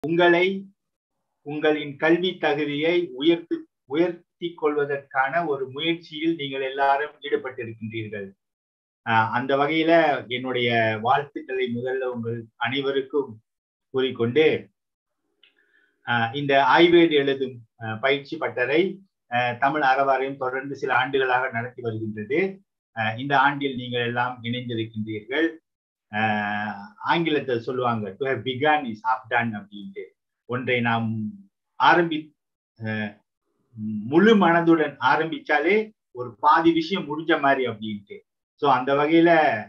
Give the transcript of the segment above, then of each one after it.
உங்களை உங்களின் கல்வி தகுதியை உயர்த்து உயர்த்தி கொள்வதற்கான ஒரு முயற்சியில் நீங்கள் எல்லாரும் ஈடுபட்டிருக்கின்றீர்கள் அந்த வகையில என்னுடைய வாழ்த்துக்களை முதல்ல உங்கள் அனைவருக்கும் கூறிக்கொண்டு இந்த ஆய்வேடு எழுதும் பயிற்சி பட்டறை தமிழ் அறவாரையும் தொடர்ந்து சில ஆண்டுகளாக நடத்தி வருகின்றது இந்த ஆண்டில் நீங்கள் எல்லாம் இணைந்திருக்கின்றீர்கள் ஆங்கிலத்தில் சொல்லுவாங்க to have begun is half done அப்படின்ட்டு ஒன்றை நாம் ஆரம்பி முழு மனதுடன் ஆரம்பிச்சாலே ஒரு பாதி விஷயம் முடிஞ்ச மாதிரி அப்படின்ட்டு ஸோ அந்த வகையில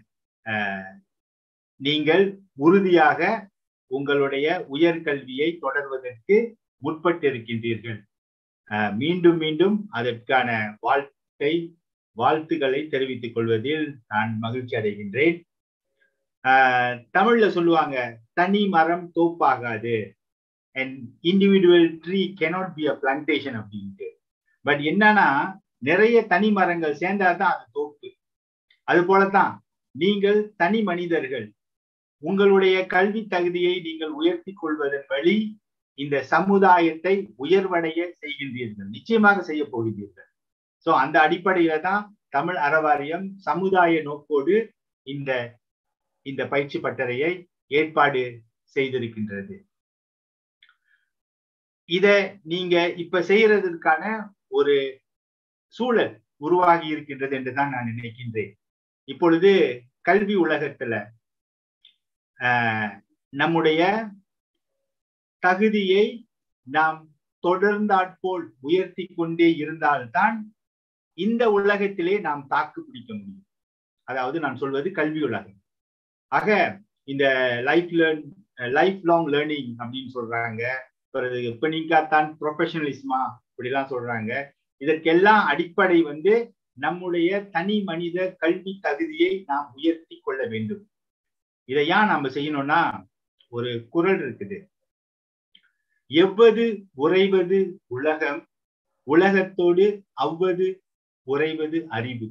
நீங்கள் உறுதியாக உங்களுடைய உயர்கல்வியை தொடர்வதற்கு முற்பட்டு இருக்கின்றீர்கள் மீண்டும் மீண்டும் அதற்கான வாழ்த்தை வாழ்த்துக்களை தெரிவித்துக் கொள்வதில் நான் மகிழ்ச்சி அடைகின்றேன் தமிழ்ல சொல்லுவாங்க தனி மரம் தோப்பாகாது and individual tree cannot be a plantation அப்படின்ட்டு பட் என்னன்னா நிறைய தனி மரங்கள் சேர்ந்தாதான் அது தோப்பு அது போலதான் நீங்கள் தனி மனிதர்கள் உங்களுடைய கல்வி தகுதியை நீங்கள் உயர்த்தி கொள்வதன் வழி இந்த சமுதாயத்தை உயர்வடைய செய்கின்றீர்கள் நிச்சயமாக செய்ய போகிறீர்கள் சோ அந்த அடிப்படையில தான் தமிழ் அறவாரியம் சமுதாய நோக்கோடு இந்த இந்த பயிற்சி பட்டறையை ஏற்பாடு செய்திருக்கின்றது இத நீங்க இப்ப செய்யறதற்கான ஒரு சூழல் உருவாகி இருக்கின்றது என்றுதான் நான் நினைக்கின்றேன் இப்பொழுது கல்வி உலகத்துல நம்முடைய தகுதியை நாம் தொடர்ந்தாற்போல் உயர்த்தி கொண்டே இருந்தால்தான் இந்த உலகத்திலே நாம் தாக்கு பிடிக்க முடியும் அதாவது நான் சொல்வது கல்வி உலகம் ஆக இந்த life learn life long learning அப்படின்னு சொல்றாங்க இப்ப நீங்க தான் ப்ரொஃபஷனலிஸ்மா இப்படிலாம் சொல்றாங்க இதற்கெல்லாம் அடிப்படை வந்து நம்முடைய தனி மனித கல்வி தகுதியை நாம் உயர்த்தி கொள்ள வேண்டும் இதை ஏன் நாம செய்யணும்னா ஒரு குரல் இருக்குது எவ்வது உறைவது உலகம் உலகத்தோடு அவ்வது உறைவது அறிவு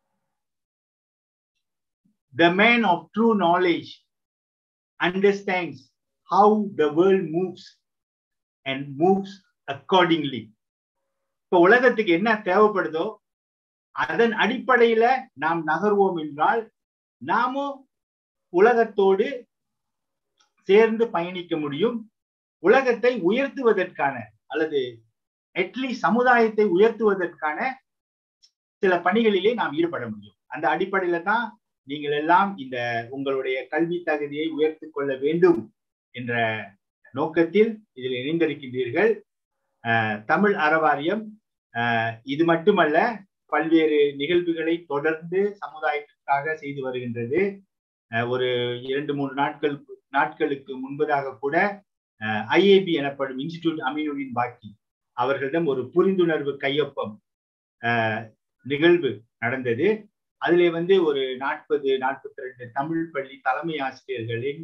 The man of true knowledge understands how the world moves and moves accordingly. இப்ப உலகத்துக்கு என்ன தேவைப்படுதோ அதன் அடிப்படையில நாம் நகர்வோம் என்றால் நாமும் உலகத்தோடு சேர்ந்து பயணிக்க முடியும் உலகத்தை உயர்த்துவதற்கான அல்லது அட்லீஸ்ட் சமுதாயத்தை உயர்த்துவதற்கான சில பணிகளிலே நாம் ஈடுபட முடியும் அந்த அடிப்படையில தான் நீங்கள் எல்லாம் இந்த உங்களுடைய கல்வி தகுதியை உயர்த்தி கொள்ள வேண்டும் என்ற நோக்கத்தில் இதில் இணைந்திருக்கின்றீர்கள் தமிழ் அறவாரியம் இது மட்டுமல்ல பல்வேறு நிகழ்வுகளை தொடர்ந்து சமுதாயத்திற்காக செய்து வருகின்றது ஒரு இரண்டு மூன்று நாட்கள் நாட்களுக்கு முன்பதாக கூட ஐஏபி எனப்படும் இன்ஸ்டிடியூட் அமீனுடின் பாக்கி அவர்களிடம் ஒரு புரிந்துணர்வு கையொப்பம் நிகழ்வு நடந்தது அதிலே வந்து ஒரு நாற்பது நாற்பத்தி ரெண்டு தமிழ் பள்ளி தலைமை ஆசிரியர்களின்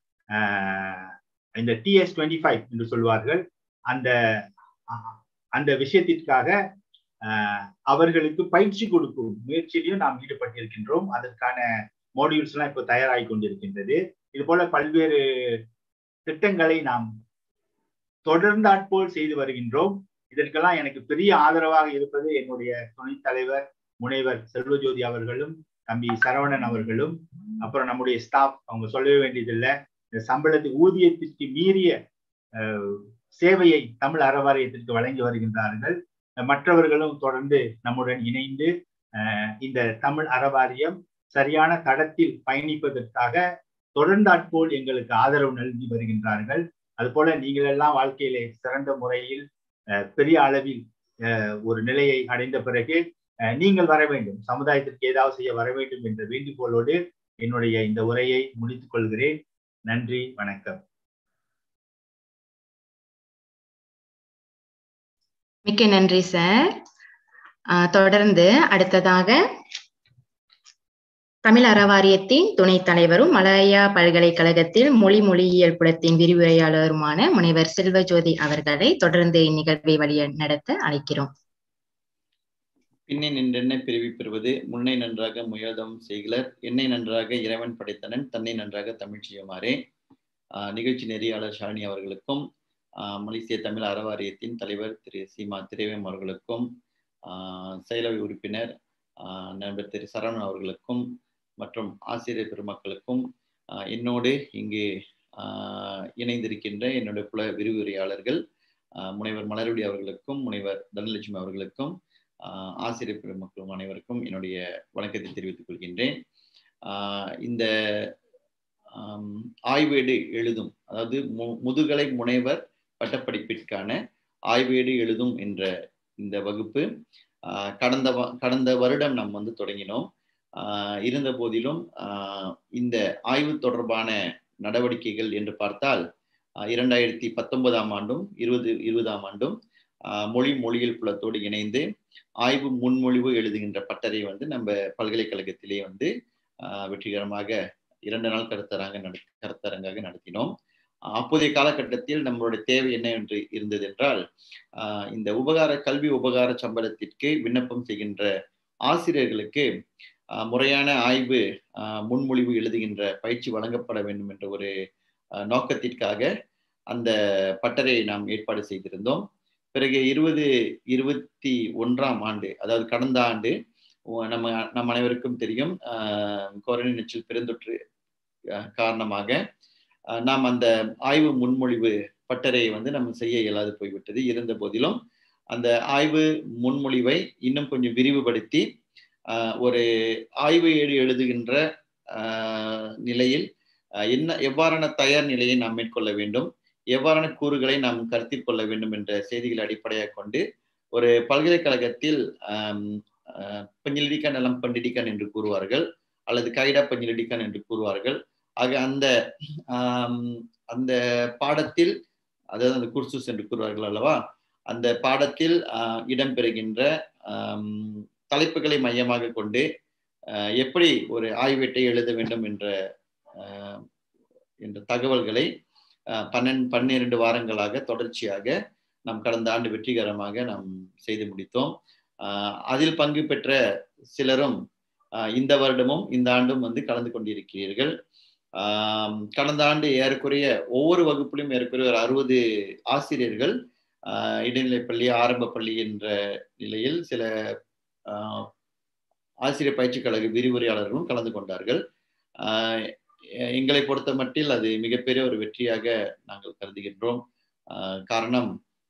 இந்த டிஎஸ் டுவெண்ட்டி ஃபைவ் என்று சொல்வார்கள் அந்த அந்த விஷயத்திற்காக அவர்களுக்கு பயிற்சி கொடுக்கும் முயற்சியிலையும் நாம் ஈடுபட்டிருக்கின்றோம் அதற்கான மாடியூல்ஸ் எல்லாம் இப்போ தயாராகி கொண்டிருக்கின்றது இது போல பல்வேறு திட்டங்களை நாம் தொடர்ந்தாற்போல் செய்து வருகின்றோம் இதற்கெல்லாம் எனக்கு பெரிய ஆதரவாக இருப்பது என்னுடைய துணைத் தலைவர் முனைவர் செல்வஜோதி அவர்களும் தம்பி சரவணன் அவர்களும் அப்புறம் நம்முடைய ஸ்டாஃப் அவங்க சொல்லவே வேண்டியதில்லை இந்த சம்பளத்துக்கு ஊதியத்திற்கு மீறிய சேவையை தமிழ் அறவாரியத்திற்கு வழங்கி வருகின்றார்கள் மற்றவர்களும் தொடர்ந்து நம்முடன் இணைந்து இந்த தமிழ் அறவாரியம் சரியான தடத்தில் பயணிப்பதற்காக தொடர்ந்தாற்போல் எங்களுக்கு ஆதரவு நல்கி வருகின்றார்கள் அதுபோல நீங்கள் எல்லாம் வாழ்க்கையிலே சிறந்த முறையில் பெரிய அளவில் ஒரு நிலையை அடைந்த பிறகு நீங்கள் வர வேண்டும் சமுதாயத்திற்கு ஏதாவது செய்ய வர வேண்டும் என்ற வேண்டுகோளோடு என்னுடைய இந்த உரையை முடித்துக் கொள்கிறேன் நன்றி வணக்கம் மிக்க நன்றி சார் தொடர்ந்து அடுத்ததாக தமிழ் அறவாரியத்தின் துணைத் தலைவரும் மலாயா பல்கலைக்கழகத்தில் மொழி மொழியியல் புலத்தின் விரிவுரையாளருமான முனைவர் செல்வஜோதி அவர்களை தொடர்ந்து இந்நிகழ்வை வழிய நடத்த அழைக்கிறோம் பின்னே நின்றென்னை பிரிவி பெறுவது முன்னை நன்றாக முயல்தம் செய்கிலர் என்னை நன்றாக இறைவன் படைத்தனன் தன்னை நன்றாக தமிழ் செய்யுமாறே நிகழ்ச்சி நெறியாளர் ஷாலினி அவர்களுக்கும் மலேசிய தமிழ் அறவாரியத்தின் தலைவர் திரு சீமா திரேவம் அவர்களுக்கும் செயலவை உறுப்பினர் நண்பர் திரு சரவணன் அவர்களுக்கும் மற்றும் ஆசிரியர் பெருமக்களுக்கும் என்னோடு இங்கு இணைந்திருக்கின்ற என்னுடைய புல விரிவுரையாளர்கள் முனைவர் மலருடி அவர்களுக்கும் முனைவர் தனலட்சுமி அவர்களுக்கும் ஆசிரியர் பெருமக்களும் அனைவருக்கும் என்னுடைய வணக்கத்தை தெரிவித்துக் கொள்கின்றேன் இந்த ஆய்வேடு எழுதும் அதாவது முதுகலை முனைவர் பட்டப்படிப்பிற்கான ஆய்வேடு எழுதும் என்ற இந்த வகுப்பு கடந்த கடந்த வருடம் நாம் வந்து தொடங்கினோம் இருந்த போதிலும் இந்த ஆய்வு தொடர்பான நடவடிக்கைகள் என்று பார்த்தால் இரண்டாயிரத்தி பத்தொன்பதாம் ஆண்டும் இருபது இருபதாம் ஆண்டும் மொழி மொழியியல் புலத்தோடு இணைந்து ஆய்வு முன்மொழிவு எழுதுகின்ற பட்டறை வந்து நம்ம பல்கலைக்கழகத்திலே வந்து வெற்றிகரமாக இரண்டு நாள் கருத்தரங்க நட கருத்தரங்காக நடத்தினோம் அப்போதைய காலகட்டத்தில் நம்மளுடைய தேவை என்ன என்று இருந்தது என்றால் இந்த உபகார கல்வி உபகார சம்பளத்திற்கு விண்ணப்பம் செய்கின்ற ஆசிரியர்களுக்கு முறையான ஆய்வு முன்மொழிவு எழுதுகின்ற பயிற்சி வழங்கப்பட வேண்டும் என்ற ஒரு நோக்கத்திற்காக அந்த பட்டறையை நாம் ஏற்பாடு செய்திருந்தோம் பிறகு இருபது இருபத்தி ஒன்றாம் ஆண்டு அதாவது கடந்த ஆண்டு நம்ம நம் அனைவருக்கும் தெரியும் கொரோனா நெச்சில் பெருந்தொற்று காரணமாக நாம் அந்த ஆய்வு முன்மொழிவு பட்டறையை வந்து நம்ம செய்ய இயலாது போய்விட்டது இருந்த போதிலும் அந்த ஆய்வு முன்மொழிவை இன்னும் கொஞ்சம் விரிவுபடுத்தி ஒரு ஆய்வு ஏடு எழுதுகின்ற நிலையில் என்ன எவ்வாறான தயார் நிலையை நாம் மேற்கொள்ள வேண்டும் எவ்வாறான கூறுகளை நாம் கருத்தில் கொள்ள வேண்டும் என்ற செய்திகளை அடிப்படையாக கொண்டு ஒரு பல்கலைக்கழகத்தில் பஞ்சிலடிக்கான் நலம் பண்டிடிக்கான் என்று கூறுவார்கள் அல்லது கைடா பஞ்சிலடிக்கான் என்று கூறுவார்கள் ஆக அந்த அந்த பாடத்தில் அதாவது அந்த குர்சூஸ் என்று கூறுவார்கள் அல்லவா அந்த பாடத்தில் இடம்பெறுகின்ற தலைப்புகளை மையமாக கொண்டு எப்படி ஒரு ஆய்வேட்டை எழுத வேண்டும் என்ற என்ற தகவல்களை பன்னெண்டு பன்னிரண்டு வாரங்களாக தொடர்ச்சியாக நாம் கடந்த ஆண்டு வெற்றிகரமாக நாம் செய்து முடித்தோம் அதில் பங்கு பெற்ற சிலரும் இந்த வருடமும் இந்த ஆண்டும் வந்து கலந்து கொண்டிருக்கிறீர்கள் கடந்த ஆண்டு ஏறக்குறைய ஒவ்வொரு வகுப்பிலும் ஏறக்குறைய ஒரு அறுபது ஆசிரியர்கள் இடைநிலைப்பள்ளி ஆரம்ப பள்ளி என்ற நிலையில் சில ஆசிரியர் பயிற்சி கழக விரிவுரையாளர்களும் கலந்து கொண்டார்கள் எங்களை பொறுத்த மட்டில் அது மிகப்பெரிய ஒரு வெற்றியாக நாங்கள் கருதுகின்றோம் காரணம்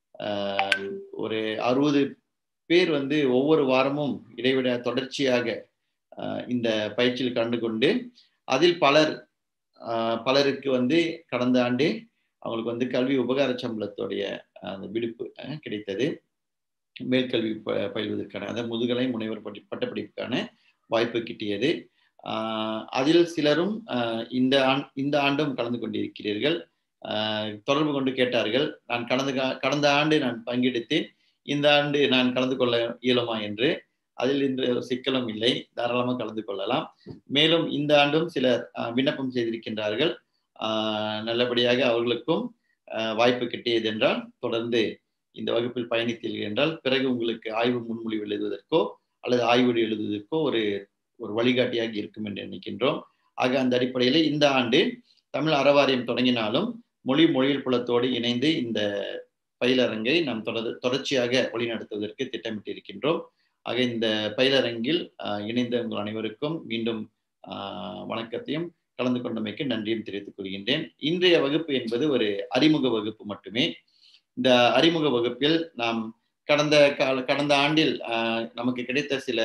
ஒரு அறுபது பேர் வந்து ஒவ்வொரு வாரமும் இடைவிட தொடர்ச்சியாக இந்த பயிற்சியில் கலந்து கொண்டு அதில் பலர் பலருக்கு வந்து கடந்த ஆண்டே அவங்களுக்கு வந்து கல்வி உபகார சம்பளத்துடைய அந்த விடுப்பு கிடைத்தது மேல்கல்வி பயில்வதற்கான அதாவது முதுகலை முனைவர் பட்டி பட்டப்படிப்புக்கான வாய்ப்பு கிட்டியது அதில் சிலரும் இந்த ஆண் இந்த ஆண்டும் கலந்து கொண்டிருக்கிறீர்கள் தொடர்பு கொண்டு கேட்டார்கள் நான் கடந்த கடந்த ஆண்டு நான் பங்கெடுத்தேன் இந்த ஆண்டு நான் கலந்து கொள்ள இயலுமா என்று அதில் இன்று சிக்கலும் இல்லை தாராளமாக கலந்து கொள்ளலாம் மேலும் இந்த ஆண்டும் சிலர் விண்ணப்பம் செய்திருக்கின்றார்கள் நல்லபடியாக அவர்களுக்கும் வாய்ப்பு கிட்டியது என்றால் தொடர்ந்து இந்த வகுப்பில் பயணித்தீர்கள் என்றால் பிறகு உங்களுக்கு ஆய்வு முன்மொழிவு எழுதுவதற்கோ அல்லது ஆய்வு எழுதுவதற்கோ ஒரு ஒரு வழிகாட்டியாக இருக்கும் என்று நினைக்கின்றோம் ஆக அந்த அடிப்படையில் இந்த ஆண்டு தமிழ் அறவாரியம் தொடங்கினாலும் மொழி மொழியில் புலத்தோடு இணைந்து இந்த பயிலரங்கை நாம் தொடர் தொடர்ச்சியாக வழிநடத்துவதற்கு திட்டமிட்டிருக்கின்றோம் ஆக இந்த பயிலரங்கில் இணைந்த உங்கள் அனைவருக்கும் மீண்டும் வணக்கத்தையும் கலந்து கொண்டமைக்கு நன்றியும் தெரிவித்துக் கொள்கின்றேன் இன்றைய வகுப்பு என்பது ஒரு அறிமுக வகுப்பு மட்டுமே இந்த அறிமுக வகுப்பில் நாம் கடந்த கால கடந்த ஆண்டில் நமக்கு கிடைத்த சில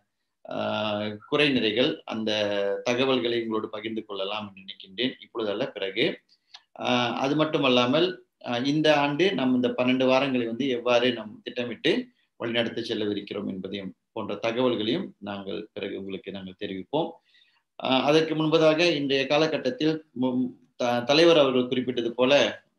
குறை நிறைகள் அந்த தகவல்களை உங்களோடு பகிர்ந்து கொள்ளலாம் என்று நினைக்கின்றேன் இப்பொழுதல்ல பிறகு அது மட்டுமல்லாமல் இந்த ஆண்டு நம் இந்த பன்னெண்டு வாரங்களை வந்து எவ்வாறு நம் திட்டமிட்டு வழிநடத்தி செல்லவிருக்கிறோம் என்பதையும் போன்ற தகவல்களையும் நாங்கள் பிறகு உங்களுக்கு நாங்கள் தெரிவிப்போம் அதற்கு முன்பதாக இன்றைய காலகட்டத்தில் தலைவர் அவர்கள் குறிப்பிட்டது போல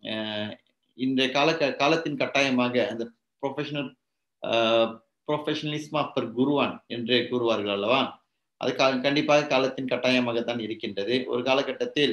இன்றைய கால காலத்தின் கட்டாயமாக அந்த ப்ரொஃபஷனல் ப்ரொஃபஷனலிஸ்மா பர் குருவான் என்று கூறுவார்கள் அல்லவா அது கண்டிப்பாக காலத்தின் கட்டாயமாகத்தான் இருக்கின்றது ஒரு காலகட்டத்தில்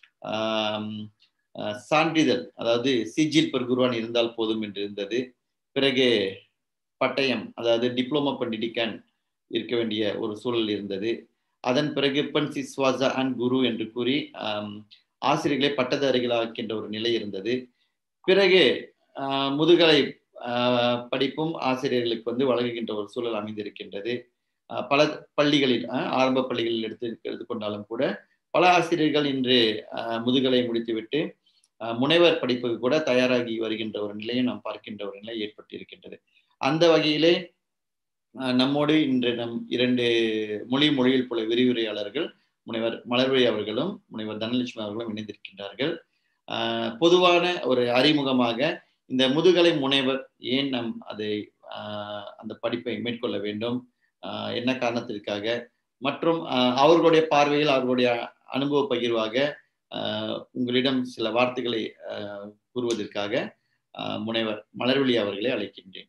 சான்றிதழ் அதாவது சிஜில் பர் குருவான் இருந்தால் போதும் என்று இருந்தது பிறகு பட்டயம் அதாவது டிப்ளமோ பண்டிடிக்கன் இருக்க வேண்டிய ஒரு சூழல் இருந்தது அதன் பிறகு பன் சிஸ்வாசா அண்ட் குரு என்று கூறி ஆசிரியர்களை பட்டதாரிகளாக்கின்ற ஒரு நிலை இருந்தது பிறகு ஆஹ் முதுகலை ஆஹ் படிப்பும் ஆசிரியர்களுக்கு வந்து வழங்குகின்ற ஒரு சூழல் அமைந்திருக்கின்றது ஆஹ் பல பள்ளிகளில் ஆஹ் ஆரம்ப பள்ளிகளில் எடுத்து எடுத்துக்கொண்டாலும் கூட பல ஆசிரியர்கள் இன்று ஆஹ் முதுகலை முடித்துவிட்டு ஆஹ் முனைவர் படிப்புக்கு கூட தயாராகி வருகின்ற ஒரு நிலையை நாம் பார்க்கின்ற ஒரு நிலை ஏற்பட்டிருக்கின்றது அந்த வகையிலே ஆஹ் நம்மோடு இன்று நம் இரண்டு மொழி மொழியில் போல விரிவுரையாளர்கள் முனைவர் மலர்வழி அவர்களும் முனைவர் தனலட்சுமி அவர்களும் இணைந்திருக்கின்றார்கள் ஆஹ் பொதுவான ஒரு அறிமுகமாக இந்த முதுகலை முனைவர் ஏன் நம் அதை ஆஹ் அந்த படிப்பை மேற்கொள்ள வேண்டும் ஆஹ் என்ன காரணத்திற்காக மற்றும் ஆஹ் அவர்களுடைய பார்வையில் அவர்களுடைய அனுபவ பகிர்வாக ஆஹ் உங்களிடம் சில வார்த்தைகளை ஆஹ் கூறுவதற்காக ஆஹ் முனைவர் மலர்விழி அவர்களை அழைக்கின்றேன்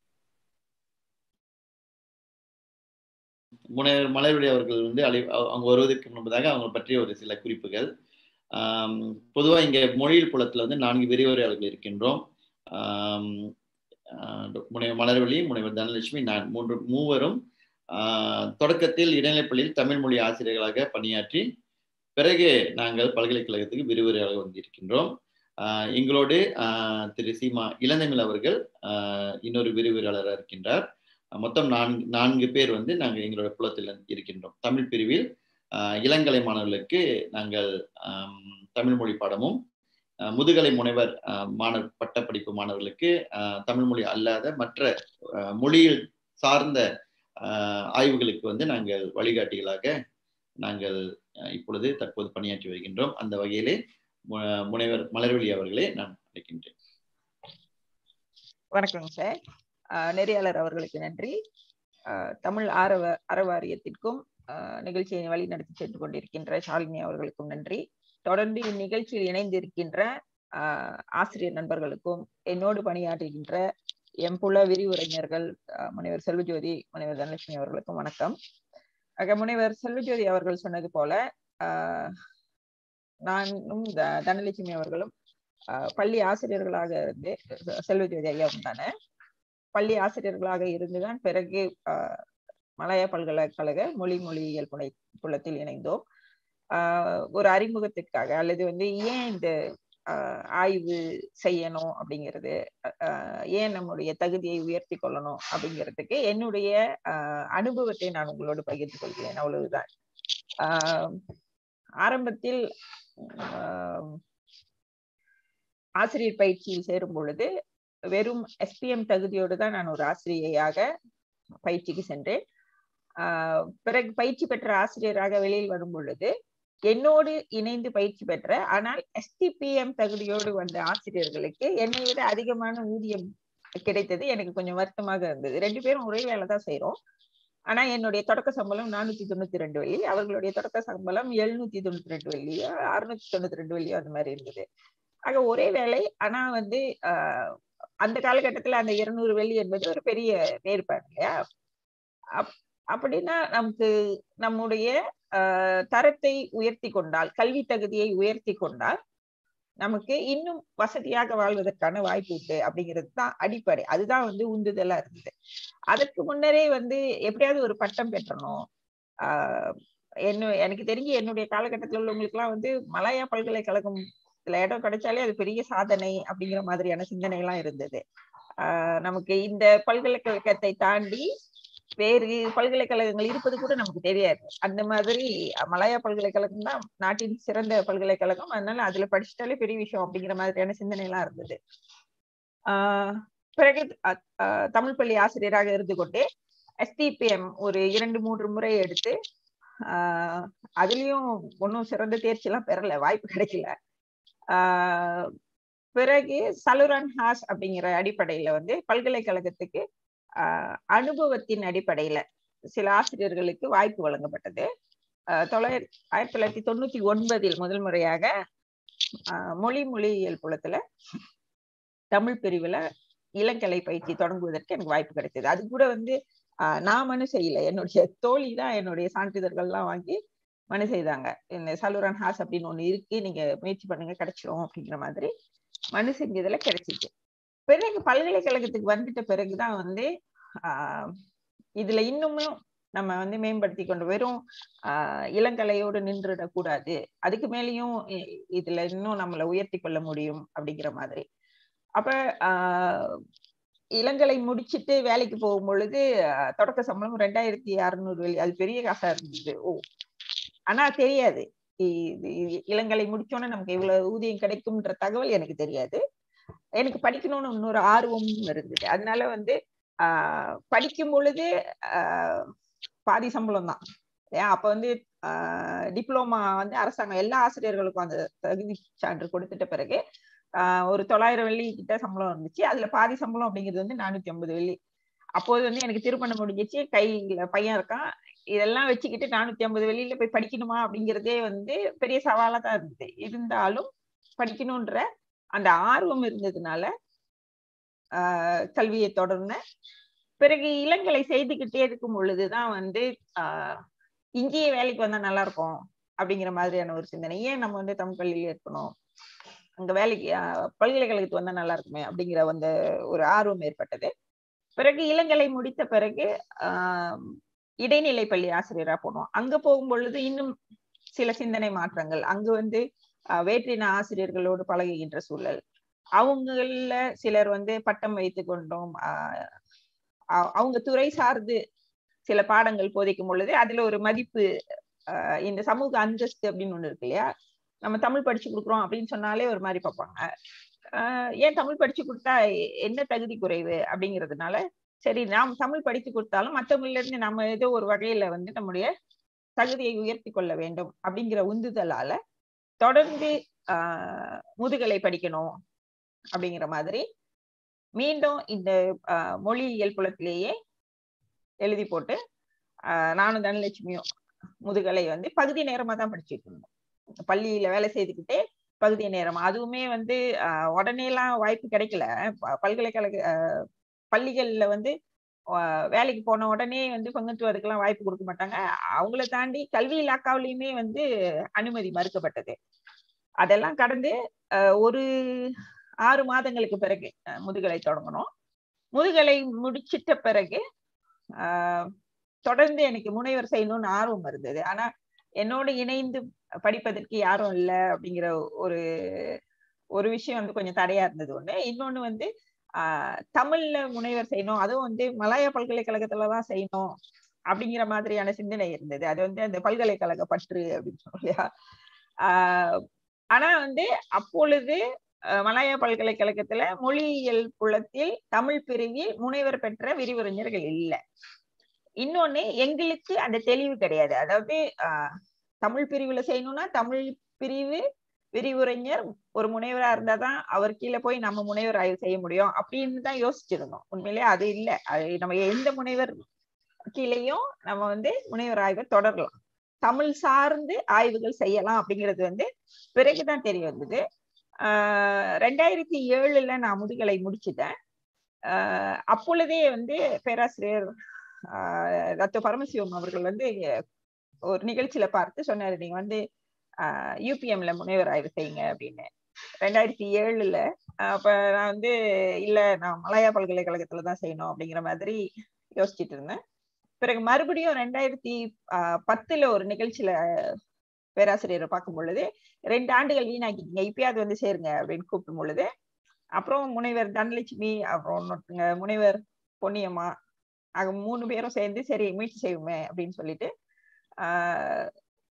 முனைவர் மலர்விழி அவர்கள் வந்து அழை அவங்க வருவதற்கு முன்பதாக அவங்க பற்றிய ஒரு சில குறிப்புகள் பொதுவாக இங்கே மொழியில் புலத்தில் வந்து நான்கு விரிவுரையாளர்கள் இருக்கின்றோம் முனைவர் மலர்வழி முனைவர் தனலட்சுமி நான் மூன்று மூவரும் தொடக்கத்தில் இடைநிலைப்பள்ளியில் தமிழ் மொழி ஆசிரியர்களாக பணியாற்றி பிறகு நாங்கள் பல்கலைக்கழகத்துக்கு விரிவுரையாக வந்திருக்கின்றோம் எங்களோடு திரு சீமா இளந்தமிழ் அவர்கள் இன்னொரு விரிவுரையாளராக இருக்கின்றார் மொத்தம் நான்கு நான்கு பேர் வந்து நாங்கள் எங்களோட புலத்தில் இருக்கின்றோம் தமிழ் பிரிவில் இளங்கலை மாணவர்களுக்கு நாங்கள் தமிழ் மொழி பாடமும் முதுகலை முனைவர் மாணவர் பட்டப்படிப்பு மாணவர்களுக்கு தமிழ் மொழி அல்லாத மற்ற மொழியில் சார்ந்த ஆய்வுகளுக்கு வந்து நாங்கள் வழிகாட்டிகளாக நாங்கள் இப்பொழுது தற்போது பணியாற்றி வருகின்றோம் அந்த வகையிலே முனைவர் மலர்வழி அவர்களே நான் அழைக்கின்றேன் வணக்கம் சார் நெறியாளர் அவர்களுக்கு நன்றி தமிழ் ஆரவ அறவாரியத்திற்கும் நிகழ்ச்சியை வழி நடத்தி சென்று கொண்டிருக்கின்ற ஷாலினி அவர்களுக்கும் நன்றி தொடர்ந்து இந்நிகழ்ச்சியில் இணைந்திருக்கின்ற ஆசிரியர் நண்பர்களுக்கும் என்னோடு பணியாற்றுகின்ற எம்புல விரிவுரைஞர்கள் முனைவர் செல்வஜோதி முனைவர் தனலட்சுமி அவர்களுக்கும் வணக்கம் ஆக முனைவர் செல்வஜோதி அவர்கள் சொன்னது போல நானும் தனலட்சுமி அவர்களும் பள்ளி ஆசிரியர்களாக இருந்து செல்வஜோதி ஐயாவும் தானே பள்ளி ஆசிரியர்களாக இருந்துதான் பிறகு மலைய பல்கலைக்கழக மொழி மொழியியல் புனை புலத்தில் இணைந்தோம் ஒரு அறிமுகத்திற்காக அல்லது வந்து ஏன் இந்த ஆய்வு செய்யணும் அப்படிங்கிறது ஏன் நம்முடைய தகுதியை உயர்த்தி கொள்ளணும் அப்படிங்கிறதுக்கு என்னுடைய அனுபவத்தை நான் உங்களோடு பகிர்ந்து கொள்கிறேன் அவ்வளவுதான் ஆரம்பத்தில் ஆசிரியர் பயிற்சியில் சேரும் பொழுது வெறும் எஸ்பிஎம் தகுதியோடு தான் நான் ஒரு ஆசிரியையாக பயிற்சிக்கு சென்றேன் பிறகு பயிற்சி பெற்ற ஆசிரியராக வெளியில் வரும் பொழுது என்னோடு இணைந்து பயிற்சி பெற்ற ஆனால் எஸ்டிபிஎம் தகுதியோடு வந்த ஆசிரியர்களுக்கு என்னை விட அதிகமான ஊதியம் கிடைத்தது எனக்கு கொஞ்சம் வருத்தமாக இருந்தது ரெண்டு பேரும் ஒரே வேலை தான் செய்யறோம் ஆனா என்னுடைய தொடக்க சம்பளம் நானூத்தி தொண்ணூத்தி ரெண்டு வெள்ளி அவர்களுடைய தொடக்க சம்பளம் எழுநூத்தி தொண்ணூத்தி ரெண்டு வெள்ளியோ அறுநூத்தி தொண்ணூத்தி ரெண்டு வெள்ளியோ அந்த மாதிரி இருந்தது ஆக ஒரே வேலை ஆனா வந்து ஆஹ் அந்த காலகட்டத்துல அந்த இருநூறு வெள்ளி என்பது ஒரு பெரிய வேறுபாடு இல்லையா அப் அப்படின்னா நமக்கு நம்முடைய தரத்தை உயர்த்தி கொண்டால் கல்வி தகுதியை உயர்த்தி கொண்டால் நமக்கு இன்னும் வசதியாக வாழ்வதற்கான வாய்ப்பு உண்டு அப்படிங்கிறது தான் அடிப்படை அதுதான் வந்து உந்துதலா இருந்தது அதற்கு முன்னரே வந்து எப்படியாவது ஒரு பட்டம் பெற்றணும் ஆஹ் என்ன எனக்கு தெரிஞ்சு என்னுடைய காலகட்டத்தில் உள்ளவங்களுக்கு எல்லாம் வந்து மலாயா பல்கலைக்கழகம் இதுல இடம் கிடைச்சாலே அது பெரிய சாதனை அப்படிங்கிற மாதிரியான சிந்தனை எல்லாம் இருந்தது ஆஹ் நமக்கு இந்த பல்கலைக்கழகத்தை தாண்டி வேறு பல்கலைக்கழகங்கள் இருப்பது கூட நமக்கு தெரியாது அந்த மாதிரி மலாயா பல்கலைக்கழகம் தான் நாட்டின் சிறந்த பல்கலைக்கழகம் அதனால அதுல படிச்சுட்டாலே பெரிய விஷயம் அப்படிங்கிற மாதிரியான சிந்தனை எல்லாம் இருந்தது ஆஹ் பிறகு தமிழ் பள்ளி ஆசிரியராக இருந்து கொண்டே எஸ்டிபிஎம் ஒரு இரண்டு மூன்று முறை எடுத்து ஆஹ் அதுலயும் ஒன்றும் சிறந்த தேர்ச்சி எல்லாம் பெறல வாய்ப்பு கிடைக்கல ஆஹ் பிறகு சலுரன் ஹாஸ் அப்படிங்கிற அடிப்படையில வந்து பல்கலைக்கழகத்துக்கு அனுபவத்தின் அடிப்படையில சில ஆசிரியர்களுக்கு வாய்ப்பு வழங்கப்பட்டது தொள்ளாயிரத்தி ஆயிரத்தி தொள்ளாயிரத்தி தொண்ணூத்தி ஒன்பதில் முதல் முறையாக மொழி மொழியியல் புலத்துல தமிழ் பிரிவுல இளங்கலை பயிற்சி தொடங்குவதற்கு எனக்கு வாய்ப்பு கிடைத்தது அது கூட வந்து நான் மனு செய்யல என்னுடைய தோழி தான் என்னுடைய சான்றிதழ்கள்லாம் வாங்கி மனு செய்தாங்க இந்த சலுரன் ஹாஸ் அப்படின்னு ஒண்ணு இருக்கு நீங்க முயற்சி பண்ணுங்க கிடைச்சிரும் அப்படிங்கிற மாதிரி மனு செஞ்சதுல கிடைச்சிச்சு பிறகு பல்கலைக்கழகத்துக்கு வந்துட்ட பிறகுதான் வந்து ஆஹ் இதுல இன்னுமும் நம்ம வந்து மேம்படுத்தி கொண்டு வெறும் ஆஹ் இளங்கலையோடு நின்றுடக் கூடாது அதுக்கு மேலேயும் இ- இதுல இன்னும் நம்மளை உயர்த்தி கொள்ள முடியும் அப்படிங்கிற மாதிரி அப்ப ஆஹ் இளங்கலை முடிச்சிட்டு வேலைக்கு போகும் பொழுது ஆஹ் தொடக்க சம்பளம் ரெண்டாயிரத்தி அறுநூறு வெள்ளி அது பெரிய காசா இருந்தது ஓ ஆனா தெரியாது இ- இது இ- இளங்கலை முடிச்சோன்னே நமக்கு இவ்வளவு ஊதியம் கிடைக்கும்ன்ற தகவல் எனக்கு தெரியாது எனக்கு படிக்கணும்னு இன்னொரு ஆர்வமும் இருந்தது அதனால வந்து ஆஹ் படிக்கும் பொழுது ஆஹ் பாதி சம்பளம் தான் ஏன் அப்ப வந்து டிப்ளமா வந்து அரசாங்கம் எல்லா ஆசிரியர்களுக்கும் அந்த தகுதி சான்று கொடுத்துட்ட பிறகு ஆஹ் ஒரு தொள்ளாயிரம் வெள்ளி கிட்ட சம்பளம் இருந்துச்சு அதுல பாதி சம்பளம் அப்படிங்கிறது வந்து நானூத்தி ஐம்பது வெள்ளி அப்போது வந்து எனக்கு திருமணம் முடிஞ்சிச்சு கையில பையன் இருக்கான் இதெல்லாம் வச்சுக்கிட்டு நானூத்தி ஐம்பது வெளியில போய் படிக்கணுமா அப்படிங்கிறதே வந்து பெரிய சவாலா தான் இருந்தது இருந்தாலும் படிக்கணும்ன்ற அந்த ஆர்வம் இருந்ததுனால ஆஹ் கல்வியை தொடர்ந்தேன் பிறகு இளங்கலை செய்துக்கிட்டே இருக்கும் பொழுதுதான் வந்து ஆஹ் இங்கேயே வேலைக்கு வந்தா நல்லா இருக்கும் அப்படிங்கிற மாதிரியான ஒரு சிந்தனை ஏன் நம்ம வந்து தமிழ் பள்ளியில இருக்கணும் அங்க வேலைக்கு ஆஹ் பல்கலைக்கழகத்துக்கு வந்தா நல்லா இருக்குமே அப்படிங்கிற அந்த ஒரு ஆர்வம் ஏற்பட்டது பிறகு இளங்கலை முடித்த பிறகு ஆஹ் இடைநிலை பள்ளி ஆசிரியரா போனோம் அங்க போகும் பொழுது இன்னும் சில சிந்தனை மாற்றங்கள் அங்கு வந்து ஆஹ் வேற்றின ஆசிரியர்களோடு பழகுகின்ற சூழல் அவங்கள சிலர் வந்து பட்டம் வைத்து கொண்டோம் ஆஹ் அ- அவங்க துறை சார்ந்து சில பாடங்கள் போதிக்கும் பொழுது அதுல ஒரு மதிப்பு ஆஹ் இந்த சமூக அந்தஸ்து அப்படின்னு ஒண்ணு இருக்கு இல்லையா நம்ம தமிழ் படிச்சு கொடுக்குறோம் அப்படின்னு சொன்னாலே ஒரு மாதிரி பார்ப்பாங்க ஆஹ் ஏன் தமிழ் படிச்சு கொடுத்தா எ- என்ன தகுதி குறைவு அப்படிங்கிறதுனால சரி நாம் தமிழ் படித்து கொடுத்தாலும் மற்றவங்கள்ல இருந்து நம்ம ஏதோ ஒரு வகையில வந்து நம்முடைய தகுதியை உயர்த்தி கொள்ள வேண்டும் அப்படிங்கிற உந்துதலால தொடர்ந்து ஆஹ் முதுகலை படிக்கணும் அப்படிங்கிற மாதிரி மீண்டும் இந்த ஆஹ் மொழியியல் புலத்திலேயே எழுதி போட்டு ஆஹ் நானும் தனலட்சுமியும் முதுகலை வந்து பகுதி நேரமா தான் படிச்சுட்டு இருந்தோம் பள்ளியில வேலை செய்துக்கிட்டே பகுதி நேரம் அதுவுமே வந்து ஆஹ் உடனே எல்லாம் வாய்ப்பு கிடைக்கல ப- பல்கலைக்கழக ஆஹ் பள்ளிகள்ல வந்து ஆஹ் வேலைக்கு போன உடனே வந்து பங்குத்து அதுக்கெல்லாம் வாய்ப்பு கொடுக்க மாட்டாங்க அவங்கள தாண்டி கல்வி இலாக்காவிலையுமே வந்து அனுமதி மறுக்கப்பட்டது அதெல்லாம் கடந்து ஆஹ் ஒரு ஆறு மாதங்களுக்கு பிறகு ஆஹ் முதுகலை தொடங்கணும் முதுகலை முடிச்சிட்ட பிறகு ஆஹ் தொடர்ந்து எனக்கு முனைவர் செய்யணும்னு ஆர்வம் இருந்தது ஆனா என்னோட இணைந்து படிப்பதற்கு யாரும் இல்லை அப்படிங்கிற ஒரு ஒரு விஷயம் வந்து கொஞ்சம் தடையா இருந்தது ஒண்ணு இன்னொன்னு வந்து ஆஹ் தமிழ்ல முனைவர் செய்யணும் அதுவும் வந்து மலாயா பல்கலைக்கழகத்துலதான் செய்யணும் அப்படிங்கிற மாதிரியான சிந்தனை இருந்தது அது வந்து அந்த பல்கலைக்கழக பற்று அப்படின்னு சொல்லுவோம் இல்லையா ஆஹ் ஆனா வந்து அப்பொழுது அஹ் மலாயா பல்கலைக்கழகத்துல மொழியியல் புலத்தில் தமிழ் பிரிவில் முனைவர் பெற்ற விரிவுரைஞர்கள் இல்லை இன்னொன்னு எங்களுக்கு அந்த தெளிவு கிடையாது அதாவது ஆஹ் தமிழ் பிரிவுல செய்யணும்னா தமிழ் பிரிவு விரிவுரைஞர் ஒரு முனைவரா இருந்தாதான் அவர் கீழே போய் நம்ம முனைவர் ஆய்வு செய்ய முடியும் அப்படின்னு தான் யோசிச்சிருந்தோம் உண்மையிலேயே அது இல்லை அது நம்ம எந்த முனைவர் கீழேயும் நம்ம வந்து முனைவர் ஆய்வை தொடரலாம் தமிழ் சார்ந்து ஆய்வுகள் செய்யலாம் அப்படிங்கிறது வந்து பிறகுதான் தெரிய வந்தது ஆஹ் ரெண்டாயிரத்தி ஏழுல நான் முதுகலை முடிச்சிட்டேன் ஆஹ் அப்பொழுதே வந்து பேராசிரியர் ஆஹ் டாக்டர் பரமசிவம் அவர்கள் வந்து ஒரு நிகழ்ச்சியில பார்த்து சொன்னாரு நீங்க வந்து யூபிஎம்ல முனைவர் ஆய்வு செய்யுங்க அப்படின்னு ரெண்டாயிரத்தி ஏழுல அப்ப நான் வந்து இல்ல நான் மலாயா பல்கலைக்கழகத்துல தான் செய்யணும் அப்படிங்கிற மாதிரி யோசிச்சுட்டு இருந்தேன் பிறகு மறுபடியும் ரெண்டாயிரத்தி ஆஹ் பத்துல ஒரு நிகழ்ச்சியில பேராசிரியரை பார்க்கும் பொழுது ரெண்டு ஆண்டுகள் வீணாக்கிட்டீங்க இப்பயாவது வந்து சேருங்க அப்படின்னு கூப்பிடும் பொழுது அப்புறம் முனைவர் தனலட்சுமி அப்புறம் இன்னொருத்தங்க முனைவர் பொன்னியம்மா ஆக மூணு பேரும் சேர்ந்து சரி முயற்சி செய்வோமே அப்படின்னு சொல்லிட்டு ஆஹ்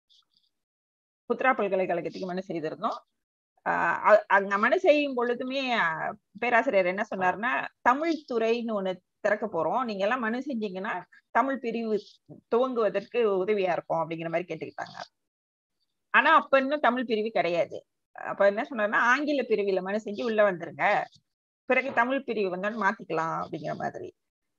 புத்ரா பல்கலைக்கழகத்துக்கு மனு செய்திருந்தோம் ஆஹ் அங்க மனு செய்யும் பொழுதுமே பேராசிரியர் என்ன சொன்னாருன்னா தமிழ் துறைன்னு ஒண்ணு திறக்க போறோம் நீங்க எல்லாம் மனு செஞ்சீங்கன்னா தமிழ் பிரிவு துவங்குவதற்கு உதவியா இருக்கும் அப்படிங்கிற மாதிரி கேட்டுக்கிட்டாங்க ஆனா அப்ப இன்னும் தமிழ் பிரிவு கிடையாது அப்ப என்ன சொன்னாருன்னா ஆங்கில பிரிவில மனு செஞ்சு உள்ள வந்துருங்க பிறகு தமிழ் பிரிவு வந்தோன்னு மாத்திக்கலாம் அப்படிங்கிற மாதிரி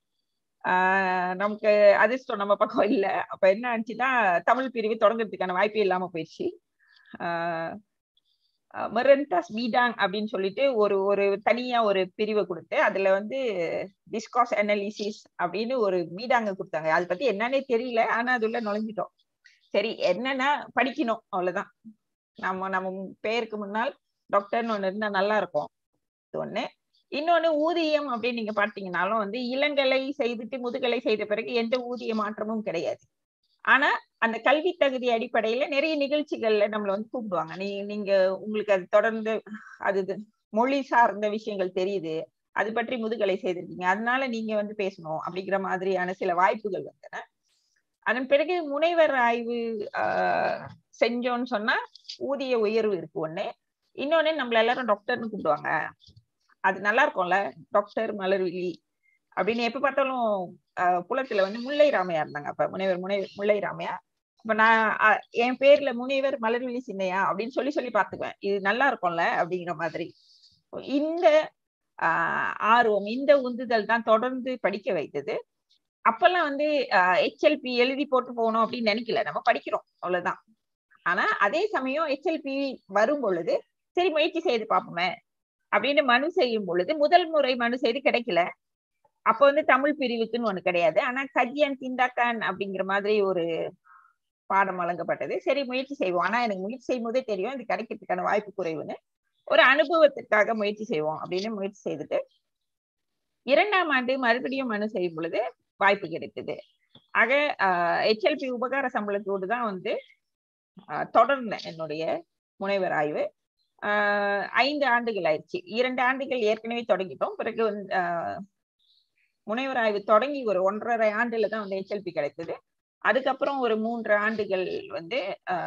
ஆஹ் நமக்கு அதிர்ஷ்டம் நம்ம பக்கம் இல்ல அப்ப என்ன ஆச்சுன்னா தமிழ் பிரிவு தொடங்குறதுக்கான வாய்ப்பே இல்லாம போயிடுச்சு ஆஹ் மெரண்டாஸ் மீடாங் அப்படின்னு சொல்லிட்டு ஒரு ஒரு தனியா ஒரு பிரிவை கொடுத்து அதுல வந்து டிஸ்காஸ் அனாலிசிஸ் அப்படின்னு ஒரு மீடாங்க கொடுத்தாங்க அதை பத்தி என்னன்னே தெரியல ஆனா அது உள்ள நுழைஞ்சிட்டோம் சரி என்னன்னா படிக்கணும் அவ்வளவுதான் நம்ம நம்ம பேருக்கு முன்னால் டாக்டர்னு ஒண்ணு இருந்தா நல்லா இருக்கும் ஒண்ணு இன்னொன்னு ஊதியம் அப்படின்னு நீங்க பாத்தீங்கன்னாலும் வந்து இளங்கலை செய்துட்டு முதுகலை செய்த பிறகு எந்த ஊதிய மாற்றமும் கிடையாது ஆனா அந்த கல்வி தகுதி அடிப்படையில நிறைய நிகழ்ச்சிகள்ல நம்மள வந்து கூப்பிடுவாங்க நீ நீங்க உங்களுக்கு அது தொடர்ந்து அது இது மொழி சார்ந்த விஷயங்கள் தெரியுது அது பற்றி முதுகலை செய்திருக்கீங்க அதனால நீங்க வந்து பேசணும் அப்படிங்கிற மாதிரியான சில வாய்ப்புகள் வந்தன அதன் பிறகு முனைவர் ஆய்வு ஆஹ் செஞ்சோன்னு சொன்னா ஊதிய உயர்வு இருக்கு ஒண்ணு இன்னொன்னு நம்மள எல்லாரும் டாக்டர்னு கூப்பிடுவாங்க அது நல்லா இருக்கும்ல டாக்டர் மலர்விழி அப்படின்னு எப்ப பார்த்தாலும் ஆஹ் புலத்துல வந்து முல்லை ராமையா இருந்தாங்க அப்ப முனைவர் முனை முல்லை ராமையா அப்ப நான் ஆஹ் என் பேர்ல முனைவர் மலர்விழி சின்னையா அப்படின்னு சொல்லி சொல்லி பார்த்துக்குவேன் இது நல்லா இருக்கும்ல அப்படிங்கிற மாதிரி இந்த ஆஹ் ஆர்வம் இந்த உந்துதல் தான் தொடர்ந்து படிக்க வைத்தது அப்பெல்லாம் வந்து ஹெச்எல்பி எழுதி போட்டு போகணும் அப்படின்னு நினைக்கல நம்ம படிக்கிறோம் அவ்வளவுதான் ஆனா அதே சமயம் ஹெச்எல்பி வரும் பொழுது சரி முயற்சி செய்து பார்ப்போமே அப்படின்னு மனு செய்யும் பொழுது முதல் முறை மனு செய்து கிடைக்கல அப்ப வந்து தமிழ் பிரிவுக்குன்னு ஒண்ணு கிடையாது ஆனா கஜியன் திண்டாக்கான் அப்படிங்கிற மாதிரி ஒரு பாடம் வழங்கப்பட்டது சரி முயற்சி செய்வோம் ஆனா எனக்கு முயற்சி செய்யும் போதே தெரியும் இது கிடைக்கிறதுக்கான வாய்ப்பு குறைவுன்னு ஒரு அனுபவத்திற்காக முயற்சி செய்வோம் அப்படின்னு முயற்சி செய்துட்டு இரண்டாம் ஆண்டு மறுபடியும் மனு செய்யும் பொழுது வாய்ப்பு கிடைத்தது ஆக ஹெச்எல்பி உபகார சம்பளத்தோடு தான் வந்து தொடர்ந்தேன் என்னுடைய முனைவர் ஆய்வு ஐந்து ஆண்டுகள் ஆயிடுச்சு இரண்டு ஆண்டுகள் ஏற்கனவே தொடங்கிட்டோம் பிறகு வந்து முனைவர் ஆய்வு தொடங்கி ஒரு ஒன்றரை ஆண்டுல தான் வந்து ஹெச்எல்பி கிடைத்தது அதுக்கப்புறம் ஒரு மூன்று ஆண்டுகள் வந்து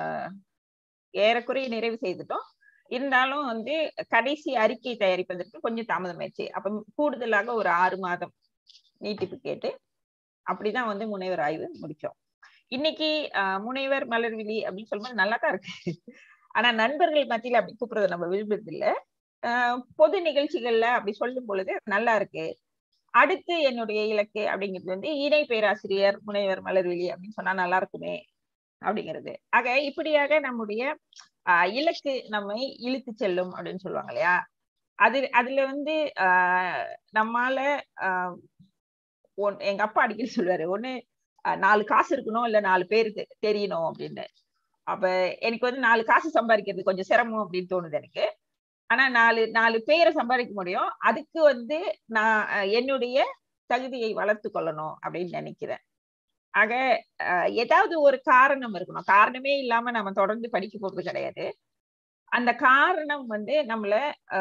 ஏறக்குறைய நிறைவு செய்துட்டோம் இருந்தாலும் வந்து கடைசி அறிக்கை தயாரிப்பதற்கு கொஞ்சம் தாமதமாயிடுச்சு அப்ப கூடுதலாக ஒரு ஆறு மாதம் நீட்டிப்பு கேட்டு அப்படிதான் வந்து முனைவர் ஆய்வு முடிச்சோம் இன்னைக்கு முனைவர் மலர்விழி அப்படின்னு சொல்லும்போது நல்லா தான் இருக்கு ஆனா நண்பர்கள் மத்தியில அப்படி கூப்பிடுறத நம்ம விரும்புறது இல்ல பொது நிகழ்ச்சிகள்ல அப்படி சொல்லும் பொழுது நல்லா இருக்கு அடுத்து என்னுடைய இலக்கு அப்படிங்கிறது வந்து இணை பேராசிரியர் முனைவர் மலர்விழி அப்படின்னு சொன்னா நல்லா இருக்குமே அப்படிங்கிறது ஆக இப்படியாக நம்முடைய ஆஹ் இலக்கு நம்மை இழுத்து செல்லும் அப்படின்னு சொல்லுவாங்க இல்லையா அது அதுல வந்து ஆஹ் நம்மால ஆஹ் ஒன் எங்க அப்பா அடிக்கடி சொல்லுவாரு ஒண்ணு நாலு காசு இருக்கணும் இல்ல நாலு பேருக்கு தெரியணும் அப்படின்னு அப்ப எனக்கு வந்து நாலு காசு சம்பாதிக்கிறது கொஞ்சம் சிரமம் அப்படின்னு தோணுது எனக்கு ஆனா நாலு நாலு பேரை சம்பாதிக்க முடியும் அதுக்கு வந்து நான் என்னுடைய தகுதியை வளர்த்து கொள்ளணும் அப்படின்னு நினைக்கிறேன் ஆக ஏதாவது ஒரு காரணம் இருக்கணும் காரணமே இல்லாம நம்ம தொடர்ந்து படிக்க போறது கிடையாது அந்த காரணம் வந்து நம்மள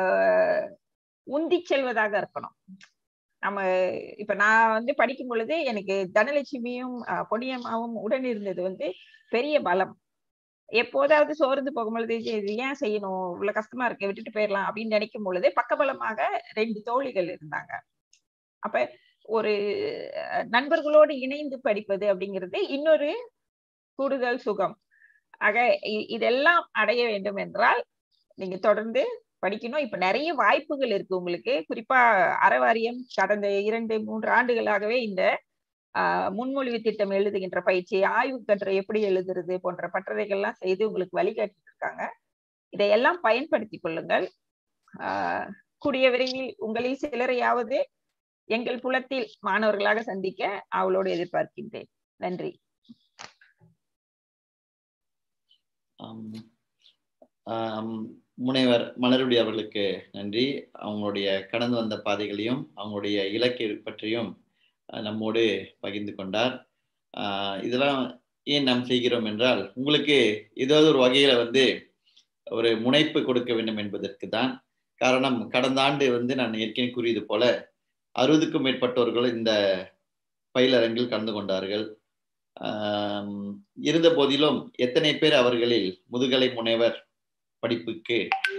உந்தி செல்வதாக இருக்கணும் நம்ம இப்ப நான் வந்து படிக்கும் பொழுது எனக்கு தனலட்சுமியும் பொன்னியம்மாவும் உடன் இருந்தது வந்து பெரிய பலம் எப்போதாவது சோர்ந்து போகும்பொழுது இது ஏன் செய்யணும் இவ்வளவு கஷ்டமா இருக்கு விட்டுட்டு போயிடலாம் அப்படின்னு நினைக்கும் பொழுது பக்கபலமாக ரெண்டு தோழிகள் இருந்தாங்க அப்ப ஒரு நண்பர்களோடு இணைந்து படிப்பது அப்படிங்கிறது இன்னொரு கூடுதல் சுகம் ஆக இதெல்லாம் அடைய வேண்டும் என்றால் நீங்க தொடர்ந்து படிக்கணும் இப்ப நிறைய வாய்ப்புகள் இருக்கு உங்களுக்கு குறிப்பா அறவாரியம் கடந்த இரண்டு மூன்று ஆண்டுகளாகவே இந்த ஆஹ் முன்மொழிவு திட்டம் எழுதுகின்ற பயிற்சி ஆய்வு கட்டுரை எப்படி எழுதுறது போன்ற பட்டறைகள்லாம் செய்து உங்களுக்கு வழிகாட்டிட்டு இருக்காங்க இதையெல்லாம் பயன்படுத்தி கொள்ளுங்கள் ஆஹ் கூடிய விரைவில் உங்களில் சிலரையாவது எங்கள் புலத்தில் மாணவர்களாக சந்திக்க அவளோடு எதிர்பார்க்கின்றேன் நன்றி முனைவர் மலருடி அவர்களுக்கு நன்றி அவங்களுடைய கடந்து வந்த பாதைகளையும் அவங்களுடைய இலக்கை பற்றியும் நம்மோடு பகிர்ந்து கொண்டார் இதெல்லாம் ஏன் நாம் செய்கிறோம் என்றால் உங்களுக்கு ஏதாவது ஒரு வகையில வந்து ஒரு முனைப்பு கொடுக்க வேண்டும் என்பதற்கு தான் காரணம் கடந்த ஆண்டு வந்து நான் ஏற்கனவே கூறியது போல அறுபதுக்கும் மேற்பட்டவர்கள் இந்த பயிலரங்கில் கலந்து கொண்டார்கள் இருந்த போதிலும் எத்தனை பேர் அவர்களில் முதுகலை முனைவர் படிப்புக்கு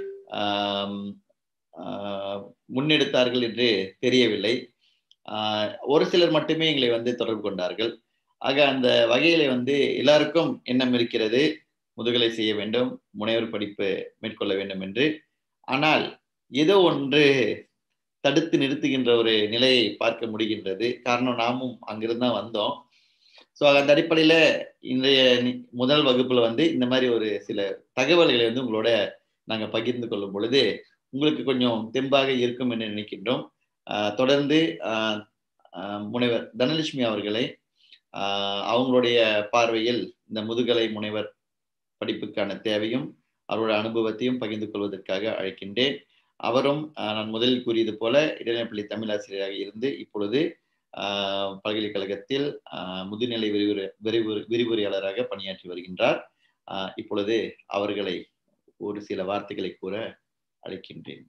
முன்னெடுத்தார்கள் என்று தெரியவில்லை ஒரு சிலர் மட்டுமே எங்களை வந்து தொடர்பு கொண்டார்கள் ஆக அந்த வகையில வந்து எல்லாருக்கும் எண்ணம் இருக்கிறது முதுகலை செய்ய வேண்டும் முனைவர் படிப்பு மேற்கொள்ள வேண்டும் என்று ஆனால் ஏதோ ஒன்று தடுத்து நிறுத்துகின்ற ஒரு நிலையை பார்க்க முடிகின்றது காரணம் நாமும் அங்கிருந்து தான் வந்தோம் ஸோ அந்த அடிப்படையில இன்றைய முதல் வகுப்புல வந்து இந்த மாதிரி ஒரு சில தகவல்களை வந்து உங்களோட நாங்க பகிர்ந்து கொள்ளும் பொழுது உங்களுக்கு கொஞ்சம் தெம்பாக இருக்கும் என்று நினைக்கின்றோம் தொடர்ந்து முனைவர் தனலட்சுமி அவர்களை அவங்களுடைய பார்வையில் இந்த முதுகலை முனைவர் படிப்புக்கான தேவையும் அவரோட அனுபவத்தையும் பகிர்ந்து கொள்வதற்காக அழைக்கின்றேன் அவரும் நான் முதலில் கூறியது போல இடைநிலைப்பள்ளி தமிழாசிரியராக இருந்து இப்பொழுது பல்கலைக்கழகத்தில் முதுநிலை விரிவுரை விரிவு விரிவுரையாளராக பணியாற்றி வருகின்றார் இப்பொழுது அவர்களை ஒரு சில வார்த்தைகளை கூற அழைக்கின்றேன்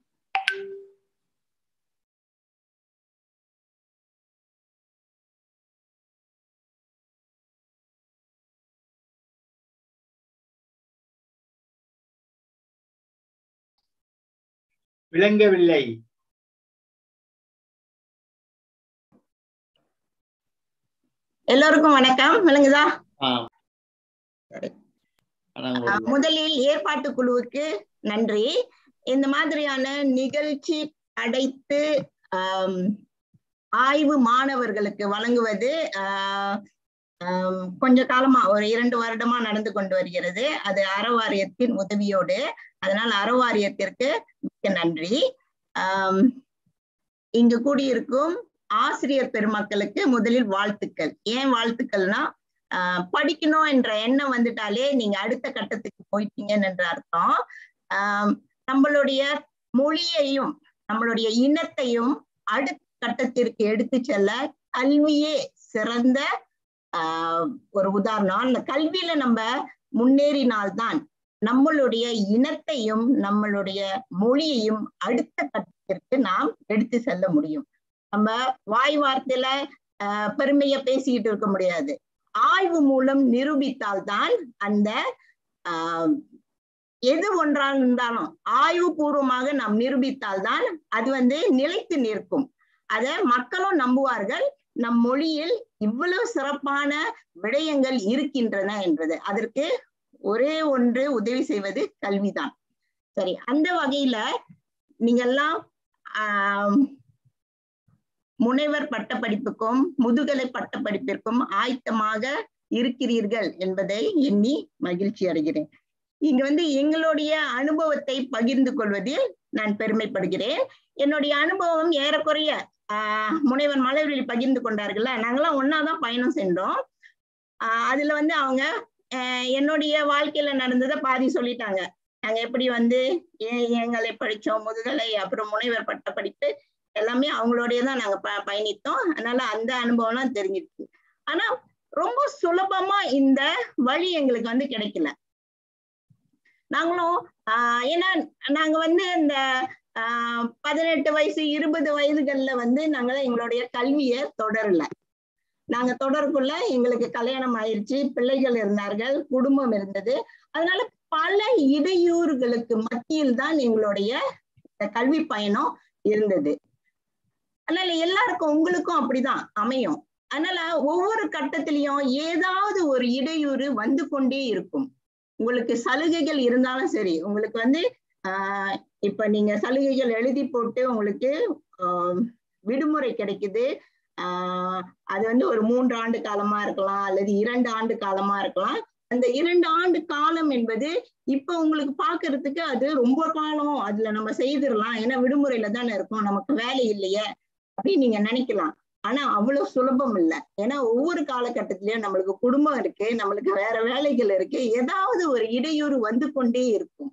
விளங்கவில்லை எல்லோருக்கும் வணக்கம் விளங்குதா ஆனா உங்களுடைய முதலில் ஏற்பாட்டு குழுவுக்கு நன்றி இந்த மாதிரியான நிகழ்ச்சி அடைத்து ஆம், ஆய்வு மாணவர்களுக்கு வழங்குவது ஆஹ், ஆம், கொஞ்ச காலமா ஒரு இரண்டு வருடமா நடந்து கொண்டு வருகிறது அது அறவாரியத்தின் உதவியோடு அதனால் அறவாரியத்திற்கு மிக்க நன்றி ஆம், இங்கு கூடியிருக்கும் ஆசிரியர் பெருமக்களுக்கு முதலில் வாழ்த்துக்கள் ஏன் வாழ்த்துக்கள்னா ஆஹ் படிக்கணும் என்ற எண்ணம் வந்துட்டாலே நீங்க அடுத்த கட்டத்துக்கு போயிட்டீங்கன்னு என்ற அர்த்தம் ஆஹ் நம்மளுடைய மொழியையும் நம்மளுடைய இனத்தையும் அடுத்த கட்டத்திற்கு எடுத்து செல்ல கல்வியே சிறந்த ஆஹ் ஒரு உதாரணம் அந்த கல்வியில நம்ம முன்னேறினால்தான் நம்மளுடைய இனத்தையும் நம்மளுடைய மொழியையும் அடுத்த கட்டத்திற்கு நாம் எடுத்து செல்ல முடியும் நம்ம வாய் வார்த்தையில ஆஹ் பெருமைய பேசிக்கிட்டு இருக்க முடியாது ஆய்வு மூலம் நிரூபித்தால்தான் அந்த ஆஹ் எது ஒன்றாக இருந்தாலும் ஆய்வு பூர்வமாக நாம் நிரூபித்தால்தான் அது வந்து நிலைத்து நிற்கும் அத மக்களும் நம்புவார்கள் நம் மொழியில் இவ்வளவு சிறப்பான விடயங்கள் இருக்கின்றன என்பது அதற்கு ஒரே ஒன்று உதவி செய்வது கல்விதான் சரி அந்த வகையில நீங்கெல்லாம் ஆஹ் முனைவர் பட்டப்படிப்புக்கும் முதுகலை பட்டப்படிப்பிற்கும் ஆயத்தமாக இருக்கிறீர்கள் என்பதை எண்ணி மகிழ்ச்சி அடைகிறேன் இங்க வந்து எங்களுடைய அனுபவத்தை பகிர்ந்து கொள்வதில் நான் பெருமைப்படுகிறேன் என்னுடைய அனுபவம் ஏறக்குறைய ஆஹ் முனைவர் மலர்வெளி பகிர்ந்து கொண்டார்கள்ல நாங்கெல்லாம் ஒன்னாதான் பயணம் சென்றோம் ஆஹ் அதுல வந்து அவங்க ஆஹ் என்னுடைய வாழ்க்கையில நடந்ததை பாதி சொல்லிட்டாங்க நாங்க எப்படி வந்து ஏ- எங்களை படிச்சோம் முதுகலை அப்புறம் முனைவர் பட்ட படிப்பு எல்லாமே அவங்களோடய தான் நாங்க ப பயணித்தோம் அதனால அந்த அனுபவம்லாம் தெரிஞ்சிருக்கு ஆனா ரொம்ப சுலபமா இந்த வழி எங்களுக்கு வந்து கிடைக்கல நாங்களும் ஆஹ் ஏன்னா நாங்க வந்து இந்த ஆஹ் பதினெட்டு வயசு இருபது வயதுகள்ல வந்து நாங்க எங்களுடைய கல்வியை தொடரல நாங்க தொடர்க்குள்ள எங்களுக்கு கல்யாணம் ஆயிருச்சு பிள்ளைகள் இருந்தார்கள் குடும்பம் இருந்தது அதனால பல இடையூறுகளுக்கு மத்தியில் தான் எங்களுடைய இந்த கல்வி பயணம் இருந்தது அதனால எல்லாருக்கும் உங்களுக்கும் அப்படிதான் அமையும் அதனால ஒவ்வொரு கட்டத்திலையும் ஏதாவது ஒரு இடையூறு வந்து கொண்டே இருக்கும் உங்களுக்கு சலுகைகள் இருந்தாலும் சரி உங்களுக்கு வந்து ஆஹ் இப்ப நீங்க சலுகைகள் எழுதி போட்டு உங்களுக்கு ஆஹ் விடுமுறை கிடைக்குது ஆஹ் அது வந்து ஒரு மூன்று ஆண்டு காலமா இருக்கலாம் அல்லது இரண்டு ஆண்டு காலமா இருக்கலாம் அந்த இரண்டு ஆண்டு காலம் என்பது இப்ப உங்களுக்கு பாக்குறதுக்கு அது ரொம்ப காலம் அதுல நம்ம செய்திடலாம் ஏன்னா விடுமுறையில தானே இருக்கோம் நமக்கு வேலை இல்லையே அப்படின்னு நீங்க நினைக்கலாம் ஆனா அவ்வளவு சுலபம் இல்லை ஏன்னா ஒவ்வொரு காலகட்டத்திலயும் நம்மளுக்கு குடும்பம் இருக்கு நம்மளுக்கு வேற வேலைகள் இருக்கு ஏதாவது ஒரு இடையூறு வந்து கொண்டே இருக்கும்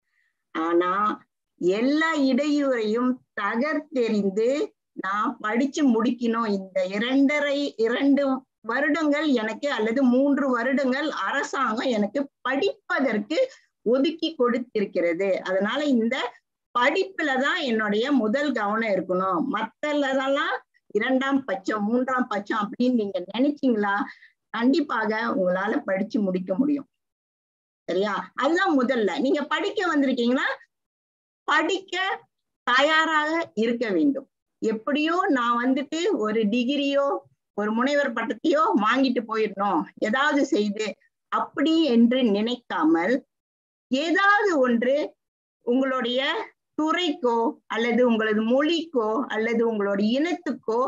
ஆனா எல்லா இடையூறையும் தகர்த்தெறிந்து நான் படிச்சு முடிக்கணும் இந்த இரண்டரை இரண்டு வருடங்கள் எனக்கு அல்லது மூன்று வருடங்கள் அரசாங்கம் எனக்கு படிப்பதற்கு ஒதுக்கி கொடுத்திருக்கிறது அதனால இந்த படிப்புல தான் என்னுடைய முதல் கவனம் இருக்கணும் மத்தலதெல்லாம் இரண்டாம் பட்சம் மூன்றாம் பட்சம் அப்படின்னு நீங்க நினைச்சீங்களா கண்டிப்பாக உங்களால படிச்சு முடிக்க முடியும் சரியா அதுதான் முதல்ல நீங்க படிக்க வந்திருக்கீங்கன்னா படிக்க தயாராக இருக்க வேண்டும் எப்படியோ நான் வந்துட்டு ஒரு டிகிரியோ ஒரு முனைவர் பட்டத்தையோ வாங்கிட்டு போயிடணும் ஏதாவது செய்து அப்படி என்று நினைக்காமல் ஏதாவது ஒன்று உங்களுடைய துறைக்கோ அல்லது உங்களது மொழிக்கோ அல்லது உங்களுடைய இனத்துக்கோ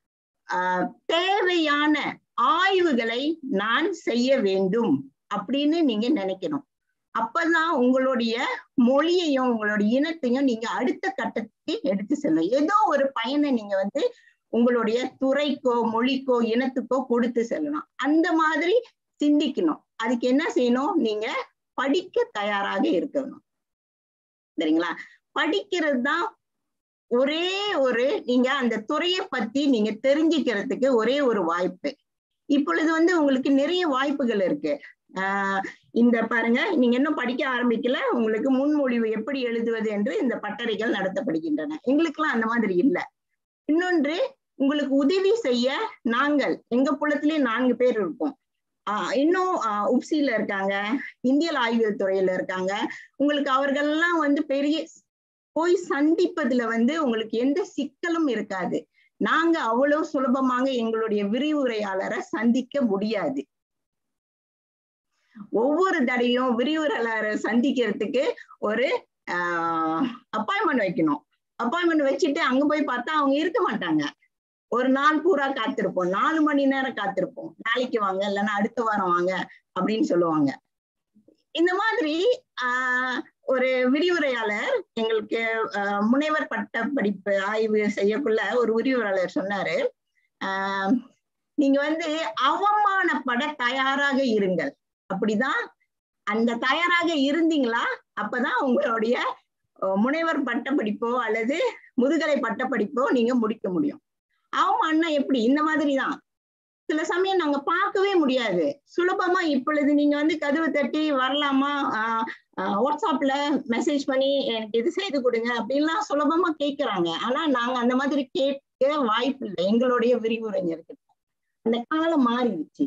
ஆஹ் தேவையான ஆய்வுகளை நான் செய்ய வேண்டும் அப்படின்னு நீங்க நினைக்கணும் அப்பதான் உங்களுடைய மொழியையும் உங்களுடைய இனத்தையும் நீங்க அடுத்த கட்டத்துக்கு எடுத்து செல்லும் ஏதோ ஒரு பயனை நீங்க வந்து உங்களுடைய துறைக்கோ மொழிக்கோ இனத்துக்கோ கொடுத்து செல்லலாம் அந்த மாதிரி சிந்திக்கணும் அதுக்கு என்ன செய்யணும் நீங்க படிக்க தயாராக இருக்கணும் சரிங்களா படிக்கிறது தான் ஒரே ஒரு நீங்க அந்த துறையை பத்தி நீங்க தெரிஞ்சுக்கிறதுக்கு ஒரே ஒரு வாய்ப்பு இப்பொழுது வந்து உங்களுக்கு நிறைய வாய்ப்புகள் இருக்கு ஆஹ் இந்த பாருங்க நீங்க இன்னும் படிக்க ஆரம்பிக்கல உங்களுக்கு முன்மொழிவு எப்படி எழுதுவது என்று இந்த பட்டறைகள் நடத்தப்படுகின்றன எங்களுக்கெல்லாம் அந்த மாதிரி இல்லை இன்னொன்று உங்களுக்கு உதவி செய்ய நாங்கள் எங்க புலத்திலே நான்கு பேர் இருக்கோம் ஆஹ் இன்னும் ஆஹ் உப்சில இருக்காங்க இந்தியல் ஆய்வியல் துறையில இருக்காங்க உங்களுக்கு அவர்கள்லாம் வந்து பெரிய போய் சந்திப்பதுல வந்து உங்களுக்கு எந்த சிக்கலும் இருக்காது நாங்க அவ்வளவு சுலபமாக எங்களுடைய விரிவுரையாளரை சந்திக்க முடியாது ஒவ்வொரு தடையும் விரிவுரையாளரை சந்திக்கிறதுக்கு ஒரு அப்பாயின்மெண்ட் வைக்கணும் அப்பாயின்மெண்ட் வச்சுட்டு அங்க போய் பார்த்தா அவங்க இருக்க மாட்டாங்க ஒரு நாள் பூரா காத்திருப்போம் நாலு மணி நேரம் காத்திருப்போம் நாளைக்கு வாங்க இல்லைன்னா அடுத்த வாரம் வாங்க அப்படின்னு சொல்லுவாங்க இந்த மாதிரி ஆஹ் ஒரு விரிவுரையாளர் எங்களுக்கு ஆஹ் முனைவர் பட்ட படிப்பு ஆய்வு செய்யக்குள்ள ஒரு விரிவுரையாளர் சொன்னாரு ஆஹ் நீங்க வந்து அவமானப்பட தயாராக இருங்கள் அப்படிதான் அந்த தயாராக இருந்தீங்களா அப்பதான் உங்களுடைய முனைவர் பட்ட படிப்போ அல்லது முதுகலை பட்ட படிப்போ நீங்க முடிக்க முடியும் அவமானம் எப்படி இந்த மாதிரிதான் சில சமயம் நாங்க பார்க்கவே முடியாது சுலபமா இப்பொழுது நீங்க வந்து கதவு தட்டி வரலாமா வாட்ஸ்அப்ல மெசேஜ் பண்ணி எனக்கு இது செய்து கொடுங்க அப்படின்லாம் சுலபமா கேட்கிறாங்க ஆனா நாங்க அந்த மாதிரி கேட்க வாய்ப்பு இல்லை எங்களுடைய விரிவுரைஞர்கிட்ட அந்த காலம் மாறிடுச்சு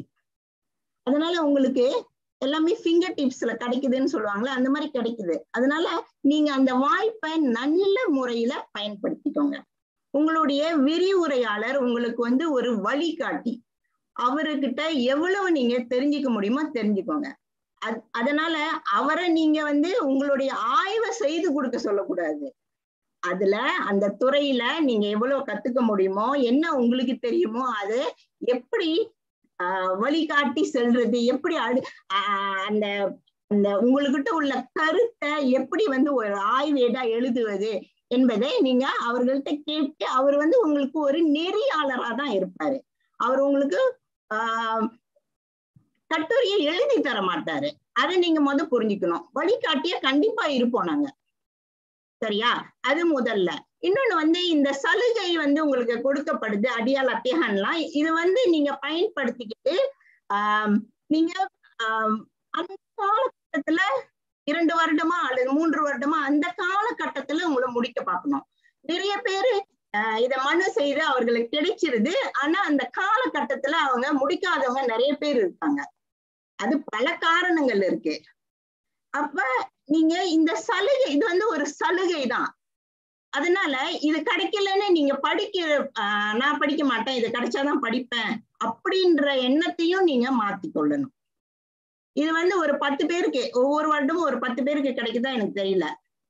அதனால உங்களுக்கு எல்லாமே ஃபிங்கர் டிப்ஸ்ல கிடைக்குதுன்னு சொல்லுவாங்களே அந்த மாதிரி கிடைக்குது அதனால நீங்க அந்த வாய்ப்பை நல்ல முறையில பயன்படுத்திக்கோங்க உங்களுடைய விரிவுரையாளர் உங்களுக்கு வந்து ஒரு வழிகாட்டி அவர்கிட்ட எவ்வளவு நீங்க தெரிஞ்சுக்க முடியுமோ தெரிஞ்சுக்கோங்க அதனால அவரை நீங்க வந்து உங்களுடைய ஆய்வை செய்து கொடுக்க சொல்லக்கூடாது அதுல அந்த துறையில நீங்க எவ்வளவு கத்துக்க முடியுமோ என்ன உங்களுக்கு தெரியுமோ அது எப்படி ஆஹ் வழிகாட்டி செல்றது எப்படி அடு அந்த அந்த உங்ககிட்ட உள்ள கருத்தை எப்படி வந்து ஒரு ஆய்வேடா எழுதுவது என்பதை நீங்க அவர்கள்ட்ட கேட்டு அவர் வந்து உங்களுக்கு ஒரு நெறியாளரா தான் இருப்பாரு அவர் உங்களுக்கு ஆஹ் கட்டுரையை எழுதி தர மாட்டாரு அதை நீங்க முத புரிஞ்சுக்கணும் வழிகாட்டிய கண்டிப்பா இருப்போம் நாங்க சரியா அது முதல்ல இன்னொன்னு வந்து இந்த சலுகை வந்து உங்களுக்கு கொடுக்கப்படுது அடியால் அத்தியகன்லாம் இது வந்து நீங்க பயன்படுத்திக்கிட்டு ஆஹ் நீங்க ஆஹ் அந்த காலகட்டத்துல இரண்டு வருடமா அல்லது மூன்று வருடமா அந்த காலகட்டத்துல உங்களை முடிக்க பார்க்கணும் நிறைய பேரு இத மனு செய்து அவர்களுக்கு கிடைச்சிருது ஆனா அந்த காலகட்டத்துல அவங்க முடிக்காதவங்க நிறைய பேர் இருக்காங்க அது பல காரணங்கள் இருக்கு அப்ப நீங்க இந்த சலுகை இது வந்து ஒரு சலுகை தான் அதனால இது கிடைக்கலன்னு நீங்க படிக்க நான் படிக்க மாட்டேன் இது கிடைச்சாதான் படிப்பேன் அப்படின்ற எண்ணத்தையும் நீங்க மாத்திக்கொள்ளணும் இது வந்து ஒரு பத்து பேருக்கு ஒவ்வொரு வருடமும் ஒரு பத்து பேருக்கு கிடைக்குதா எனக்கு தெரியல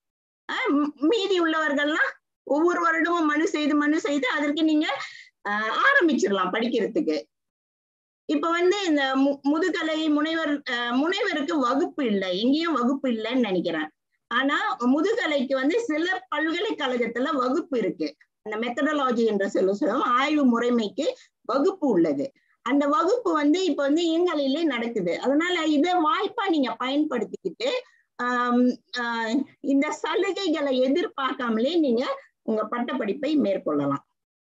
மீதி உள்ளவர்கள்லாம் ஒவ்வொரு வருடமும் மனு செய்து மனு செய்து அதற்கு நீங்க ஆரம்பிச்சிடலாம் படிக்கிறதுக்கு இப்ப வந்து இந்த முதுகலை முனைவர் முனைவருக்கு வகுப்பு இல்லை எங்கேயும் வகுப்பு இல்லைன்னு நினைக்கிறேன் ஆனா முதுகலைக்கு வந்து சில பல்கலைக்கழகத்துல வகுப்பு இருக்கு அந்த மெத்தடாலஜி என்ற சொல்ல சொல்லும் ஆய்வு முறைமைக்கு வகுப்பு உள்ளது அந்த வகுப்பு வந்து இப்ப வந்து இயங்கலையிலே நடக்குது அதனால இதை வாய்ப்பா நீங்க பயன்படுத்திக்கிட்டு ஆஹ் இந்த சலுகைகளை எதிர்பார்க்காமலே நீங்க உங்க பட்டப்படிப்பை மேற்கொள்ளலாம்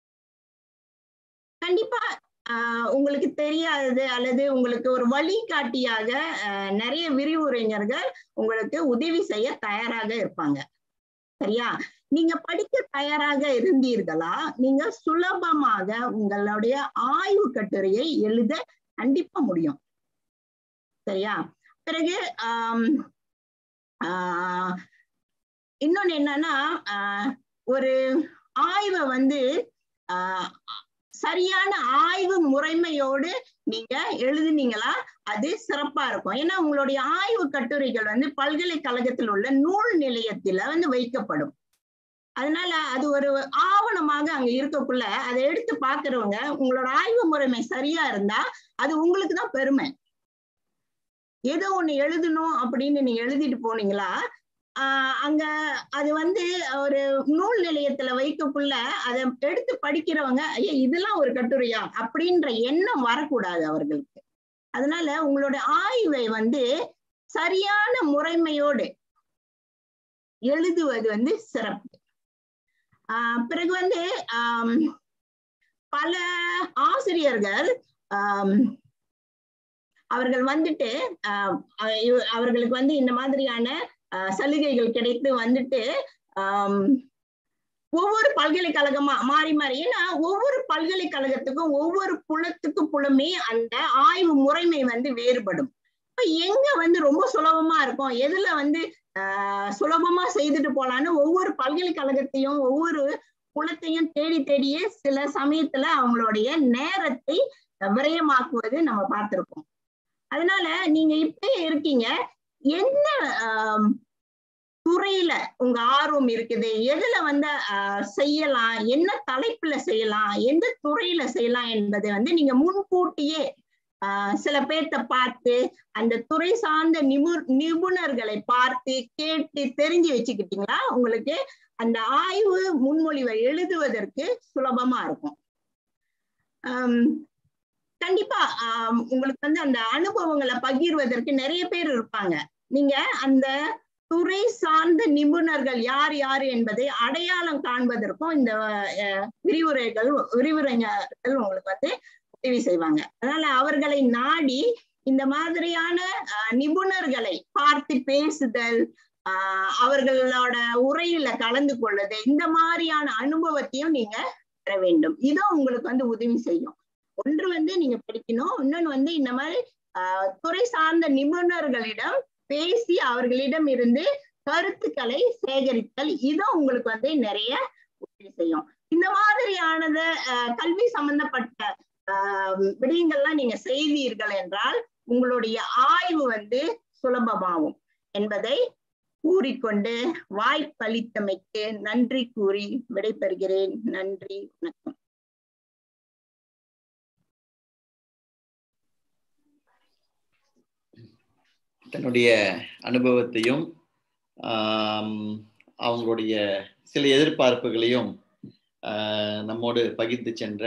கண்டிப்பா ஆஹ் உங்களுக்கு தெரியாதது அல்லது உங்களுக்கு ஒரு வழிகாட்டியாக நிறைய விரிவுரைஞர்கள் உங்களுக்கு உதவி செய்ய தயாராக இருப்பாங்க சரியா நீங்க படிக்க தயாராக இருந்தீர்களா நீங்க சுலபமாக உங்களுடைய ஆய்வு கட்டுரையை எழுத கண்டிப்பா முடியும் சரியா பிறகு ஆஹ் ஆஹ் இன்னொன்னு என்னன்னா ஆஹ் ஒரு ஆய்வை வந்து ஆஹ் சரியான ஆய்வு முறைமையோடு நீங்க எழுதுனீங்களா அது சிறப்பா இருக்கும் ஏன்னா உங்களுடைய ஆய்வு கட்டுரைகள் வந்து பல்கலைக்கழகத்தில் உள்ள நூல் நிலையத்துல வந்து வைக்கப்படும் அதனால அது ஒரு ஆவணமாக அங்க இருக்கக்குள்ள அதை எடுத்து பாக்குறவங்க உங்களோட ஆய்வு முறைமை சரியா இருந்தா அது உங்களுக்கு தான் பெருமை ஏதோ ஒண்ணு எழுதணும் அப்படின்னு நீங்க எழுதிட்டு போனீங்களா ஆஹ் அங்க அது வந்து ஒரு நூல் நிலையத்துல வைக்கக்குள்ள அதை எடுத்து படிக்கிறவங்க ஐயா இதெல்லாம் ஒரு கட்டுரையா அப்படின்ற எண்ணம் வரக்கூடாது அவர்களுக்கு அதனால உங்களோட ஆய்வை வந்து சரியான முறைமையோடு எழுதுவது வந்து சிறப்பு ஆஹ் பிறகு வந்து ஆம், பல ஆசிரியர்கள் ஆம், அவர்கள் வந்துட்டு ஆஹ் அஹ் இவ- அவர்களுக்கு வந்து இந்த மாதிரியான ஆஹ் சலுகைகள் கிடைத்து வந்துட்டு ஆம், ஒவ்வொரு பல்கலைக்கழகமா மாறி மாறி ஏன்னா ஒவ்வொரு பல்கலைக்கழகத்துக்கும் ஒவ்வொரு புலத்துக்கும் புலமே அந்த ஆய்வு முறைமை வந்து வேறுபடும் இப்ப எங்க வந்து ரொம்ப சுலபமா இருக்கும் எதுல வந்து ஆஹ் சுலபமா செய்துட்டு போலான்னு ஒவ்வொரு பல்கலைக்கழகத்தையும் ஒவ்வொரு புலத்தையும் தேடி தேடியே சில சமயத்துல அவங்களுடைய நேரத்தை விரயமாக்குவது நம்ம பார்த்திருக்கோம் அதனால நீங்க இப்பயே இருக்கீங்க என்ன ஆம், துறையில உங்க ஆர்வம் இருக்குது எதுல வந்து ஆஹ், செய்யலாம் என்ன தலைப்புல செய்யலாம் எந்த துறையில செய்யலாம் என்பதை வந்து நீங்க முன்கூட்டியே ஆஹ், சில பேர்த்த பார்த்து அந்த துறை சார்ந்த நிபு நிபுணர்களை பார்த்து கேட்டு தெரிஞ்சு வச்சுக்கிட்டீங்களா உங்களுக்கு அந்த ஆய்வு முன்மொழிவை எழுதுவதற்கு சுலபமா இருக்கும் ஆம், கண்டிப்பா ஆம், உங்களுக்கு வந்து அந்த அனுபவங்களை பகிர்வதற்கு நிறைய பேர் இருப்பாங்க நீங்க அந்த துறை சார்ந்த நிபுணர்கள் யார் யார் என்பதை அடையாளம் காண்பதற்கும் இந்த அஹ், விரிவுரைகள் விரிவுரைஞர்கள் உங்களுக்கு வந்து உதவி செய்வாங்க அதனால அவர்களை நாடி இந்த மாதிரியான அஹ், நிபுணர்களை பார்த்து பேசுதல் ஆஹ், அவர்களோட உரையில கலந்து கொள்ளுது இந்த மாதிரியான அனுபவத்தையும் நீங்க பெற வேண்டும் இதுவும் உங்களுக்கு வந்து உதவி செய்யும் ஒன்று வந்து நீங்க படிக்கணும் இன்னொன்னு வந்து இந்த மாதிரி ஆஹ், துறை சார்ந்த நிபுணர்களிடம் பேசி அவர்களிடம் இருந்து கருத்துக்களை சேகரித்தல் இதுவும் உங்களுக்கு வந்து நிறைய உதவி செய்யும் இந்த மாதிரியானத ஆஹ், கல்வி சம்பந்தப்பட்ட ஆஹ், விடயங்கள்லாம் நீங்க செய்தீர்கள் என்றால் உங்களுடைய ஆய்வு வந்து சுலபமாகும் என்பதை கூறிக்கொண்டு வாய்ப்பளித்தமைக்கு நன்றி கூறி விடைபெறுகிறேன் நன்றி வணக்கம் தன்னுடைய அனுபவத்தையும் ஆம், அவங்களுடைய சில எதிர்பார்ப்புகளையும் ஆஹ், நம்மோடு பகிர்ந்து சென்ற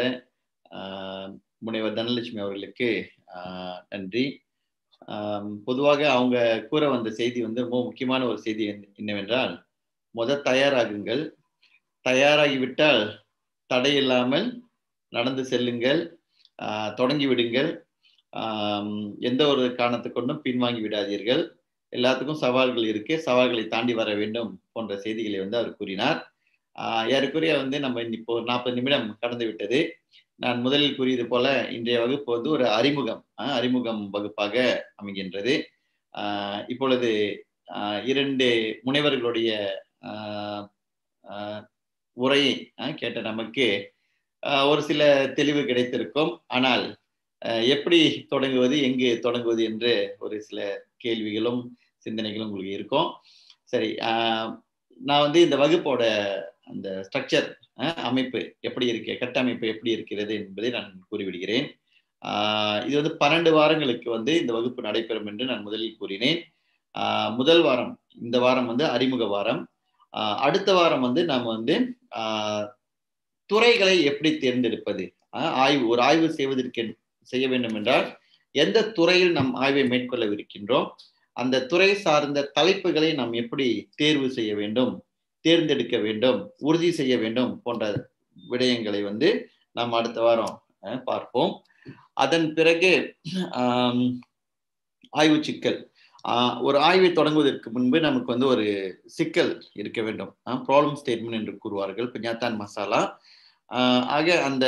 ஆஹ், முனைவர் தனலட்சுமி அவர்களுக்கு ஆஹ், நன்றி ஆம், பொதுவாக அவங்க கூற வந்த செய்தி வந்து ரொம்ப முக்கியமான ஒரு செய்தி என்ன- என்னவென்றால் முத தயாராகுங்கள் தயாராகிவிட்டால் தடையில்லாமல் நடந்து செல்லுங்கள் ஆஹ், தொடங்கி விடுங்கள் ஆம், எந்த ஒரு காரணத்தை கொண்டும் பின்வாங்கி விடாதீர்கள் எல்லாத்துக்கும் சவால்கள் இருக்கு சவால்களை தாண்டி வர வேண்டும் போன்ற செய்திகளை வந்து அவர் கூறினார் ஆஹ் ஏறக்குறைய வந்து நம்ம இப்போ ஒரு நாற்பது நிமிடம் கடந்து விட்டது நான் முதலில் கூறியது போல இன்றைய வகுப்பு வந்து ஒரு அறிமுகம் ஆஹ் அறிமுகம் வகுப்பாக அமைகின்றது ஆஹ் இப்பொழுது ஆஹ் இரண்டு முனைவர்களுடைய ஆஹ் ஆஹ் உரையை ஆஹ் கேட்ட நமக்கு ஆஹ் ஒரு சில தெளிவு கிடைத்திருக்கும் ஆனால் ஆஹ் எப்படி தொடங்குவது எங்கு தொடங்குவது என்று ஒரு சில கேள்விகளும் சிந்தனைகளும் உங்களுக்கு இருக்கும் சரி ஆஹ் நான் வந்து இந்த வகுப்போட அந்த ஸ்ட்ரக்சர் அமைப்பு எப்படி இருக்கு கட்டமைப்பு எப்படி இருக்கிறது என்பதை நான் கூறிவிடுகிறேன் ஆஹ் இது வந்து பன்னெண்டு வாரங்களுக்கு வந்து இந்த வகுப்பு நடைபெறும் என்று நான் முதலில் கூறினேன் ஆஹ் முதல் வாரம் இந்த வாரம் வந்து அறிமுக வாரம் ஆஹ் அடுத்த வாரம் வந்து நாம் வந்து ஆஹ் துறைகளை எப்படி தேர்ந்தெடுப்பது ஆஹ் ஆய்வு ஒரு ஆய்வு செய்வதற்கு செய்ய வேண்டும் என்றால் எந்த துறையில் நம் ஆய்வை மேற்கொள்ளவிருக்கின்றோம் அந்த துறை சார்ந்த தலைப்புகளை நாம் எப்படி தேர்வு செய்ய வேண்டும் தேர்ந்தெடுக்க வேண்டும் உறுதி செய்ய வேண்டும் போன்ற விடயங்களை வந்து நாம் அடுத்த வாரம் அஹ், பார்ப்போம் அதன் பிறகு ஆம், ஆய்வு சிக்கல் ஆஹ், ஒரு ஆய்வை தொடங்குவதற்கு முன்பு நமக்கு வந்து ஒரு சிக்கல் இருக்க வேண்டும் ப்ராப்ளம் ஸ்டேட்மெண்ட் என்று கூறுவார்கள் பிஞ்சாத்தான் மசாலா ஆஹ், ஆக அந்த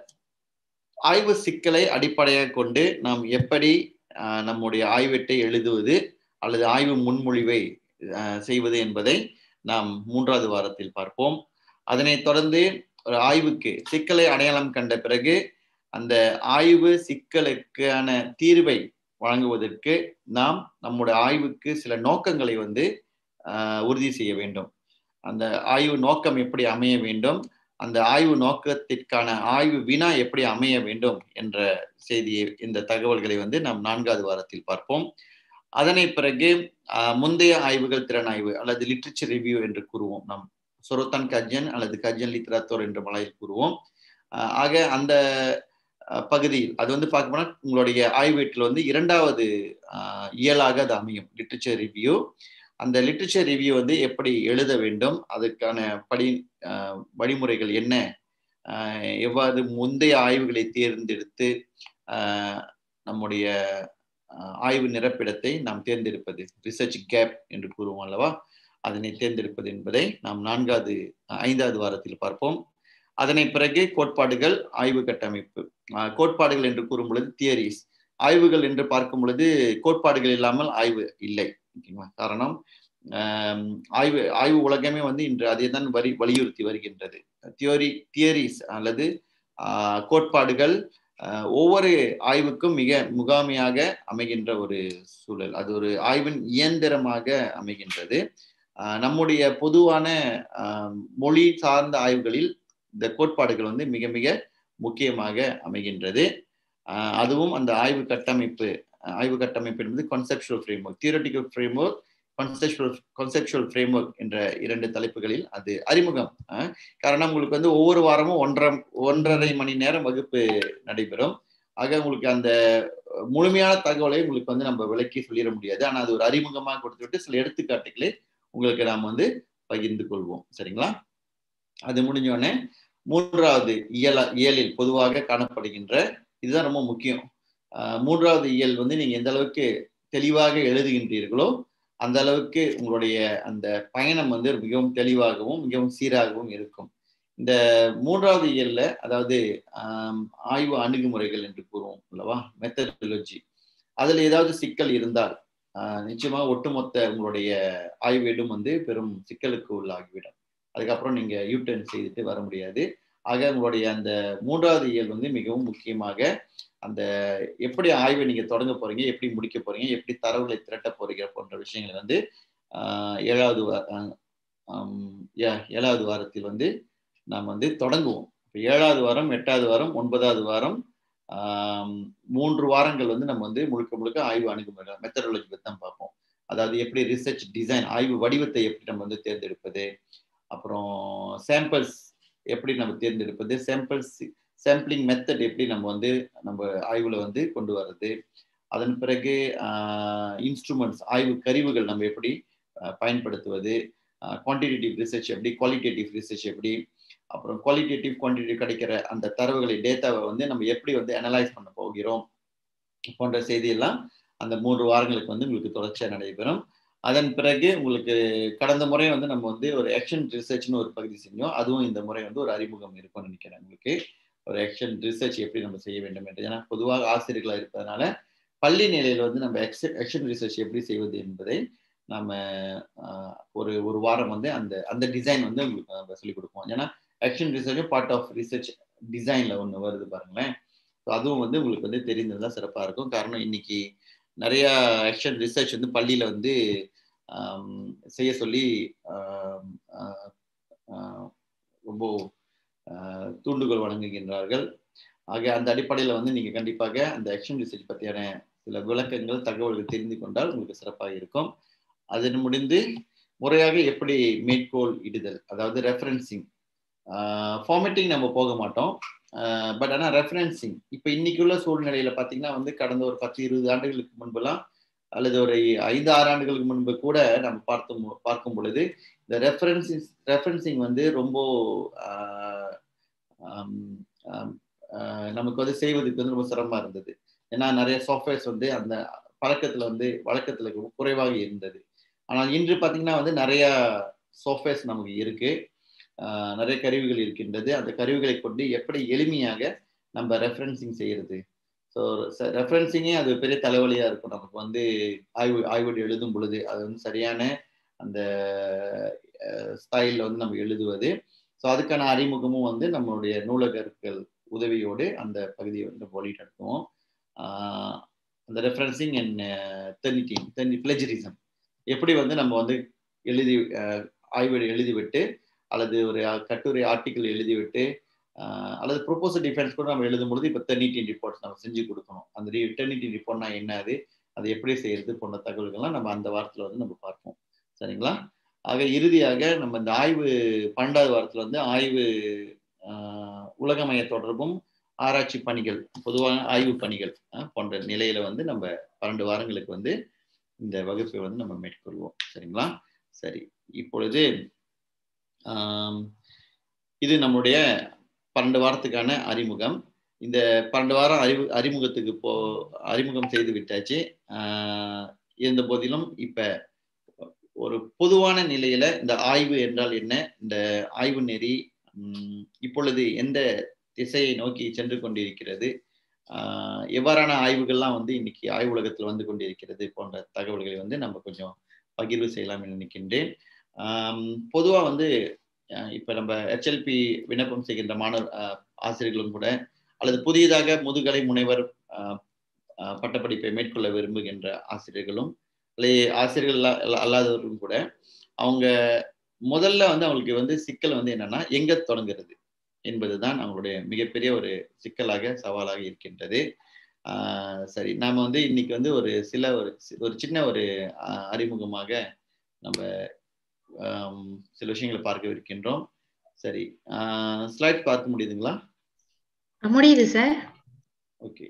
ஆய்வு சிக்கலை அடிப்படையாக கொண்டு நாம் எப்படி ஆஹ், நம்முடைய ஆய்வெட்டை எழுதுவது அல்லது ஆய்வு முன்மொழிவை ஆஹ், செய்வது என்பதை நாம் மூன்றாவது வாரத்தில் பார்ப்போம் அதனைத் தொடர்ந்து ஒரு ஆய்வுக்கு சிக்கலை அடையாளம் கண்ட பிறகு அந்த ஆய்வு சிக்கலுக்கான தீர்வை வழங்குவதற்கு நாம் நம்முடைய ஆய்வுக்கு சில நோக்கங்களை வந்து ஆஹ், உறுதி செய்ய வேண்டும் அந்த ஆய்வு நோக்கம் எப்படி அமைய வேண்டும் அந்த ஆய்வு நோக்கத்திற்கான ஆய்வு வினா எப்படி அமைய வேண்டும் என்ற செய்தியை இந்த தகவல்களை வந்து நாம் நான்காவது வாரத்தில் பார்ப்போம் அதனை பிறகு ஆஹ், முந்தைய ஆய்வுகள் திறனாய்வு அல்லது லிட்ரேச்சர் ரிவ்யூ என்று கூறுவோம் நாம் சொரத்தான் கஜன் அல்லது கஜன் லித்ராத்தோர் என்ற மலையில் கூறுவோம் ஆஹ், ஆக அந்த ஆஹ், பகுதியில் அது வந்து பார்க்க போனால் உங்களுடைய ஆய்வேட்டில் வந்து இரண்டாவது ஆஹ், இயலாக அது அமையும் லிட்ரேச்சர் ரிவ்யூ அந்த லிட்ரேச்சர் ரிவ்யூ வந்து எப்படி எழுத வேண்டும் அதுக்கான படி வழிமுறைகள் என்ன எவ்வாறு முந்தைய ஆய்வுகளை தேர்ந்தெடுத்து நம்முடைய ஆய்வு நிரப்பிடத்தை நாம் தேர்ந்தெடுப்பது ரிசர்ச் கேப் என்று கூறுவோம் அல்லவா அதனை தேர்ந்தெடுப்பது என்பதை நாம் நான்காவது ஐந்தாவது வாரத்தில் பார்ப்போம் அதனை பிறகு கோட்பாடுகள் ஆய்வு கட்டமைப்பு கோட்பாடுகள் என்று கூறும் பொழுது தியரிஸ் ஆய்வுகள் என்று பார்க்கும் பொழுது கோட்பாடுகள் இல்லாமல் ஆய்வு இல்லை ஓகேங்களா காரணம் ஆய்வு ஆய்வு உலகமே வந்து இன்று அதை தான் வரி வலியுறுத்தி வருகின்றது தியோரி தியரிஸ் அல்லது கோட்பாடுகள் ஒவ்வொரு ஆய்வுக்கும் மிக முகாமையாக அமைகின்ற ஒரு சூழல் அது ஒரு ஆய்வின் இயந்திரமாக அமைகின்றது நம்முடைய பொதுவான மொழி சார்ந்த ஆய்வுகளில் இந்த கோட்பாடுகள் வந்து மிக மிக முக்கியமாக அமைகின்றது அதுவும் அந்த ஆய்வு கட்டமைப்பு ஆய்வு கட்டமைப்பு என்பது conceptual framework theoretical framework conceptual conceptual framework என்ற இரண்டு தலைப்புகளில் அது அறிமுகம் காரணம் உங்களுக்கு வந்து ஒவ்வொரு வாரமும் ஒன்றரை ஒன்றரை மணி நேரம் வகுப்பு நடைபெறும் ஆக உங்களுக்கு அந்த முழுமையான தகவலை உங்களுக்கு வந்து நம்ம விளக்கி சொல்லிட முடியாது ஆனால் அது ஒரு அறிமுகமாக கொடுத்துவிட்டு சில எடுத்துக்காட்டுகளை உங்களுக்கு நாம் வந்து பகிர்ந்து கொள்வோம் சரிங்களா அது முடிஞ்சோடனே மூன்றாவது இயல இயலில் பொதுவாக காணப்படுகின்ற இதுதான் ரொம்ப முக்கியம் மூன்றாவது இயல் வந்து நீங்க எந்த அளவுக்கு தெளிவாக எழுதுகின்றீர்களோ அந்த அளவுக்கு உங்களுடைய அந்த பயணம் வந்து மிகவும் தெளிவாகவும் மிகவும் சீராகவும் இருக்கும் இந்த மூன்றாவது இயல்ல அதாவது ஆய்வு அணுகுமுறைகள் என்று கூறுவோம் அல்லவா மெத்தடாலஜி அதுல ஏதாவது சிக்கல் இருந்தால் நிச்சயமா ஒட்டுமொத்த உங்களுடைய ஆய்வேடும் வந்து பெரும் சிக்கலுக்கு உள்ளாகிவிடும் அதுக்கப்புறம் நீங்க யூட்டர்ன் செய்துட்டு வர முடியாது ஆக உங்களுடைய அந்த மூன்றாவது இயல் வந்து மிகவும் முக்கியமாக அந்த எப்படி ஆய்வை நீங்க தொடங்க போறீங்க எப்படி முடிக்க போறீங்க எப்படி தரவுகளை திரட்ட போறீங்க போன்ற விஷயங்களை வந்து ஏழாவது ஏழாவது வாரத்தில் வந்து நாம் வந்து தொடங்குவோம் இப்போ ஏழாவது வாரம் எட்டாவது வாரம் ஒன்பதாவது வாரம் மூன்று வாரங்கள் வந்து நம்ம வந்து முழுக்க முழுக்க ஆய்வு அணுகுமுறை மெத்தடாலஜி பற்றி தான் பார்ப்போம் அதாவது எப்படி ரிசர்ச் டிசைன் ஆய்வு வடிவத்தை எப்படி நம்ம வந்து தேர்ந்தெடுப்பது அப்புறம் சாம்பிள்ஸ் எப்படி நம்ம தேர்ந்தெடுப்பது சாம்பிள்ஸ் சாம்பிளிங் மெத்தட் எப்படி நம்ம வந்து நம்ம ஆய்வுல வந்து கொண்டு வர்றது அதன் பிறகு இன்ஸ்ட்ருமெண்ட்ஸ் ஆய்வு கருவிகள் நம்ம எப்படி பயன்படுத்துவது குவான்டிடேட்டிவ் ரிசர்ச் எப்படி குவாலிட்டேட்டிவ் ரிசர்ச் எப்படி அப்புறம் குவாலிட்டேட்டிவ் குவான்டிட்டிவ் கிடைக்கிற அந்த தரவுகளை டேட்டாவை வந்து நம்ம எப்படி வந்து அனலைஸ் பண்ண போகிறோம் போன்ற செய்தியெல்லாம் அந்த மூன்று வாரங்களுக்கு வந்து உங்களுக்கு தொடர்ச்சியாக நடைபெறும் அதன் பிறகு உங்களுக்கு கடந்த முறை வந்து நம்ம வந்து ஒரு ஆக்ஷன் ரிசர்ச்னு ஒரு பகுதி செஞ்சோம் அதுவும் இந்த முறை வந்து ஒரு அறிமுகம் இருக்கும்னு நினைக்கிறேன் உங்களுக்கு ஒரு ஆக்ஷன் ரிசர்ச் எப்படி நம்ம செய்ய வேண்டும் என்று ஏன்னா பொதுவாக ஆசிரியர்களாக இருப்பதனால பள்ளி நிலையில் வந்து நம்ம ஆக்ஷன் ரிசர்ச் எப்படி செய்வது என்பதை நம்ம ஒரு ஒரு வாரம் வந்து அந்த அந்த டிசைன் வந்து உங்களுக்கு நம்ம சொல்லிக் கொடுப்போம் ஏன்னா ஆக்ஷன் ரிசர்ச்சும் பார்ட் ஆஃப் ரிசர்ச் டிசைனில் ஒன்று வருது பாருங்களேன் ஸோ அதுவும் வந்து உங்களுக்கு வந்து தெரிந்ததுதான் சிறப்பாக இருக்கும் காரணம் இன்னைக்கு நிறைய ஆக்ஷன் ரிசர்ச் வந்து பள்ளியில் வந்து செய்ய சொல்லி ரொம்ப தூண்டுகோல் வழங்குகின்றார்கள் ஆக அந்த அடிப்படையில் வந்து நீங்கள் கண்டிப்பாக அந்த ஆக்ஷன் ரிசர்ச் பற்றியான சில விளக்கங்கள் தகவல்கள் தெரிந்து கொண்டால் உங்களுக்கு சிறப்பாக இருக்கும் அதன் முடிந்து முறையாக எப்படி மேற்கோள் இடுதல் அதாவது ரெஃபரன்சிங் ஃபார்மேட்டிங் நம்ம போக மாட்டோம் பட் ஆனால் ரெஃபரன்சிங் இப்போ இன்னைக்குள்ள சூழ்நிலையில பார்த்தீங்கன்னா வந்து கடந்த ஒரு பத்து இருபது ஆண்டுகளுக்கு முன்பெல்லாம் அல்லது ஒரு ஐந்து ஆறு ஆண்டுகளுக்கு முன்பு கூட நம்ம பார்த்தும் பார்க்கும் பொழுது இந்த ரெஃபரன்சிங் ரெஃபரன்சிங் வந்து ரொம்ப நமக்கு வந்து செய்வதற்கு வந்து ரொம்ப சிரமமா இருந்தது ஏன்னா நிறைய சாஃப்ட்வேர்ஸ் வந்து அந்த பழக்கத்துல வந்து வழக்கத்துல குறைவாக இருந்தது ஆனால் இன்று பார்த்தீங்கன்னா வந்து நிறைய சாஃப்ட்வேர்ஸ் நமக்கு இருக்கு நிறைய கருவிகள் இருக்கின்றது அந்த கருவிகளை கொண்டு எப்படி எளிமையாக நம்ம ரெஃபரன்சிங் செய்யறது ஸோ ரெஃபரன்சிங்கே அது பெரிய தலைவலியாக இருக்கும் நமக்கு வந்து ஆய்வு ஆய்வு எழுதும் பொழுது அது வந்து சரியான அந்த ஸ்டைலில் வந்து நம்ம எழுதுவது ஸோ அதுக்கான அறிமுகமும் வந்து நம்மளுடைய நூலகர்கள் உதவியோடு அந்த பகுதியை வந்து நம்ம நடத்துவோம் அந்த ரெஃபரன்சிங் அண்ட் தெர்னிட்டிங் தெர்னி பிளஜரிசம் எப்படி வந்து நம்ம வந்து எழுதி ஆய்வு எழுதிவிட்டு அல்லது ஒரு கட்டுரை ஆர்டிக்கிள் எழுதிவிட்டு அல்லது ப்ரொபோசல் டிஃபென்ஸ் கூட நம்ம எழுதும் பொழுது இப்போ டெர்னிட்டின் ரிப்போர்ட்ஸ் நம்ம செஞ்சு கொடுக்கணும் அந்த டெர்னிட்டின் ரிப்போர்ட்னா என்ன அது அது எப்படி செய்யறது போன்ற தகவல்கள்லாம் நம்ம அந்த வாரத்தில் வந்து நம்ம பார்ப்போம் சரிங்களா ஆக இறுதியாக நம்ம இந்த ஆய்வு பன்னெண்டாவது வாரத்தில் வந்து ஆய்வு உலகமய தொடர்பும் ஆராய்ச்சி பணிகள் பொதுவான ஆய்வு பணிகள் போன்ற நிலையில வந்து நம்ம பன்னெண்டு வாரங்களுக்கு வந்து இந்த வகுப்பை வந்து நம்ம மேற்கொள்வோம் சரிங்களா சரி இப்பொழுது ஆம், இது நம்முடைய பன்னெண்டு வாரத்துக்கான அறிமுகம் இந்த பன்னெண்டு வாரம் அறிவு அறிமுகத்துக்கு போ அறிமுகம் செய்து விட்டாச்சு ஆஹ் இருந்த போதிலும் இப்ப ஒரு பொதுவான நிலையில இந்த ஆய்வு என்றால் என்ன இந்த ஆய்வு நெறி உம், இப்பொழுது எந்த திசையை நோக்கி சென்று கொண்டிருக்கிறது ஆஹ் எவ்வாறான ஆய்வுகள்லாம் வந்து இன்னைக்கு ஆய்வுலகத்தில் வந்து கொண்டிருக்கிறது போன்ற தகவல்களை வந்து நம்ம கொஞ்சம் பகிர்வு செய்யலாம் என்று நினைக்கின்றேன் ஆம், பொதுவா வந்து அஹ் இப்ப நம்ம ஹெச்எல்பி விண்ணப்பம் செய்கின்ற மாணவர் அஹ், ஆசிரியர்களும் கூட அல்லது புதியதாக முதுகலை முனைவர் அஹ், அஹ், பட்டப்படிப்பை மேற்கொள்ள விரும்புகின்ற ஆசிரியர்களும் அல்லது ஆசிரியர்கள் அல்லா- அல்லா- அல்லாதவர்களும் கூட அவங்க முதல்ல வந்து அவங்களுக்கு வந்து சிக்கல் வந்து என்னன்னா எங்க தொடங்குறது என்பதுதான் அவங்களுடைய மிகப்பெரிய ஒரு சிக்கலாக சவாலாக இருக்கின்றது ஆஹ் சரி நாம வந்து இன்னைக்கு வந்து ஒரு சில ஒரு சி- ஒரு சின்ன ஒரு ஆஹ், அறிமுகமாக நம்ம ஆம், சில விஷயங்களை பார்க்க இருக்கின்றோம் சரி ஸ்லைட் பார்க்க முடியுதுங்களா முடியுது சார் ஓகே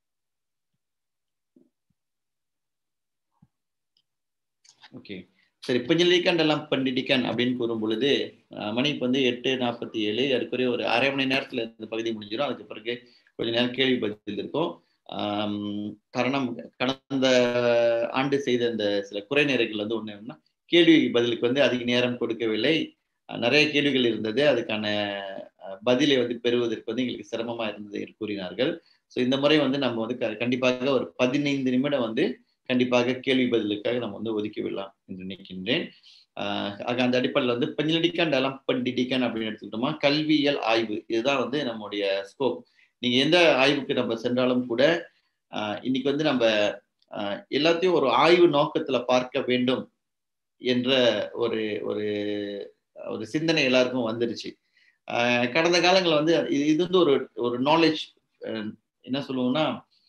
ஓகே சரி பஞ்சலிக்கன் எல்லாம் பண்டிடிக்கன் அப்படின்னு கூறும் பொழுது அஹ், மணி இப்போ வந்து எட்டு நாற்பத்தி ஏழு அதுக்குரிய ஒரு அரை மணி நேரத்துல இந்த பகுதி முடிஞ்சிடும் அதுக்கு பிறகு கொஞ்ச நேரம் கேள்வி பதில் இருக்கும் ஆம், காரணம் கடந்த ஆண்டு செய்த இந்த சில குறை நிறைகள் வந்து ஒண்ணு என்னன்னா கேள்வி பதிலுக்கு வந்து அதிக நேரம் கொடுக்கவில்லை அஹ், நிறைய கேள்விகள் இருந்தது அதுக்கான அஹ், பதிலை வந்து பெறுவதற்கு வந்து எங்களுக்கு சிரமமா இருந்தது என்று கூறினார்கள் ஸோ இந்த முறை வந்து நம்ம வந்து க- கண்டிப்பாக ஒரு பதினைந்து நிமிடம் வந்து கண்டிப்பாக கேள்வி பதிலுக்காக நம்ம வந்து ஒதுக்கி விடலாம் என்று நினைக்கின்றேன் ஆஹ் ஆக அந்த அடிப்படையில் வந்து பஞ்சிலடிக்கான் டெலம் பண்டிடிக்கான் அப்படின்னு எடுத்துக்கிட்டோமா கல்வியியல் ஆய்வு இதுதான் வந்து நம்முடைய ஸ்கோப் நீங்க எந்த ஆய்வுக்கு நம்ம சென்றாலும் கூட ஆஹ் இன்னைக்கு வந்து நம்ம ஆஹ் எல்லாத்தையும் ஒரு ஆய்வு நோக்கத்துல பார்க்க வேண்டும் என்ற ஒரு ஒரு ஒரு சிந்தனை எல்லாருக்கும் வந்துருச்சு ஆஹ் கடந்த காலங்களில் வந்து இது இது வந்து ஒரு ஒரு நாலேஜ் என்ன சொல்லுவோம்னா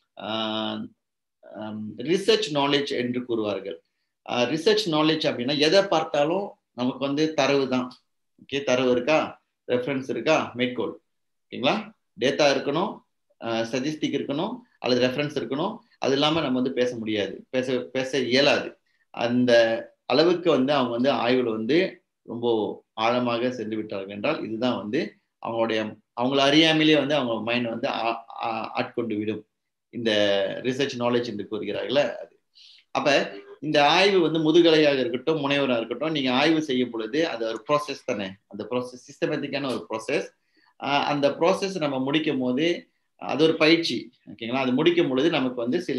ரிசர்ச் நாலேஜ் என்று கூறுவார்கள் ரிசர்ச் நாலேஜ் அப்படின்னா எதை பார்த்தாலும் நமக்கு வந்து தரவு தான் ஓகே தரவு இருக்கா ரெஃபரன்ஸ் இருக்கா மேற்கோள் ஓகேங்களா டேட்டா இருக்கணும் ஸ்டட்டிஸ்டிக் இருக்கணும் அல்லது ரெஃபரன்ஸ் இருக்கணும் அது இல்லாமல் நம்ம வந்து பேச முடியாது பேச பேச இயலாது அந்த அளவுக்கு வந்து அவங்க வந்து ஆய்வில் வந்து ரொம்ப ஆழமாக சென்று விட்டார்கள் என்றால் இதுதான் வந்து அவங்களுடைய அவங்கள அறியாமலே வந்து அவங்க மைண்ட் வந்து ஆ- ஆ- ஆட்கொண்டு விடும் இந்த ரிசர்ச் நாலேஜ் என்று கூறுகிறார்களே அது அப்ப இந்த ஆய்வு வந்து முதுகலையாக இருக்கட்டும் முனைவராக இருக்கட்டும் நீங்க ஆய்வு செய்யும் பொழுது அது ஒரு ப்ராசஸ் தானே அந்த ப்ராசஸ் சிஸ்டமேட்டிக்கான ஒரு ப்ராசஸ் அந்த ப்ராசஸ் நம்ம முடிக்கும் போது அது ஒரு பயிற்சி ஓகேங்களா அது முடிக்கும் பொழுது நமக்கு வந்து சில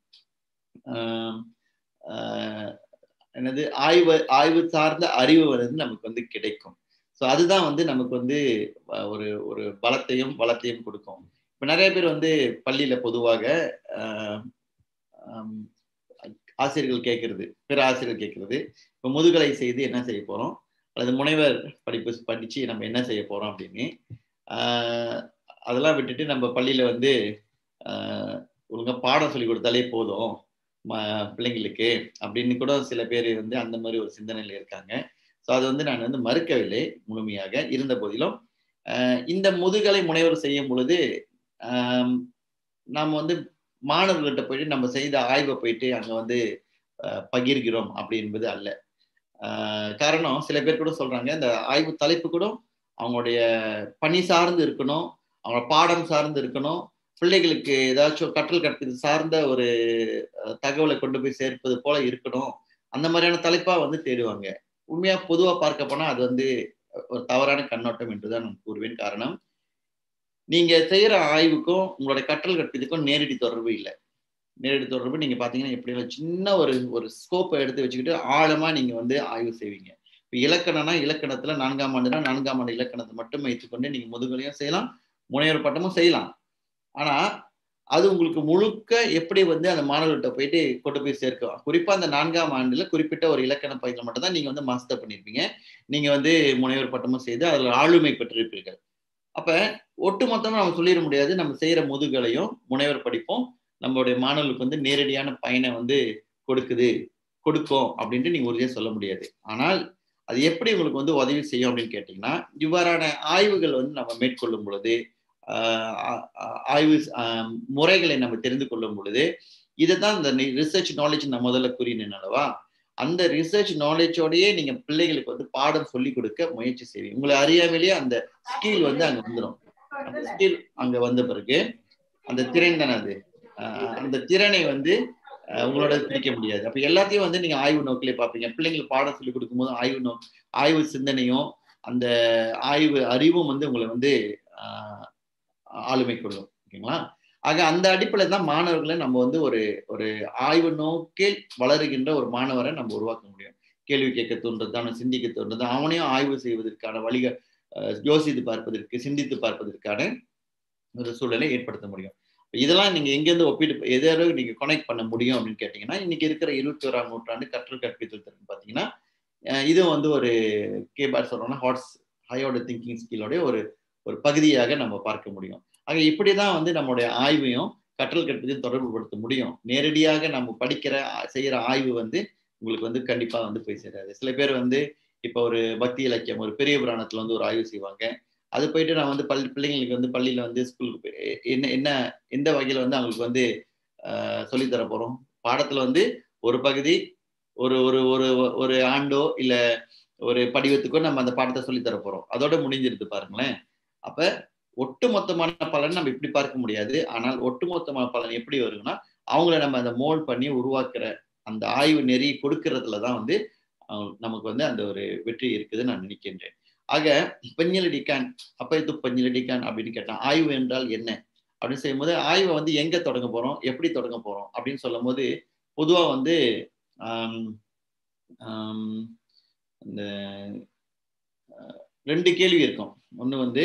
ஆஹ், ஆஹ், என்னது ஆய்வு ஆய்வு சார்ந்த அறிவு வந்து நமக்கு வந்து கிடைக்கும் ஸோ அதுதான் வந்து நமக்கு வந்து அஹ், ஒரு ஒரு பலத்தையும் வளத்தையும் கொடுக்கும் இப்போ நிறைய பேர் வந்து பள்ளியில பொதுவாக ஆஹ், ஆம், ஆசிரியர்கள் கேட்கறது பிற ஆசிரியர்கள் கேட்கறது இப்போ முதுகலை செய்து என்ன செய்ய போறோம் அல்லது முனைவர் படிப்பு படிச்சு நம்ம என்ன செய்ய போறோம் அப்படின்னு ஆஹ், அதெல்லாம் விட்டுட்டு நம்ம பள்ளியில வந்து ஆஹ், ஒழுங்கா பாடம் சொல்லி கொடுத்தாலே போதும் ம- பிள்ளைங்களுக்கு அப்படின்னு கூட சில பேர் வந்து அந்த மாதிரி ஒரு சிந்தனையில இருக்காங்க ஸோ அது வந்து நான் வந்து மறுக்கவில்லை முழுமையாக இருந்த போதிலும் ஆஹ், இந்த முதுகலை முனைவர் செய்யும் பொழுது ஆம், நாம் வந்து மாணவர்கள்ட்ட போயிட்டு நம்ம செய்த ஆய்வை போயிட்டு அங்க வந்து அஹ், பகிர்கிறோம் அப்படி என்பது அல்ல ஆஹ், காரணம் சில பேர் கூட சொல்றாங்க இந்த ஆய்வு தலைப்பு கூட அவங்களுடைய பணி சார்ந்து இருக்கணும் அவங்க பாடம் சார்ந்து இருக்கணும் பிள்ளைகளுக்கு ஏதாச்சும் கற்றல் கற்பிது சார்ந்த ஒரு அஹ், தகவலை கொண்டு போய் சேர்ப்பது போல இருக்கணும் அந்த மாதிரியான தலைப்பா வந்து தேடுவாங்க உண்மையா பொதுவா பார்க்க போனா அது வந்து ஒரு தவறான கண்ணோட்டம் என்றுதான் நான் கூறுவேன் காரணம் நீங்க செய்யற ஆய்வுக்கும் உங்களுடைய கற்றல் கற்பிதுக்கும் நேரடி தொடர்பு இல்லை நேரடி தொடர்பு நீங்க பாத்தீங்கன்னா எப்படி இல்லை, சின்ன ஒரு ஒரு ஸ்கோப்பை எடுத்து வச்சுக்கிட்டு ஆழமா நீங்க வந்து ஆய்வு செய்வீங்க இப்போ இலக்கணம்னா இலக்கணத்துல நான்காம் ஆண்டுனா நான்காம் ஆண்டு இலக்கணத்தை மட்டும் வைத்துக்கொண்டு நீங்க முதுகலையும் செய்யலாம் முனைவர் பட்டமும் செய்யலாம் ஆனா அது உங்களுக்கு முழுக்க எப்படி வந்து அந்த மாணவர்கள்ட்ட போயிட்டு கொண்டு போய் சேர்க்கும் குறிப்பா அந்த நான்காம் ஆண்டுல குறிப்பிட்ட ஒரு இலக்கண பயில மட்டும் தான் நீங்க வந்து மாஸ்டர் பண்ணிருப்பீங்க நீங்க வந்து முனைவர் பட்டமும் செய்து அதுல ஆளுமை பெற்றிருப்பீர்கள் அப்ப ஒட்டு மொத்தமா நம்ம சொல்லிட முடியாது நம்ம செய்யற முதுகலையும் முனைவர் படிப்பும் நம்மளுடைய மாணவர்களுக்கு வந்து நேரடியான பயனை வந்து கொடுக்குது கொடுக்கும் அப்படின்ட்டு நீங்க உறுதியா சொல்ல முடியாது ஆனால் அது எப்படி உங்களுக்கு வந்து உதவி செய்யும் அப்படின்னு கேட்டீங்கன்னா இவ்வாறான ஆய்வுகள் வந்து நம்ம மேற்கொள்ளும் பொழுது ஆஹ் ஆ- ஆ- ஆய்வு ஆஹ் முறைகளை நம்ம தெரிந்து கொள்ளும் பொழுது இதுதான் இந்த ரிசர்ச் நாலேஜ் நான் முதல்ல கூறினேன் அல்லவா அந்த ரிசர்ச் நாலேஜோடயே நீங்க பிள்ளைகளுக்கு வந்து பாடம் சொல்லி கொடுக்க முயற்சி செய்வீங்க உங்களை அறியாமலேயே அந்த ஸ்கில் வந்து அங்க வந்துடும் அந்த ஸ்கில் அங்க வந்த பிறகு அந்த திறன் தானே அது ஆஹ் அந்த திறனை வந்து ஆஹ் உங்களோட பிடிக்க முடியாது அப்ப எல்லாத்தையும் வந்து நீங்க ஆய்வு நோக்கிலே பார்ப்பீங்க பிள்ளைங்களுக்கு பாடம் சொல்லி கொடுக்கும்போது ஆய்வு நோ ஆய்வு சிந்தனையும் அந்த ஆய்வு அறிவும் வந்து உங்களை வந்து ஆஹ் ஆளுமை கொள்ளும் ஓகேங்களா ஆக அந்த அடிப்படையில் தான் மாணவர்களை நம்ம வந்து ஒரு ஒரு ஆய்வு நோக்கில் வளருகின்ற ஒரு மாணவரை நம்ம உருவாக்க முடியும் கேள்வி கேட்க தோன்றது அவனை சிந்திக்க தோன்றது அவனையும் ஆய்வு செய்வதற்கான வழிக அஹ் யோசித்து பார்ப்பதற்கு சிந்தித்து பார்ப்பதற்கான ஒரு சூழலை ஏற்படுத்த முடியும் இதெல்லாம் நீங்க எங்கேருந்து ஒப்பிட்டு எதாவது நீங்க கனெக்ட் பண்ண முடியும் அப்படின்னு கேட்டீங்கன்னா இன்னைக்கு இருக்கிற இருபத்தி ஓராம் நூற்றாண்டு கற்றல் கற்பித்தல் திறன் பார்த்தீங்கன்னா அஹ் இது வந்து ஒரு கேபார் சொல்றோம்னா ஹாட்ஸ் ஹையோட திங்கிங் ஸ்கில்லோடைய ஒரு ஒரு பகுதியாக நம்ம பார்க்க முடியும் ஆக இப்படிதான் வந்து நம்மளுடைய ஆய்வையும் கற்றல் கற்பித்தையும் தொடர்புபடுத்த முடியும் நேரடியாக நம்ம படிக்கிற செய்யற ஆய்வு வந்து உங்களுக்கு வந்து கண்டிப்பா வந்து போய் சேராது சில பேர் வந்து இப்போ ஒரு பக்தி இலக்கியம் ஒரு பெரிய புராணத்துல வந்து ஒரு ஆய்வு செய்வாங்க அது போயிட்டு நான் வந்து பள்ளி பிள்ளைங்களுக்கு வந்து பள்ளியில வந்து ஸ்கூலுக்கு போய் என்ன என்ன எந்த வகையில வந்து அவங்களுக்கு வந்து சொல்லித்தர போறோம் பாடத்துல வந்து ஒரு பகுதி ஒரு ஒரு ஒரு ஒரு ஆண்டோ இல்ல ஒரு படிவத்துக்கோ நம்ம அந்த பாடத்தை சொல்லித்தர போறோம் அதோட முடிஞ்சிருது பாருங்களேன் அப்ப ஒட்டுமொத்தமான பலன் நம்ம இப்படி பார்க்க முடியாது ஆனால் ஒட்டுமொத்தமான பலன் எப்படி வருதுன்னா அவங்கள நம்ம அந்த மோல்ட் பண்ணி உருவாக்குற அந்த ஆய்வு நெறி கொடுக்கறதுல தான் வந்து நமக்கு வந்து அந்த ஒரு வெற்றி இருக்குதுன்னு நான் நினைக்கின்றேன் ஆக பஞ்சலடிக்கான் அப்ப இது பஞ்சலடிக்கான் அப்படின்னு கேட்டான் ஆய்வு என்றால் என்ன அப்படின்னு செய்யும்போது ஆய்வை வந்து எங்க தொடங்க போறோம் எப்படி தொடங்க போறோம் அப்படின்னு சொல்லும் போது பொதுவா வந்து இந்த ரெண்டு கேள்வி இருக்கும் ஒன்று வந்து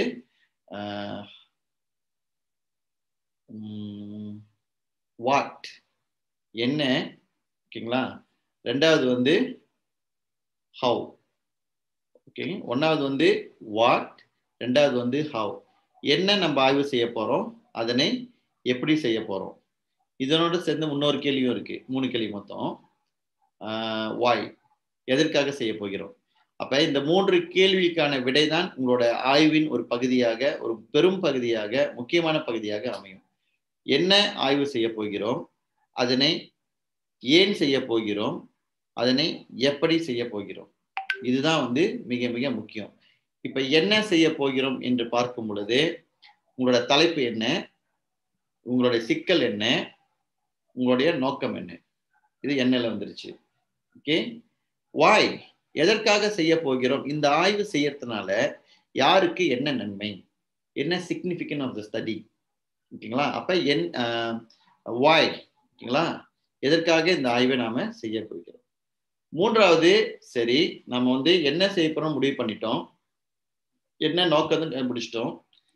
வாட் என்ன ஓகேங்களா ரெண்டாவது வந்து ஹவு ஓகே ஒன்றாவது வந்து வாட் ரெண்டாவது வந்து ஹவ் என்ன நம்ம ஆய்வு செய்ய போகிறோம் அதனை எப்படி செய்ய போகிறோம் இதனோட சேர்ந்து இன்னொரு கேள்வியும் இருக்கு மூணு கேள்வி மொத்தம் வாய் எதற்காக செய்ய போகிறோம் அப்ப இந்த மூன்று கேள்விக்கான விடைதான் உங்களோட ஆய்வின் ஒரு பகுதியாக ஒரு பெரும் பகுதியாக முக்கியமான பகுதியாக அமையும் என்ன ஆய்வு செய்ய போகிறோம் அதனை ஏன் செய்ய போகிறோம் அதனை எப்படி செய்ய போகிறோம் இதுதான் வந்து மிக மிக முக்கியம் இப்ப என்ன செய்ய போகிறோம் என்று பார்க்கும் பொழுது உங்களோட தலைப்பு என்ன உங்களுடைய சிக்கல் என்ன உங்களுடைய நோக்கம் என்ன இது என்னல வந்துருச்சு ஓகே வாய் எதற்காக செய்ய போகிறோம் இந்த ஆய்வு செய்யறதுனால யாருக்கு என்ன நன்மை என்ன சிக்னிஃபிகன் ஆஃப் த ஸ்டடி ஓகேங்களா அப்ப என் வாய் ஓகேங்களா எதற்காக இந்த ஆய்வை நாம செய்ய போகிறோம் மூன்றாவது சரி நம்ம வந்து என்ன செய்ய போறோம் முடிவு பண்ணிட்டோம் என்ன நோக்கம் கண்டுபிடிச்சிட்டோம்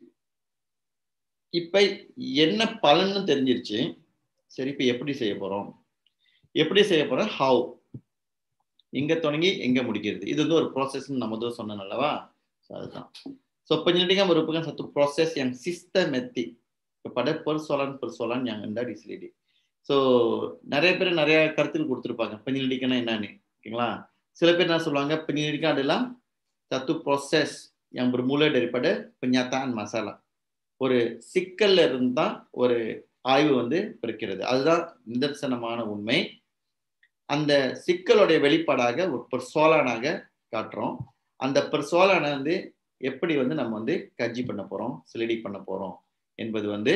இப்ப என்ன பலன்னு தெரிஞ்சிருச்சு சரி இப்ப எப்படி செய்ய போறோம் எப்படி செய்ய போறோம் ஹவு எங்க தொடங்கி எங்க முடிக்கிறது இது வந்து ஒரு ப்ராசஸ் நம்ம தான் சொன்னோம் அல்லவா அதுதான் so penyelidikan merupakan satu proses yang sistematik kepada persoalan-persoalan yang anda diselidiki. So நிறைய பேர் நிறைய கருத்துக்கள் கொடுத்துருப்பாங்க penyelidikan என்னன்னு ஓகேங்களா சில பேர் என்ன சொல்லுவாங்க penyelidikan adalah satu proses yang bermula daripada penyataan masalah. ஒரு சிக்கல்ல இருந்து தான் ஒரு ஆய்வு வந்து பிறக்கிறது அதுதான் நிதர்சனமான உண்மை அந்த சிக்கலுடைய வெளிப்பாடாக ஒரு பெர்சோலானாக காட்டுறோம் அந்த பெர்சோலானை வந்து எப்படி வந்து நம்ம வந்து கஜி பண்ண போறோம் சிலடி பண்ண போறோம் என்பது வந்து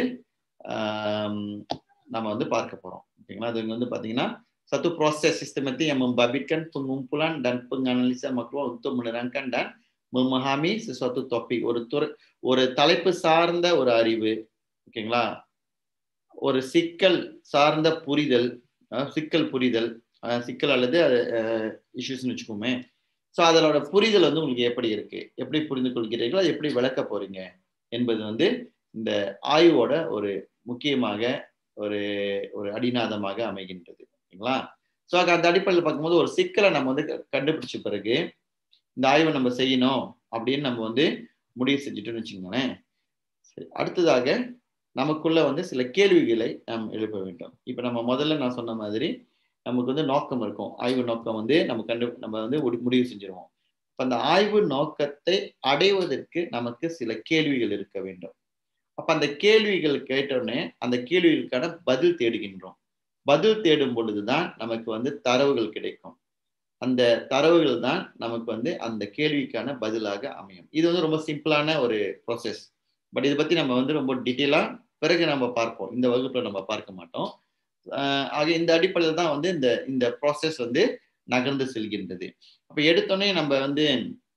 நம்ம வந்து பார்க்க போறோம் ஓகேங்களா அது வந்து பாத்தீங்கன்னா satu proses sistematik yang membabitkan pengumpulan dan penganalisan makro untuk menerangkan dan memahami sesuatu topik ஒரு துறை ஒரு தலைப்பு சார்ந்த ஒரு அறிவு ஓகேங்களா ஒரு சிக்கல் சார்ந்த புரிதல் சிக்கல் புரிதல் சிக்கல் அல்லது இஷ்யூஸ்னு வச்சுக்கோமே ஸோ அதனோட புரிதல் வந்து உங்களுக்கு எப்படி இருக்கு எப்படி புரிந்து கொள்கிறீர்களோ அதை எப்படி விளக்க போறீங்க என்பது வந்து இந்த ஆய்வோட ஒரு முக்கியமாக ஒரு ஒரு அடிநாதமாக அமைகின்றது ஓகேங்களா ஸோ அந்த அடிப்படையில் பார்க்கும்போது ஒரு சிக்கலை நம்ம வந்து கண்டுபிடிச்ச பிறகு இந்த ஆய்வை நம்ம செய்யணும் அப்படின்னு நம்ம வந்து முடிவு செஞ்சுட்டோம்னு வச்சுக்கோங்களேன் சரி அடுத்ததாக நமக்குள்ள வந்து சில கேள்விகளை நாம் எழுப்ப வேண்டும் இப்போ நம்ம முதல்ல நான் சொன்ன மாதிரி நமக்கு வந்து நோக்கம் இருக்கும் ஆய்வு நோக்கம் வந்து நம்ம கண்டு நம்ம வந்து முடிவு செஞ்சிருவோம் இப்போ அந்த ஆய்வு நோக்கத்தை அடைவதற்கு நமக்கு சில கேள்விகள் இருக்க வேண்டும் அப்ப அந்த கேள்விகள் கேட்டோடனே அந்த கேள்விகளுக்கான பதில் தேடுகின்றோம் பதில் தேடும் பொழுதுதான் நமக்கு வந்து தரவுகள் கிடைக்கும் அந்த தரவுகள் தான் நமக்கு வந்து அந்த கேள்விக்கான பதிலாக அமையும் இது வந்து ரொம்ப சிம்பிளான ஒரு ப்ராசஸ் பட் இதை பத்தி நம்ம வந்து ரொம்ப டீட்டெயிலா பிறகு நம்ம பார்ப்போம் இந்த வகுப்புல நம்ம பார்க்க மாட்டோம் ஆக இந்த அடிப்படையில் தான் வந்து இந்த இந்த ப்ராசஸ் வந்து நகர்ந்து செல்கின்றது அப்ப எடுத்தோடனே நம்ம வந்து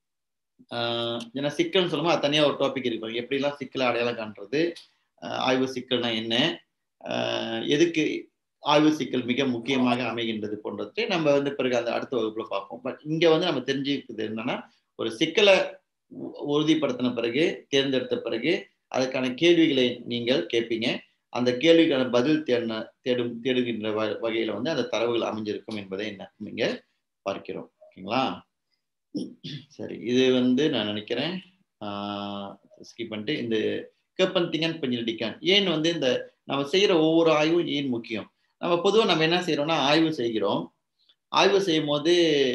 ஏன்னா சிக்கல்னு சொல்லும்போது அது தனியாக ஒரு டாபிக் இருக்கு எப்படிலாம் சிக்கலை அடையாளம் காண்றது ஆய்வு சிக்கல்னா என்ன எதுக்கு ஆய்வு சிக்கல் மிக முக்கியமாக அமைகின்றது போன்றது நம்ம வந்து பிறகு அந்த அடுத்த வகுப்புல பார்ப்போம் பட் இங்க வந்து நம்ம தெரிஞ்சுக்கிறது என்னன்னா ஒரு சிக்கலை உறுதிப்படுத்தின பிறகு தேர்ந்தெடுத்த பிறகு அதுக்கான கேள்விகளை நீங்கள் கேட்பீங்க அந்த கேள்விக்கான பதில் தேடின தேடும் தேடுகின்ற வகையில வந்து அந்த தரவுகள் அமைஞ்சிருக்கும் என்பதை என்ன நீங்க பார்க்கிறோம் ஓகேங்களா சரி இது வந்து நான் நினைக்கிறேன் ஸ்கிப் பண்ணிட்டு இந்த கேப்பந்திங்கன் பெஞ்சிலிடிக்கான் ஏன் வந்து இந்த நம்ம செய்யற ஒவ்வொரு ஆய்வும் ஏன் முக்கியம் நம்ம பொதுவாக நம்ம என்ன செய்யறோம்னா ஆய்வு செய்கிறோம் ஆய்வு செய்யும் போது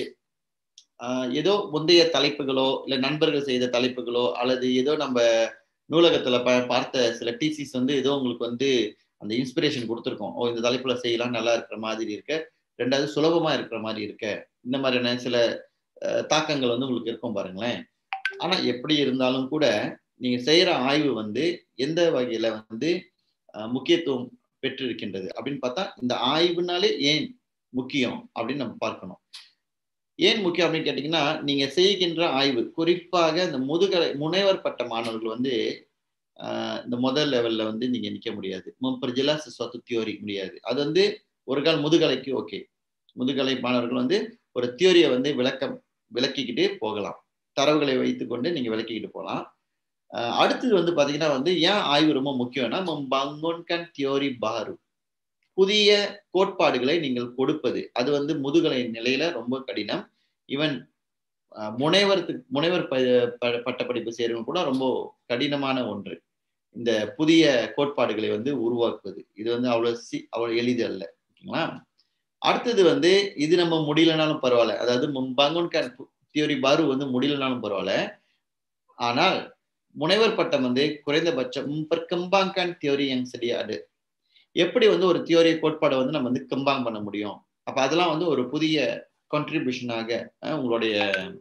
ஏதோ முந்தைய தலைப்புகளோ இல்லை நண்பர்கள் செய்த தலைப்புகளோ அல்லது ஏதோ நம்ம நூலகத்துல ப பார்த்த சில டிசிஸ் வந்து ஏதோ உங்களுக்கு வந்து அந்த இன்ஸ்பிரேஷன் கொடுத்துருக்கோம் ஓ இந்த தலைப்புல செய்யலாம் நல்லா இருக்கிற மாதிரி இருக்க ரெண்டாவது சுலபமா இருக்கிற மாதிரி இருக்க இந்த மாதிரியான சில தாக்கங்கள் வந்து உங்களுக்கு இருக்கும் பாருங்களேன் ஆனா எப்படி இருந்தாலும் கூட நீங்க செய்யற ஆய்வு வந்து எந்த வகையில வந்து முக்கியத்துவம் பெற்றிருக்கின்றது அப்படின்னு பார்த்தா இந்த ஆய்வுனாலே ஏன் முக்கியம் அப்படின்னு நம்ம பார்க்கணும் ஏன் முக்கியம் அப்படின்னு கேட்டீங்கன்னா நீங்க செய்கின்ற ஆய்வு குறிப்பாக இந்த முதுகலை முனைவர் பட்ட மாணவர்கள் வந்து இந்த முதல் லெவல்ல வந்து நீங்க நிக்க முடியாது முப்பர்ஜிலா சொத்து தியோரி முடியாது அது வந்து ஒரு கால் முதுகலைக்கு ஓகே முதுகலை மாணவர்கள் வந்து ஒரு தியோரியை வந்து விளக்கம் விளக்கிக்கிட்டு போகலாம் தரவுகளை வைத்துக்கொண்டு நீங்க விளக்கிக்கிட்டு போகலாம் அடுத்தது வந்து பாத்தீங்கன்னா வந்து ஏன் ஆய்வு ரொம்ப முக்கியம்னா பங்கோன்கன் தியோரி பாரு புதிய கோட்பாடுகளை நீங்கள் கொடுப்பது அது வந்து முதுகலை நிலையில ரொம்ப கடினம் ஈவன் முனைவருக்கு முனைவர் பட்டப்படிப்பு செய்யறவங்க கூட ரொம்ப கடினமான ஒன்று இந்த புதிய கோட்பாடுகளை வந்து உருவாக்குவது இது வந்து அவ்வளவு சி அவ்வளவு எளிது அல்ல ஓகேங்களா அடுத்தது வந்து இது நம்ம முடியலனாலும் பரவாயில்ல அதாவது பங்கோன்கன் தியோரி பாரு வந்து முடியலனாலும் பரவாயில்ல ஆனால் முனைவர் பட்டம் வந்து குறைந்தபட்சம் கம்பாங்கான் தியோரி யங் சரியாது எப்படி வந்து ஒரு தியோரி கோட்பாடை வந்து நம்ம வந்து கம்பாங் பண்ண முடியும் அப்ப அதெல்லாம் வந்து ஒரு புதிய கான்ட்ரிபியூஷனாக உங்களுடைய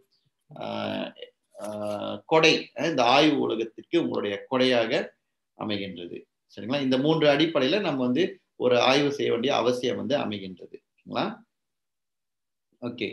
கொடை இந்த ஆய்வு உலகத்திற்கு உங்களுடைய கொடையாக அமைகின்றது சரிங்களா இந்த மூன்று அடிப்படையில நம்ம வந்து ஒரு ஆய்வு செய்ய வேண்டிய அவசியம் வந்து அமைகின்றது சரிங்களா ஓகே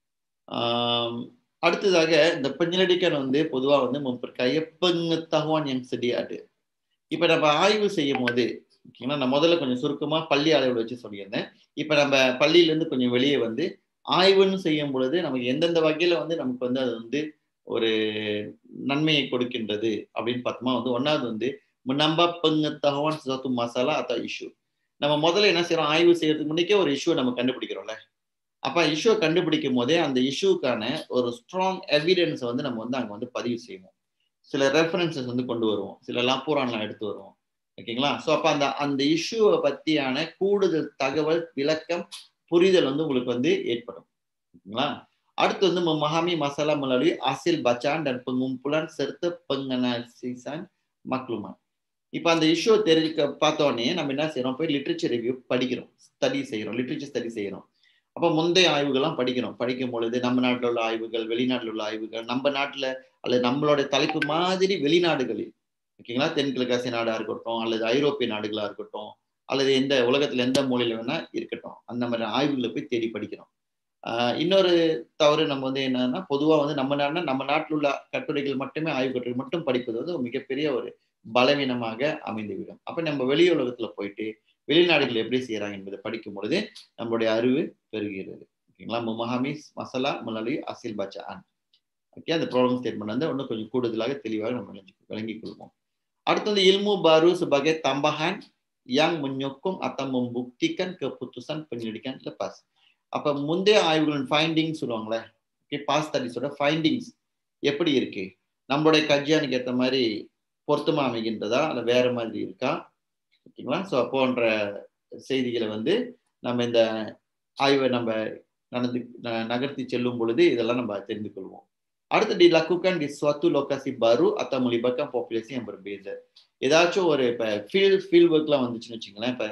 அடுத்ததாக இந்த பெஞ்சலடிக்கன் வந்து பொதுவாக வந்து முப்பிற்காய பெங்கு தகவான் என் செடியாடு இப்போ நம்ம ஆய்வு செய்யும் போது ஓகேங்களா நான் முதல்ல கொஞ்சம் சுருக்கமா பள்ளி அளவில் வச்சு சொல்லியிருந்தேன் இப்போ நம்ம பள்ளியிலேருந்து கொஞ்சம் வெளியே வந்து ஆய்வுன்னு செய்யும் பொழுது நமக்கு எந்தெந்த வகையில வந்து நமக்கு வந்து அது வந்து ஒரு நன்மையை கொடுக்கின்றது அப்படின்னு பார்த்தோமா வந்து ஒன்னாவது வந்து நம்ப பங்கு தகவான் சத்து மசாலா அத்தா இஷ்யூ நம்ம முதல்ல என்ன செய்யறோம் ஆய்வு செய்யறதுக்கு முன்னாடியே ஒரு இஷ்யூ நம்ம கண்டுபிடிக்கிறோம்ல அப்ப இஷ்யூ கண்டுபிடிக்கும் போதே அந்த இஷ்யூக்கான ஒரு ஸ்ட்ராங் எவிடன்ஸை வந்து நம்ம வந்து அங்க வந்து பதிவு செய்வோம் சில ரெஃபரன்சஸ் வந்து கொண்டு வருவோம் சில லாப்பூரான்லாம் எடுத்து வருவோம் ஓகேங்களா ஸோ அப்போ அந்த அந்த இஷ்யூவை பற்றியான கூடுதல் தகவல் விளக்கம் புரிதல் வந்து உங்களுக்கு வந்து ஏற்படும் ஓகேங்களா அடுத்து வந்து மஹாமி masala மலாலி அசில் Bachan dan pengumpulan serta penganalisan maklumat இப்போ அந்த இஷ்யூ தெரிஞ்சுக்க பார்த்தோன்னே நம்ம என்ன செய்யறோம் போய் லிட்ரேச்சர் ரிவ்யூ படிக்கிறோம் ஸ்டடி செய்கிறோம் லிட்ரேச்சர் ஸ்டடி செய்கிறோம் அப்போ முந்தைய ஆய்வுகள்லாம் படிக்கிறோம் படிக்கும் பொழுது நம்ம நாட்டில் உள்ள ஆய்வுகள் வெளிநாட்டில் உள்ள ஆய்வுகள் நம்ம நாட்டில் அல்லது நம்மளோட தலைப்பு மாதிரி வெளிநாடுகளில் ஓகேங்களா தென்கிழக்காசிய நாடா இருக்கட்டும் அல்லது ஐரோப்பிய நாடுகளா இருக்கட்டும் அல்லது எந்த உலகத்துல எந்த மூலையில வேணா இருக்கட்டும் அந்த மாதிரி ஆய்வுகளை போய் தேடி படிக்கிறோம் ஆஹ் இன்னொரு தவறு நம்ம வந்து என்னன்னா பொதுவா வந்து நம்ம நாடுனா நம்ம நாட்டில் உள்ள கட்டுரைகள் மட்டுமே ஆய்வு கட்டுரை மட்டும் படிப்பது வந்து ஒரு மிகப்பெரிய ஒரு பலவீனமாக அமைந்துவிடும் அப்ப நம்ம வெளி உலகத்துல போயிட்டு வெளிநாடுகள் எப்படி செய்யறாங்க என்பதை படிக்கும் பொழுது நம்மளுடைய அறிவு பெருகிறது ஓகேங்களா முமஹாமிஸ் மசாலா முலலி அசில் பச்சான் ஓகே அந்த ப்ராப்ளம் ஸ்டேட்மெண்ட் வந்து இன்னும் கொஞ்சம் கூடுதலாக தெளிவாக நம்ம விளங்கி விளங்கிக் கொள்வோம் அடுத்து வந்து ilmu baru sebagai tambahan yang menyokong atau membuktikan keputusan penyelidikan lepas அப்ப முந்தைய ஆய்வுகளின் ஃபைண்டிங்ஸ் சொல்லுவாங்களே ஓகே பாஸ் ஸ்டடிஸோட ஃபைண்டிங்ஸ் எப்படி இருக்கு நம்மளுடைய கஜ்ஜானுக்கு ஏற்ற மாதிரி பொருத்தமா அமைகின்றதா அல்ல வேற மாதிரி இருக்கா ஓகேங்களா ஸோ போன்ற செய்திகளை வந்து நம்ம இந்த ஆய்வை நம்ம நடந்து நகர்த்தி செல்லும் பொழுது இதெல்லாம் நம்ம தெரிந்து கொள்வோம் அடுத்து dilakukan di suatu lokasi baru atau melibatkan populasi yang berbeza ஏதாச்சும் ஒரு இப்போ ஃபீல்ட் ஃபீல்ட் ஒர்க்லாம் வந்துச்சுன்னு வச்சுங்களேன் இப்போ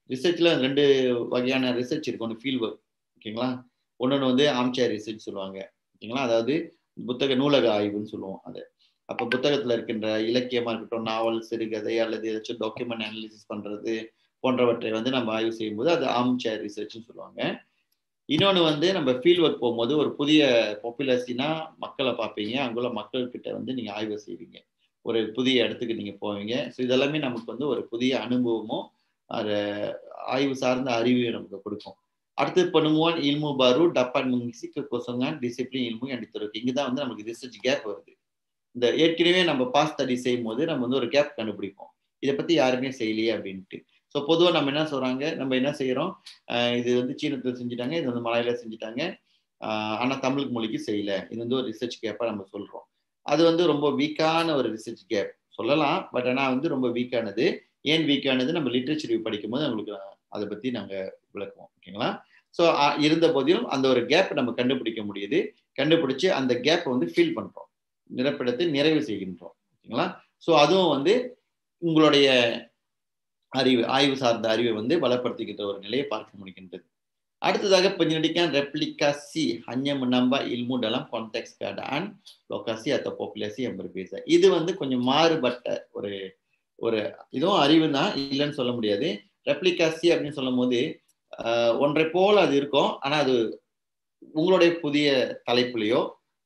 ரிசர்ச்ல ரெண்டு வகையான ரிசர்ச் இருக்கு ஒன்று ஃபீல்ட் ஒர்க் ஓகேங்களா ஒன்னொன்று வந்து ஆம்சேர் ரிசர்ச் சொல்லுவாங்க ஓகேங்களா அதாவது புத்தக நூலக ஆய்வுன்னு சொல்லுவோம் அது அப்போ புத்தகத்துல இருக்கின்ற இலக்கியமா இருக்கட்டும் நாவல் சிறுகதை அல்லது ஏதாச்சும் டாக்குமெண்ட் அனாலிசிஸ் பண்றது போன்றவற்றை வந்து நம்ம ஆய்வு செய்யும்போது அது ஆம் சேர் ரிசர்ச்னு சொல்லுவாங்க இன்னொன்று வந்து நம்ம ஃபீல்ட் ஒர்க் போகும்போது ஒரு புதிய பாப்புலர்ஸினா மக்களை பார்ப்பீங்க அங்குள்ள மக்கள்கிட்ட வந்து நீங்கள் ஆய்வு செய்வீங்க ஒரு புதிய இடத்துக்கு நீங்கள் போவீங்க ஸோ இதெல்லாமே நமக்கு வந்து ஒரு புதிய அனுபவமும் அது ஆய்வு சார்ந்த அறிவையும் நமக்கு கொடுக்கும் அடுத்து பெணுமுவான் இல்மு பாரு டப்பான் முங்கிசி கொசங்கான் டிசிப்ளின் இல்மு அடித்துருக்கு இங்கே தான் வந்து நமக்கு ரிசர்ச் கேப் வருது இந்த ஏற்கனவே நம்ம பாஸ் ஸ்டடி செய்யும் போது நம்ம வந்து ஒரு கேப் கண்டுபிடிப்போம் இதை பற்றி யாருமே செய்யலையே அப்படின்ட்டு ஸோ பொதுவாக நம்ம என்ன சொல்கிறாங்க நம்ம என்ன செய்கிறோம் இது வந்து சீனத்தில் செஞ்சுட்டாங்க இது வந்து மலையில செஞ்சுட்டாங்க ஆனால் தமிழ் மொழிக்கு செய்யல இது வந்து ஒரு ரிசர்ச் கேப்பாக நம்ம சொல்கிறோம் அது வந்து ரொம்ப வீக்கான ஒரு ரிசர்ச் கேப் சொல்லலாம் பட் ஆனால் வந்து ரொம்ப வீக்கானது ஏன் வீக்கானது நம்ம லிட்ரேச்சர் ரிவ்யூ படிக்கும்போது நம்மளுக்கு அதை பற்றி நாங்கள் விளக்குவோம் ஓகேங்களா ஸோ இருந்த போதிலும் அந்த ஒரு கேப் நம்ம கண்டுபிடிக்க முடியுது கண்டுபிடிச்சு அந்த கேப்பை வந்து ஃபில் பண்ணுறோம் நிரப்பிடத்தை நிறைவு செய்கின்றோம் ஓகேங்களா ஸோ அதுவும் வந்து உங்களுடைய அறிவு ஆய்வு சார்ந்த அறிவை வந்து பலப்படுத்துகின்ற ஒரு நிலையை பார்க்க முடிகின்றது அடுத்ததாக penyidikan replikasi hanya menambah ilmu dalam konteks keadaan lokasi atau populasi yang berbeza இது வந்து கொஞ்சம் மாறுபட்ட ஒரு ஒரு இதுவும் அறிவு தான் இல்லைன்னு சொல்ல முடியாது ரெப்ளிகாசி அப்படின்னு சொல்லும் போது ஒன்றை போல அது இருக்கும் ஆனா அது உங்களுடைய புதிய தலைப்புலையோ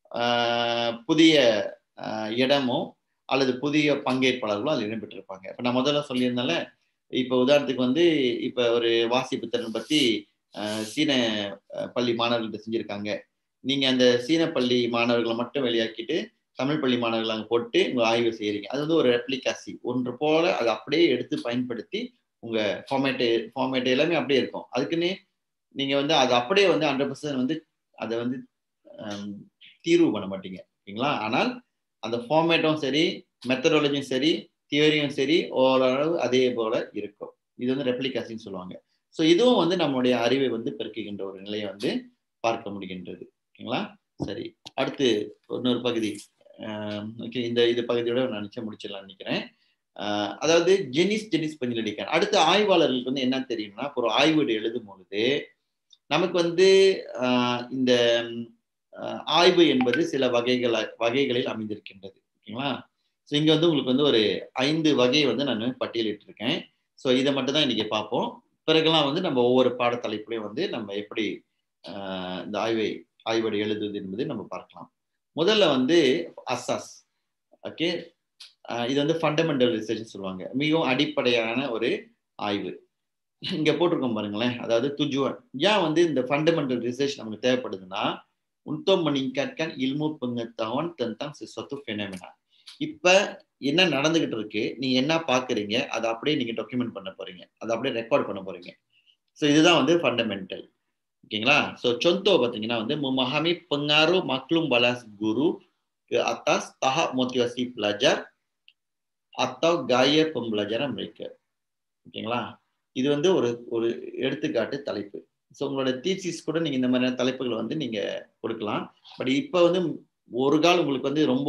புதிய இடமோ அல்லது புதிய பங்கேற்பாளர்களோ அதில் இடம்பெற்றிருப்பாங்க இப்போ நான் முதல்ல சொல்லியிருந்தால இப்போ உதாரணத்துக்கு வந்து இப்போ ஒரு வாசிப்பு திறன் பற்றி சீன பள்ளி மாணவர்கள்ட்ட செஞ்சுருக்காங்க நீங்கள் அந்த சீன பள்ளி மாணவர்களை மட்டும் வெளியாக்கிட்டு தமிழ் பள்ளி மாணவர்கள் அங்கே போட்டு உங்கள் ஆய்வு செய்கிறீங்க அது வந்து ஒரு ரெப்ளிகாசி ஒன்று போல அதை அப்படியே எடுத்து பயன்படுத்தி உங்கள் ஃபார்மேட்டு ஃபார்மேட் எல்லாமே அப்படியே இருக்கும் அதுக்குன்னு நீங்கள் வந்து அது அப்படியே வந்து ஹண்ட்ரட் பர்சன்ட் வந்து அதை வந்து தீர்வு பண்ண மாட்டீங்க ஓகேங்களா ஆனால் அந்த ஃபார்மேட்டும் சரி மெத்தடாலஜியும் சரி தியரியும் சரி ஓரளவு அதே போல இருக்கும் இது வந்து ரெப்ளிகாசின்னு சொல்லுவாங்க ஸோ இதுவும் வந்து நம்மளுடைய அறிவை வந்து பெருக்குகின்ற ஒரு நிலையை வந்து பார்க்க முடிகின்றது ஓகேங்களா சரி அடுத்து இன்னொரு பகுதி ஓகே இந்த இது பகுதியோட நான் நிச்சயம் முடிச்சிடலாம்னு நினைக்கிறேன் அதாவது ஜெனிஸ் ஜெனிஸ் பஞ்சலடிக்கான் அடுத்த ஆய்வாளர்களுக்கு வந்து என்ன தெரியும்னா ஒரு ஆய்வீடு எழுதும் பொழுது நமக்கு வந்து இந்த ஆய்வு என்பது சில வகைகள் வகைகளில் அமைந்திருக்கின்றது ஓகேங்களா ஸோ இங்கே வந்து உங்களுக்கு வந்து ஒரு ஐந்து வகையை வந்து நான் பட்டியலிட்டிருக்கேன் ஸோ இதை மட்டும் தான் இன்னைக்கு பார்ப்போம் பிறகுலாம் வந்து நம்ம ஒவ்வொரு பாடத்தலைப்புலையும் வந்து நம்ம எப்படி இந்த ஆய்வை ஆய்வடை எழுதுவது என்பது நம்ம பார்க்கலாம் முதல்ல வந்து அசாஸ் ஓகே இது வந்து ஃபண்டமெண்டல் ரிசர்ச் சொல்லுவாங்க மிகவும் அடிப்படையான ஒரு ஆய்வு இங்க போட்டிருக்கோம் பாருங்களேன் அதாவது துஜுவன் ஏன் வந்து இந்த ஃபண்டமெண்டல் ரிசர்ச் நமக்கு தேவைப்படுதுன்னா untuk meningkatkan ilmu pengetahuan tentang sesuatu fenomena இப்ப என்ன நடந்துகிட்டு இருக்கு நீங்க என்ன பாக்குறீங்க அதை அப்படியே நீங்க டாக்குமெண்ட் பண்ண போறீங்க அதை அப்படியே ரெக்கார்ட் பண்ண போறீங்க ஸோ இதுதான் வந்து ஃபண்டமெண்டல் ஓகேங்களா ஸோ சொந்தோ பார்த்தீங்கன்னா வந்து memahami pengaruh maklum balas guru ke atas tahap motivasi pelajar atau gaya pembelajaran mereka ஓகேங்களா இது வந்து ஒரு ஒரு எடுத்துக்காட்டு தலைப்பு ஸோ உங்களோட தீசிஸ் கூட நீங்கள் இந்த மாதிரியான தலைப்புகளை வந்து நீங்கள் கொடுக்கலாம் பட் இப்போ வந்து ஒரு கால் உங்களுக்கு வந்து ரொம்ப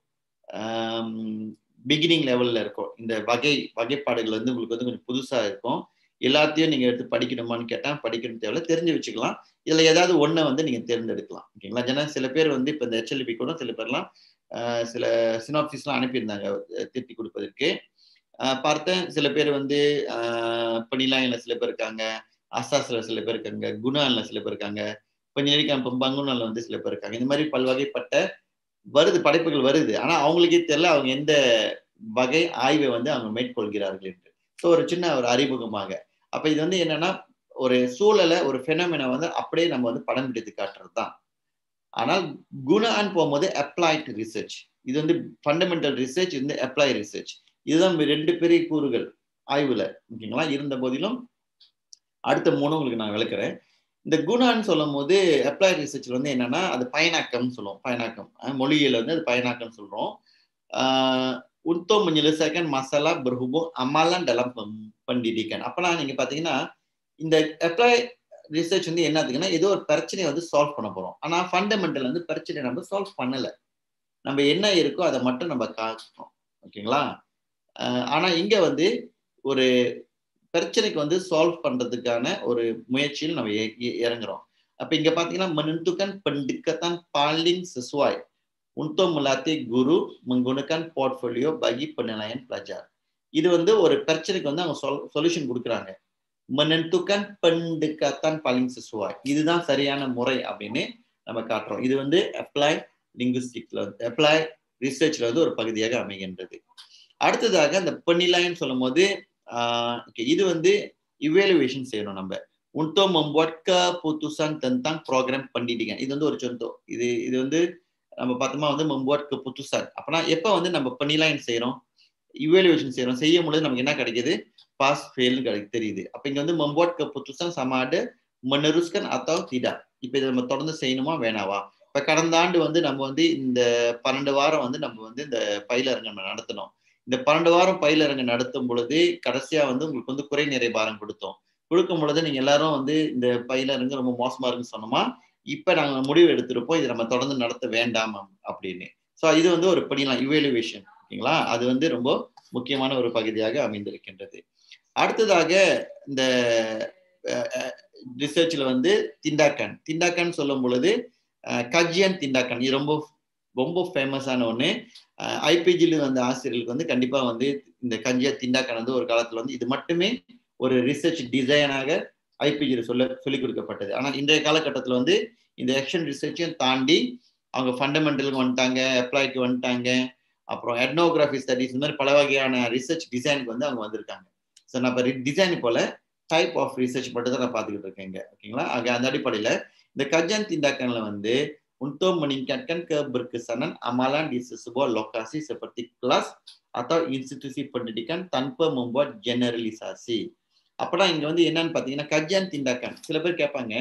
பிகினிங் லெவலில் இருக்கும் இந்த வகை வகைப்பாடுகள் வந்து உங்களுக்கு வந்து கொஞ்சம் புதுசாக இருக்கும் எல்லாத்தையும் நீங்கள் எடுத்து படிக்கணுமான்னு கேட்டால் படிக்கணும் தேவையில்ல தெரிஞ்சு வச்சுக்கலாம் இதில் ஏதாவது ஒன்றை வந்து நீங்கள் தேர்ந்தெடுக்கலாம் ஓகேங்களா ஏன்னா சில பேர் வந்து இப்போ இந்த ஹெச்எல்பி கூட சில பேர்லாம் சில சினாப்சிஸ்லாம் அனுப்பியிருந்தாங்க திருத்தி கொடுப்பதற்கு பார்த்தேன் சில பேர் வந்து பனிலாயில் சில பேர் இருக்காங்க அசாஸ்ல சில பேர் இருக்காங்க குணால சில பேர் இருக்காங்க கொஞ்சம் நெருக்கம் பங்குனால வந்து சில பேர் இருக்காங்க இந்த மாதிரி பல்வகைப்பட்ட வருது படைப்புகள் வருது ஆனா அவங்களுக்கே தெரியல அவங்க எந்த வகை ஆய்வை வந்து அவங்க மேற்கொள்கிறார்கள் என்று ஸோ ஒரு சின்ன ஒரு அறிமுகமாக அப்ப இது வந்து என்னன்னா ஒரு சூழலை ஒரு பெனோமினை வந்து அப்படியே நம்ம வந்து படம் பிடித்து காட்டுறது தான் ஆனால் குணான்னு போகும்போது அப்ளைட் ரிசர்ச் இது வந்து ஃபண்டமெண்டல் ரிசர்ச் வந்து அப்ளை ரிசர்ச் இதுதான் ரெண்டு பெரிய கூறுகள் ஆய்வுல ஓகேங்களா இருந்த போதிலும் அடுத்த மூணு உங்களுக்கு நான் விளக்குறேன் இந்த குணான்னு சொல்லும் போது அப்ளைட் ரிசர்ச்ல வந்து என்னன்னா அது பயனாக்கம்னு சொல்லுவோம் பயனாக்கம் மொழியில வந்து அது பயனாக்கம் சொல்றோம் untuk menyelesaikan masalah berhubung amalan dalam pendidikan அப்பெல்லாம் நீங்க பாத்தீங்கன்னா இந்த அப்ளை ரிசர்ச் வந்து என்னதுக்குன்னா ஏதோ ஒரு பிரச்சனையை வந்து சால்வ் பண்ண போறோம் ஆனா ஃபண்டமெண்டல் வந்து பிரச்சனையை நம்ம சால்வ் பண்ணல நம்ம என்ன இருக்கோ அதை மட்டும் நம்ம காக்கணும் ஓகேங்களா ஆனா இங்க வந்து ஒரு பிரச்சனைக்கு வந்து சால்வ் பண்றதுக்கான ஒரு முயற்சியில் நம்ம இ- இ- இறங்குறோம் அப்ப இங்க பாத்தீங்கன்னா menentukan pendekatan paling sesuai untuk melatih guru menggunakan portfolio bagi penilaian pelajar இது வந்து ஒரு பிரச்சனைக்கு வந்து அவங்க சொல்யூஷன் கொடுக்குறாங்க menentukan pendekatan paling sesuai இதுதான் சரியான முறை அப்படின்னு நம்ம காட்டுறோம் இது வந்து அப்ளை லிங்குஸ்டிக்ல வந்து அப்ளை ரிசர்ச்ல வந்து ஒரு பகுதியாக அமைகின்றது அடுத்ததாக அந்த penilaian சொல்லும் போது ஆஹ் okay, இது வந்து இவேலுவேஷன் செய்யணும் நம்ம untuk membuat keputusan tentang program pendidikan இது வந்து ஒரு சொந்தோ இது இது வந்து நம்ம பார்த்தோமா வந்து membuat keputusan அப்பனா எப்ப வந்து நம்ம penilaian செய்யறோம் இவேலுவேஷன் செய்யறோம் செய்யும் பொழுது நமக்கு என்ன கிடைக்குது பாஸ் ஃபெயில்னு கிடைக்கு தெரியுது அப்ப இங்க வந்து membuat keputusan sama ada meneruskan atau tidak இப்ப இதை நம்ம தொடர்ந்து செய்யணுமா வேணாவா இப்ப கடந்த ஆண்டு வந்து நம்ம வந்து இந்த பன்னெண்டு வாரம் வந்து நம்ம வந்து இந்த பயிலரங்கு நம்ம நடத்தினோம் இந்த பன்னெண்டு வாரம் பயிலரங்கு நடத்தும் பொழுது கடைசியா வந்து உங்களுக்கு வந்து குறை நிறை பாரம் கொடுத்தோம் கொடுக்கும் பொழுது நீங்க எல்லாரும் வந்து இந்த பயிலரங்கு ரொம்ப மோசமா இருக்குன்னு சொன்னோமா இப்ப நாங்க முடிவு எடுத்திருப்போம் இதை நம்ம தொடர்ந்து நடத்த வேண்டாம் அப்படின்னு சோ இது வந்து ஒரு படிலாம் இவேலுவேஷன் ஓகேங்களா அது வந்து ரொம்ப முக்கியமான ஒரு பகுதியாக அமைந்திருக்கின்றது அடுத்ததாக இந்த ரிசர்ச்ல வந்து திண்டாக்கன் திண்டாக்கன் சொல்லும் பொழுது கஜியன் திண்டாக்கன் இது ரொம்ப ரொம்ப ஃபேமஸான ஒன்று ஐபிஜியில் வந்த ஆசிரியர்களுக்கு வந்து கண்டிப்பா வந்து இந்த கஞ்சியா திண்டாக்கன் வந்து ஒரு காலத்துல வந்து இது மட்டுமே ஒரு ரிசர்ச் டிசைனாக ஐபிஜியில் சொல்ல சொல்லிக் கொடுக்கப்பட்டது ஆனால் இன்றைய காலகட்டத்தில் வந்து இந்த ஆக்ஷன் ரிசர்ச்சையும் தாண்டி அவங்க ஃபண்டமெண்டலுக்கு வந்துட்டாங்க அப்ளைக்கு வந்துட்டாங்க அப்புறம் எட்னோகிராஃபி ஸ்டடிஸ் இந்த மாதிரி பல வகையான ரிசர்ச் டிசைனுக்கு வந்து அவங்க வந்திருக்காங்க ஸோ நம்ம டிசைன் போல டைப் ஆஃப் ரிசர்ச் மட்டும் தான் நான் பார்த்துக்கிட்டு இருக்கேன் இங்க ஓகேங்களா ஆக அந்த அடிப்படையில் இந்த கஜன் திண்டாக்கன்ல வந்து untuk meningkatkan keberkesanan amalan di sebuah lokasi seperti kelas atau institusi pendidikan tanpa membuat generalisasi. அப்பனா இங்க வந்து என்னன்னு பாத்தீங்கன்னா கஜியான் திண்டாக்கன் சில பேர் கேட்பாங்க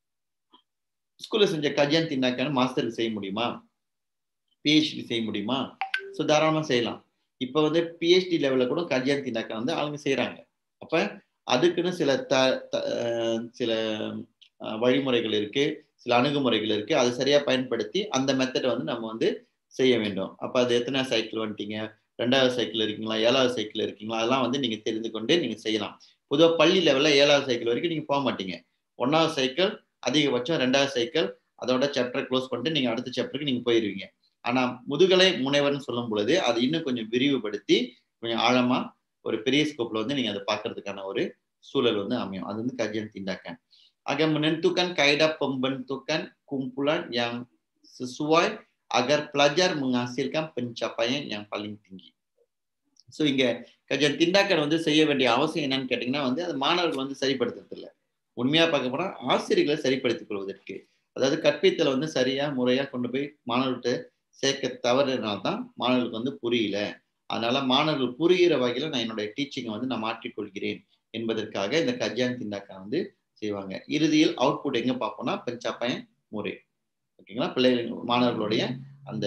ஸ்கூல்ல செஞ்ச கஜியான் திண்டாக்கன் மாஸ்டருக்கு செய்ய முடியுமா பிஹெச்டி செய்ய முடியுமா ஸோ தாராளமா செய்யலாம் இப்போ வந்து பிஹெச்டி லெவல்ல கூட கஜியான் திண்டாக்கன் வந்து அவங்க செய்யறாங்க அப்ப அதுக்குன்னு சில த சில வழிமுறைகள் இருக்கு சில அணுகுமுறைகள் இருக்கு அதை சரியா பயன்படுத்தி அந்த மெத்தடை வந்து நம்ம வந்து செய்ய வேண்டும் அப்ப அது எத்தனை சைக்கிள் வந்துட்டீங்க ரெண்டாவது சைக்கிள் இருக்கீங்களா ஏழாவது சைக்கிள் இருக்கீங்களா அதெல்லாம் வந்து நீங்க தெரிந்து கொண்டு நீங்க செய்யலாம் பொதுவாக பள்ளி லெவலில் ஏழாவது சைக்கிள் வரைக்கும் நீங்க போக மாட்டீங்க ஒன்னாவது சைக்கிள் அதிகபட்சம் ரெண்டாவது சைக்கிள் அதோட சாப்டர் க்ளோஸ் பண்ணிட்டு நீங்க அடுத்த சாப்டருக்கு நீங்க போயிருவீங்க ஆனா முதுகலை முனைவர்னு சொல்லும் பொழுது அதை இன்னும் கொஞ்சம் விரிவுபடுத்தி கொஞ்சம் ஆழமா ஒரு பெரிய ஸ்கோப்ல வந்து நீங்க அதை பார்க்கறதுக்கான ஒரு சூழல் வந்து அமையும் அது வந்து kajian tindakan agar menentukan kaidah pembentukan kumpulan yang sesuai agar pelajar menghasilkan pencapaian yang paling tinggi so இங்க கஜன் திண்டாக்கன் வந்து செய்ய வேண்டிய அவசியம் என்னன்னு கேட்டீங்கன்னா வந்து அது மாணவர்கள் வந்து சரிப்படுத்துறது இல்லை உண்மையா பார்க்க போனா ஆசிரியர்களை சரிப்படுத்திக் கொள்வதற்கு அதாவது கற்பித்தலை வந்து சரியா முறையா கொண்டு போய் மாணவர்கிட்ட சேர்க்க தவறுனால்தான் மாணவர்களுக்கு வந்து புரியல அதனால மாணவர்கள் புரிகிற வகையில நான் என்னுடைய டீச்சிங்கை வந்து நான் மாற்றிக்கொள்கிறேன் என்பதற்காக இந்த கஜான் திண்டாக்கா வந்து செய்வாங்க இறுதியில் அவுட்புட் எங்க பார்ப்போம்னா பெஞ்சாப்பயன் முறை ஓகேங்களா பிள்ளைகள் மாணவர்களுடைய அந்த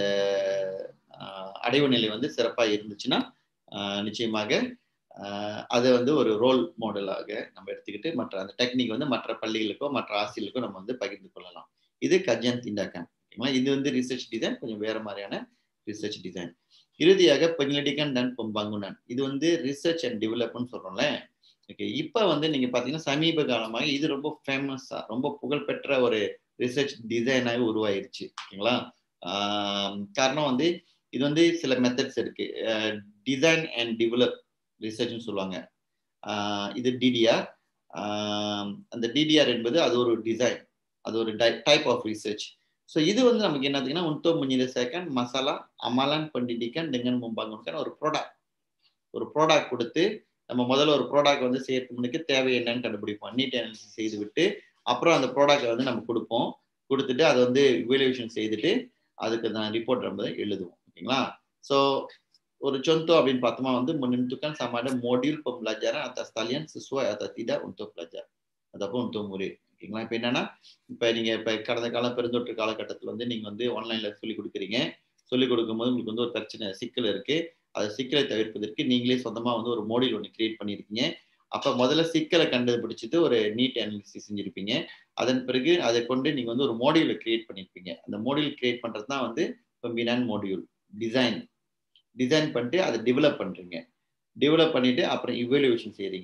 அடைவு நிலை வந்து சிறப்பாக இருந்துச்சுன்னா நிச்சயமாக அதை வந்து ஒரு ரோல் மாடலாக நம்ம எடுத்துக்கிட்டு மற்ற அந்த டெக்னிக் வந்து மற்ற பள்ளிகளுக்கோ மற்ற ஆசிரியர்களுக்கோ நம்ம வந்து பகிர்ந்து கொள்ளலாம் இது கஜன் திண்டாக்கன் ஓகேங்களா இது வந்து ரிசர்ச் டிசைன் கொஞ்சம் வேற மாதிரியான ரிசர்ச் டிசைன் இறுதியாக பெண்லடிக்கன் டன் பொம்பங்குனன் இது வந்து ரிசர்ச் அண்ட் டெவலப்மெண்ட் சொல்றோம்ல ஓகே இப்போ வந்து நீங்க பாத்தீங்கன்னா சமீப காலமாக இது ரொம்ப ஃபேமஸா ரொம்ப புகழ்பெற்ற ஒரு ரிசர்ச் டிசைனாக உருவாயிருச்சு ஓகேங்களா காரணம் வந்து இது வந்து சில மெத்தட்ஸ் இருக்கு டிசைன் அண்ட் டெவலப் ரிசர்ச்னு சொல்லுவாங்க இது டிடிஆர் அந்த டிடிஆர் என்பது அது ஒரு டிசைன் அது ஒரு டைப் ஆஃப் ரிசர்ச் ஸோ இது வந்து நமக்கு என்னதுன்னா untuk menyelesaikan masalah amalan pendidikan dengan membangunkan ஒரு ப்ராடக்ட் ஒரு ப்ராடக்ட் கொடுத்து நம்ம முதல்ல ஒரு ப்ராடக்ட் வந்து செய்யறதுக்கு முன்னுக்கு தேவை என்னன்னு கண்டுபிடிப்போம் நீட் அனாலிசிஸ் செய்து விட்டு அப்புறம் அந்த ப்ராடக்ட் வந்து நம்ம கொடுப்போம் கொடுத்துட்டு அதை வந்து இவேலுவேஷன் செய்துட்டு அதுக்கு நான் ரிப்போர்ட் நம்ம எழுதுவோம் ஓகேங்களா ஸோ ஒரு contoh அப்படின்னு பார்த்தோமா வந்து menentukan sama ada modul pembelajaran atas talian sesuai atau tidak untuk belajar ataupun untuk murid ஓகேங்களா இப்போ என்னன்னா இப்போ நீங்க இப்போ கடந்த காலம் பெருந்தொற்று காலகட்டத்தில் வந்து நீங்க வந்து ஆன்லைன்ல சொல்லி கொடுக்குறீங்க சொல்லி கொடுக்கும்போது உங்களுக்கு வந்து ஒரு பிரச்சனை சிக்கல் இருக்கு அது சிக்கலை தவிர்ப்பதற்கு நீங்களே சொந்தமா வந்து ஒரு மோடில் ஒன்று கிரியேட் பண்ணியிருக்கீங்க அப்ப முதல்ல சிக்கலை கண்டுபிடிச்சிட்டு ஒரு நீட் அனாலிசிஸ் செஞ்சிருப்பீங்க அதன் பிறகு அதை கொண்டு நீங்க வந்து ஒரு மோடியூலை கிரியேட் பண்ணியிருப்பீங்க அந்த மோடியூல் கிரியேட் பண்றது தான் வந்து பினான் மோடியூல் டிசைன் டிசைன் பண்ணிட்டு அதை டெவலப் பண்றீங்க டெவலப் பண்ணிட்டு அப்புறம் இவேலுவேஷன் செய்றீங்க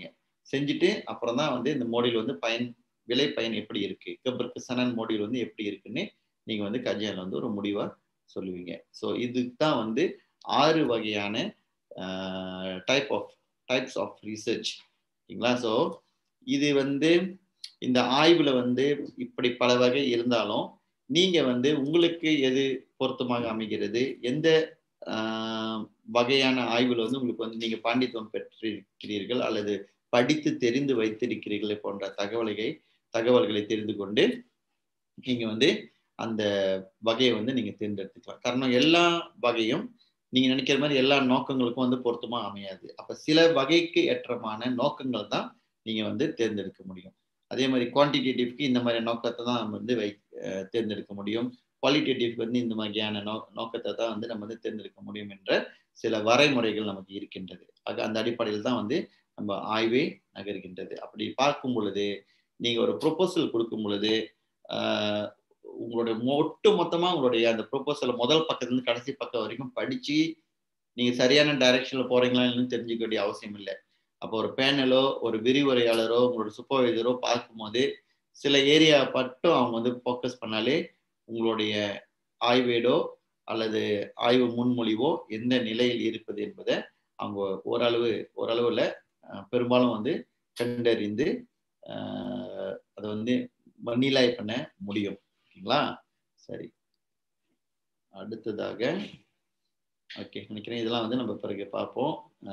செஞ்சுட்டு அப்புறம் தான் வந்து இந்த மோடியில் வந்து பயன் விலை பயன் எப்படி இருக்கு கபருக்கு சனன் மோடியில் வந்து எப்படி இருக்குன்னு நீங்க வந்து கஜால வந்து ஒரு முடிவா சொல்லுவீங்க ஸோ இதுக்கு தான் வந்து ஆறு வகையான type of types of research சரிங்களா ஸோ இது வந்து இந்த ஆய்வுல வந்து இப்படி பல வகை இருந்தாலும் நீங்க வந்து உங்களுக்கு எது பொருத்தமாக அமைகிறது எந்த வகையான ஆய்வுல வந்து உங்களுக்கு வந்து நீங்க பாண்டித்துவம் பெற்றிருக்கிறீர்கள் அல்லது படித்து தெரிந்து வைத்திருக்கிறீர்கள் போன்ற தகவல்களை தகவல்களை தெரிந்து கொண்டு நீங்க வந்து அந்த வகையை வந்து நீங்க தேர்ந்தெடுத்துக்கலாம் காரணம் எல்லா வகையும் நீங்க நினைக்கிற மாதிரி எல்லா நோக்கங்களுக்கும் வந்து பொருத்தமா அமையாது அப்ப சில வகைக்கு ஏற்றமான நோக்கங்கள் தான் நீங்க வந்து தேர்ந்தெடுக்க முடியும் அதே மாதிரி குவான்டிடேட்டிவ்க்கு இந்த மாதிரி நோக்கத்தை தான் நம்ம வந்து வை தேர்ந்தெடுக்க முடியும் குவாலிட்டேட்டிவ்க்கு வந்து இந்த மாதிரியான நோ நோக்கத்தை தான் வந்து நம்ம வந்து தேர்ந்தெடுக்க முடியும் என்ற சில வரைமுறைகள் நமக்கு இருக்கின்றது ஆக அந்த அடிப்படையில் தான் வந்து நம்ம ஆய்வே நகர்கின்றது அப்படி பார்க்கும் பொழுது நீங்க ஒரு ப்ரொபோசல் கொடுக்கும் பொழுது உங்களுடைய ஒட்டு மொத்தமா உங்களுடைய அந்த ப்ரொபோசலை முதல் பக்கத்துலேருந்து கடைசி பக்கம் வரைக்கும் படிச்சு நீங்க சரியான டைரக்ஷன்ல போறீங்களான்னு தெரிஞ்சுக்க வேண்டிய அவசியம் இல்லை அப்போ ஒரு பேனலோ ஒரு விரிவுரையாளரோ உங்களோட சூப்பர்வைசரோ பார்க்கும்போது சில ஏரியா மட்டும் அவங்க வந்து ஃபோக்கஸ் பண்ணாலே உங்களுடைய ஆய்வேடோ அல்லது ஆய்வு முன்மொழிவோ எந்த நிலையில் இருப்பது என்பதை அவங்க ஓரளவு ஓரளவுல பெரும்பாலும் வந்து கண்டறிந்து அதை வந்து மண்ணிலாய் பண்ண முடியும் ஓகேங்களா சரி அடுத்ததாக ஓகே நினைக்கிறேன் இதெல்லாம் வந்து நம்ம பிறகு பார்ப்போம்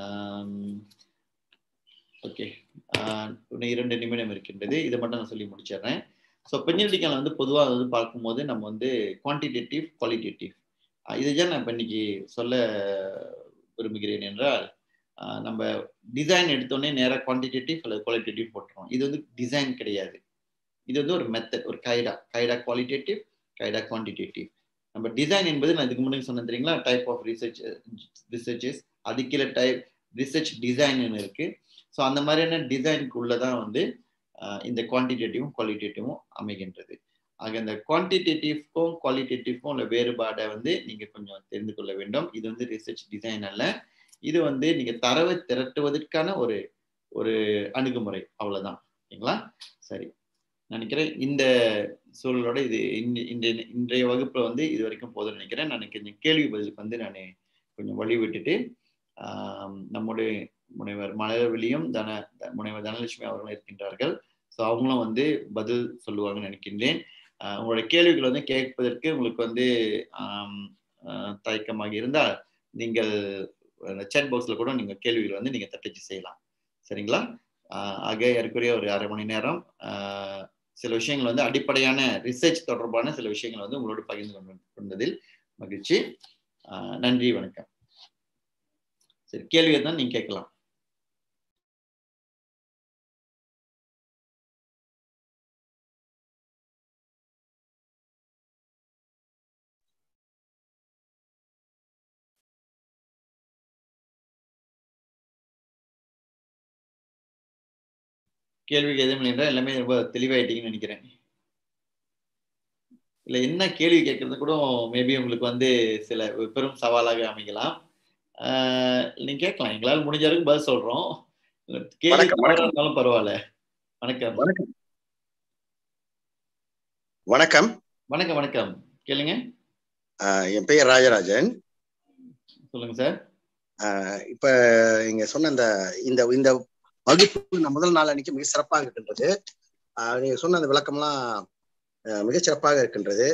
ஓகே இன்னும் இரண்டு நிமிடம் இருக்கின்றது இதை மட்டும் நான் சொல்லி முடிச்சிடுறேன் ஸோ பெஞ்சலிட்டிக்கல் வந்து பொதுவாக வந்து பார்க்கும்போது நம்ம வந்து குவான்டிடேட்டிவ் குவாலிட்டேட்டிவ் இதுதான் நான் இப்போ இன்னைக்கு சொல்ல விரும்புகிறேன் என்றால் நம்ம டிசைன் எடுத்தோடனே நேராக குவான்டிடேட்டிவ் அல்லது குவாலிட்டேட்டிவ் போட்டுருவோம் இது வந்து டிசைன் கிடையாது இது வந்து ஒரு மெத்தட் ஒரு கைடா கைடா குவாலிட்டேட்டிவ் கைடா குவான்டிடேட்டிவ் நம்ம டிசைன் என்பது நான் இதுக்கு முன்னாடி சொன்னேன் தெரியுங்களா டைப் ஆஃப் ரிசர்ச் ரிசர்ச்சஸ் அதுக்கீழே டைப் ரிசர்ச் டிசைன் இருக்கு ஸோ அந்த மாதிரியான டிசைனுக்கு உள்ளதான் வந்து இந்த குவான்டிடேட்டிவும் குவாலிட்டேட்டிவும் அமைகின்றது ஆக இந்த குவான்டிடேட்டிவ்க்கும் குவாலிட்டேட்டிவ்க்கும் உள்ள வேறுபாடை வந்து நீங்க கொஞ்சம் தெரிந்து கொள்ள வேண்டும் இது வந்து ரிசர்ச் டிசைன் அல்ல இது வந்து நீங்க தரவை திரட்டுவதற்கான ஒரு ஒரு அணுகுமுறை அவ்வளவுதான் ஓகேங்களா சரி நினைக்கிறேன் இந்த சூழலோட இது இந்த இன்றைய வகுப்புல வந்து இது வரைக்கும் போதும் நினைக்கிறேன் நான் கொஞ்சம் கேள்வி பதிலுக்கு வந்து நான் கொஞ்சம் வழி விட்டுட்டு நம்முடைய முனைவர் மலர்வெளியும் தன முனைவர் தனலட்சுமி அவர்களும் இருக்கின்றார்கள் ஸோ அவங்களும் வந்து பதில் சொல்லுவாங்கன்னு நினைக்கின்றேன் உங்களுடைய கேள்விகள் வந்து கேட்பதற்கு உங்களுக்கு வந்து தயக்கமாக இருந்தால் நீங்கள் சேட் பாக்ஸ்ல கூட நீங்க கேள்விகள் வந்து நீங்க தட்டச்சு செய்யலாம் சரிங்களா ஆக ஏற்குரிய ஒரு அரை மணி நேரம் சில விஷயங்கள் வந்து அடிப்படையான ரிசர்ச் தொடர்பான சில விஷயங்கள் வந்து உங்களோட பகிர்ந்து கொண்டு கொண்டதில் மகிழ்ச்சி நன்றி வணக்கம் சரி கேள்வியை தான் நீங்க கேட்கலாம் கேள்விக்கு எதுவும் இல்லைன்றா எல்லாமே ரொம்ப தெளிவாயிட்டீங்கன்னு நினைக்கிறேன் இல்ல என்ன கேள்வி கேட்கறது கூட மேபி உங்களுக்கு வந்து சில பெரும் சவாலாக அமைக்கலாம் நீங்க கேட்கலாம் எங்களால் முடிஞ்ச வரைக்கும் பதில் சொல்றோம் கேள்வி இருந்தாலும் பரவாயில்ல வணக்கம் வணக்கம் வணக்கம் வணக்கம் வணக்கம் கேளுங்க என் பெயர் ராஜராஜன் சொல்லுங்க சார் இப்ப இங்க சொன்ன இந்த இந்த இந்த வகுப்பு நான் முதல் நாள் அன்னைக்கு மிக சிறப்பாக இருக்கின்றது நீங்க சொன்ன அந்த விளக்கம்லாம் மிக சிறப்பாக இருக்கின்றது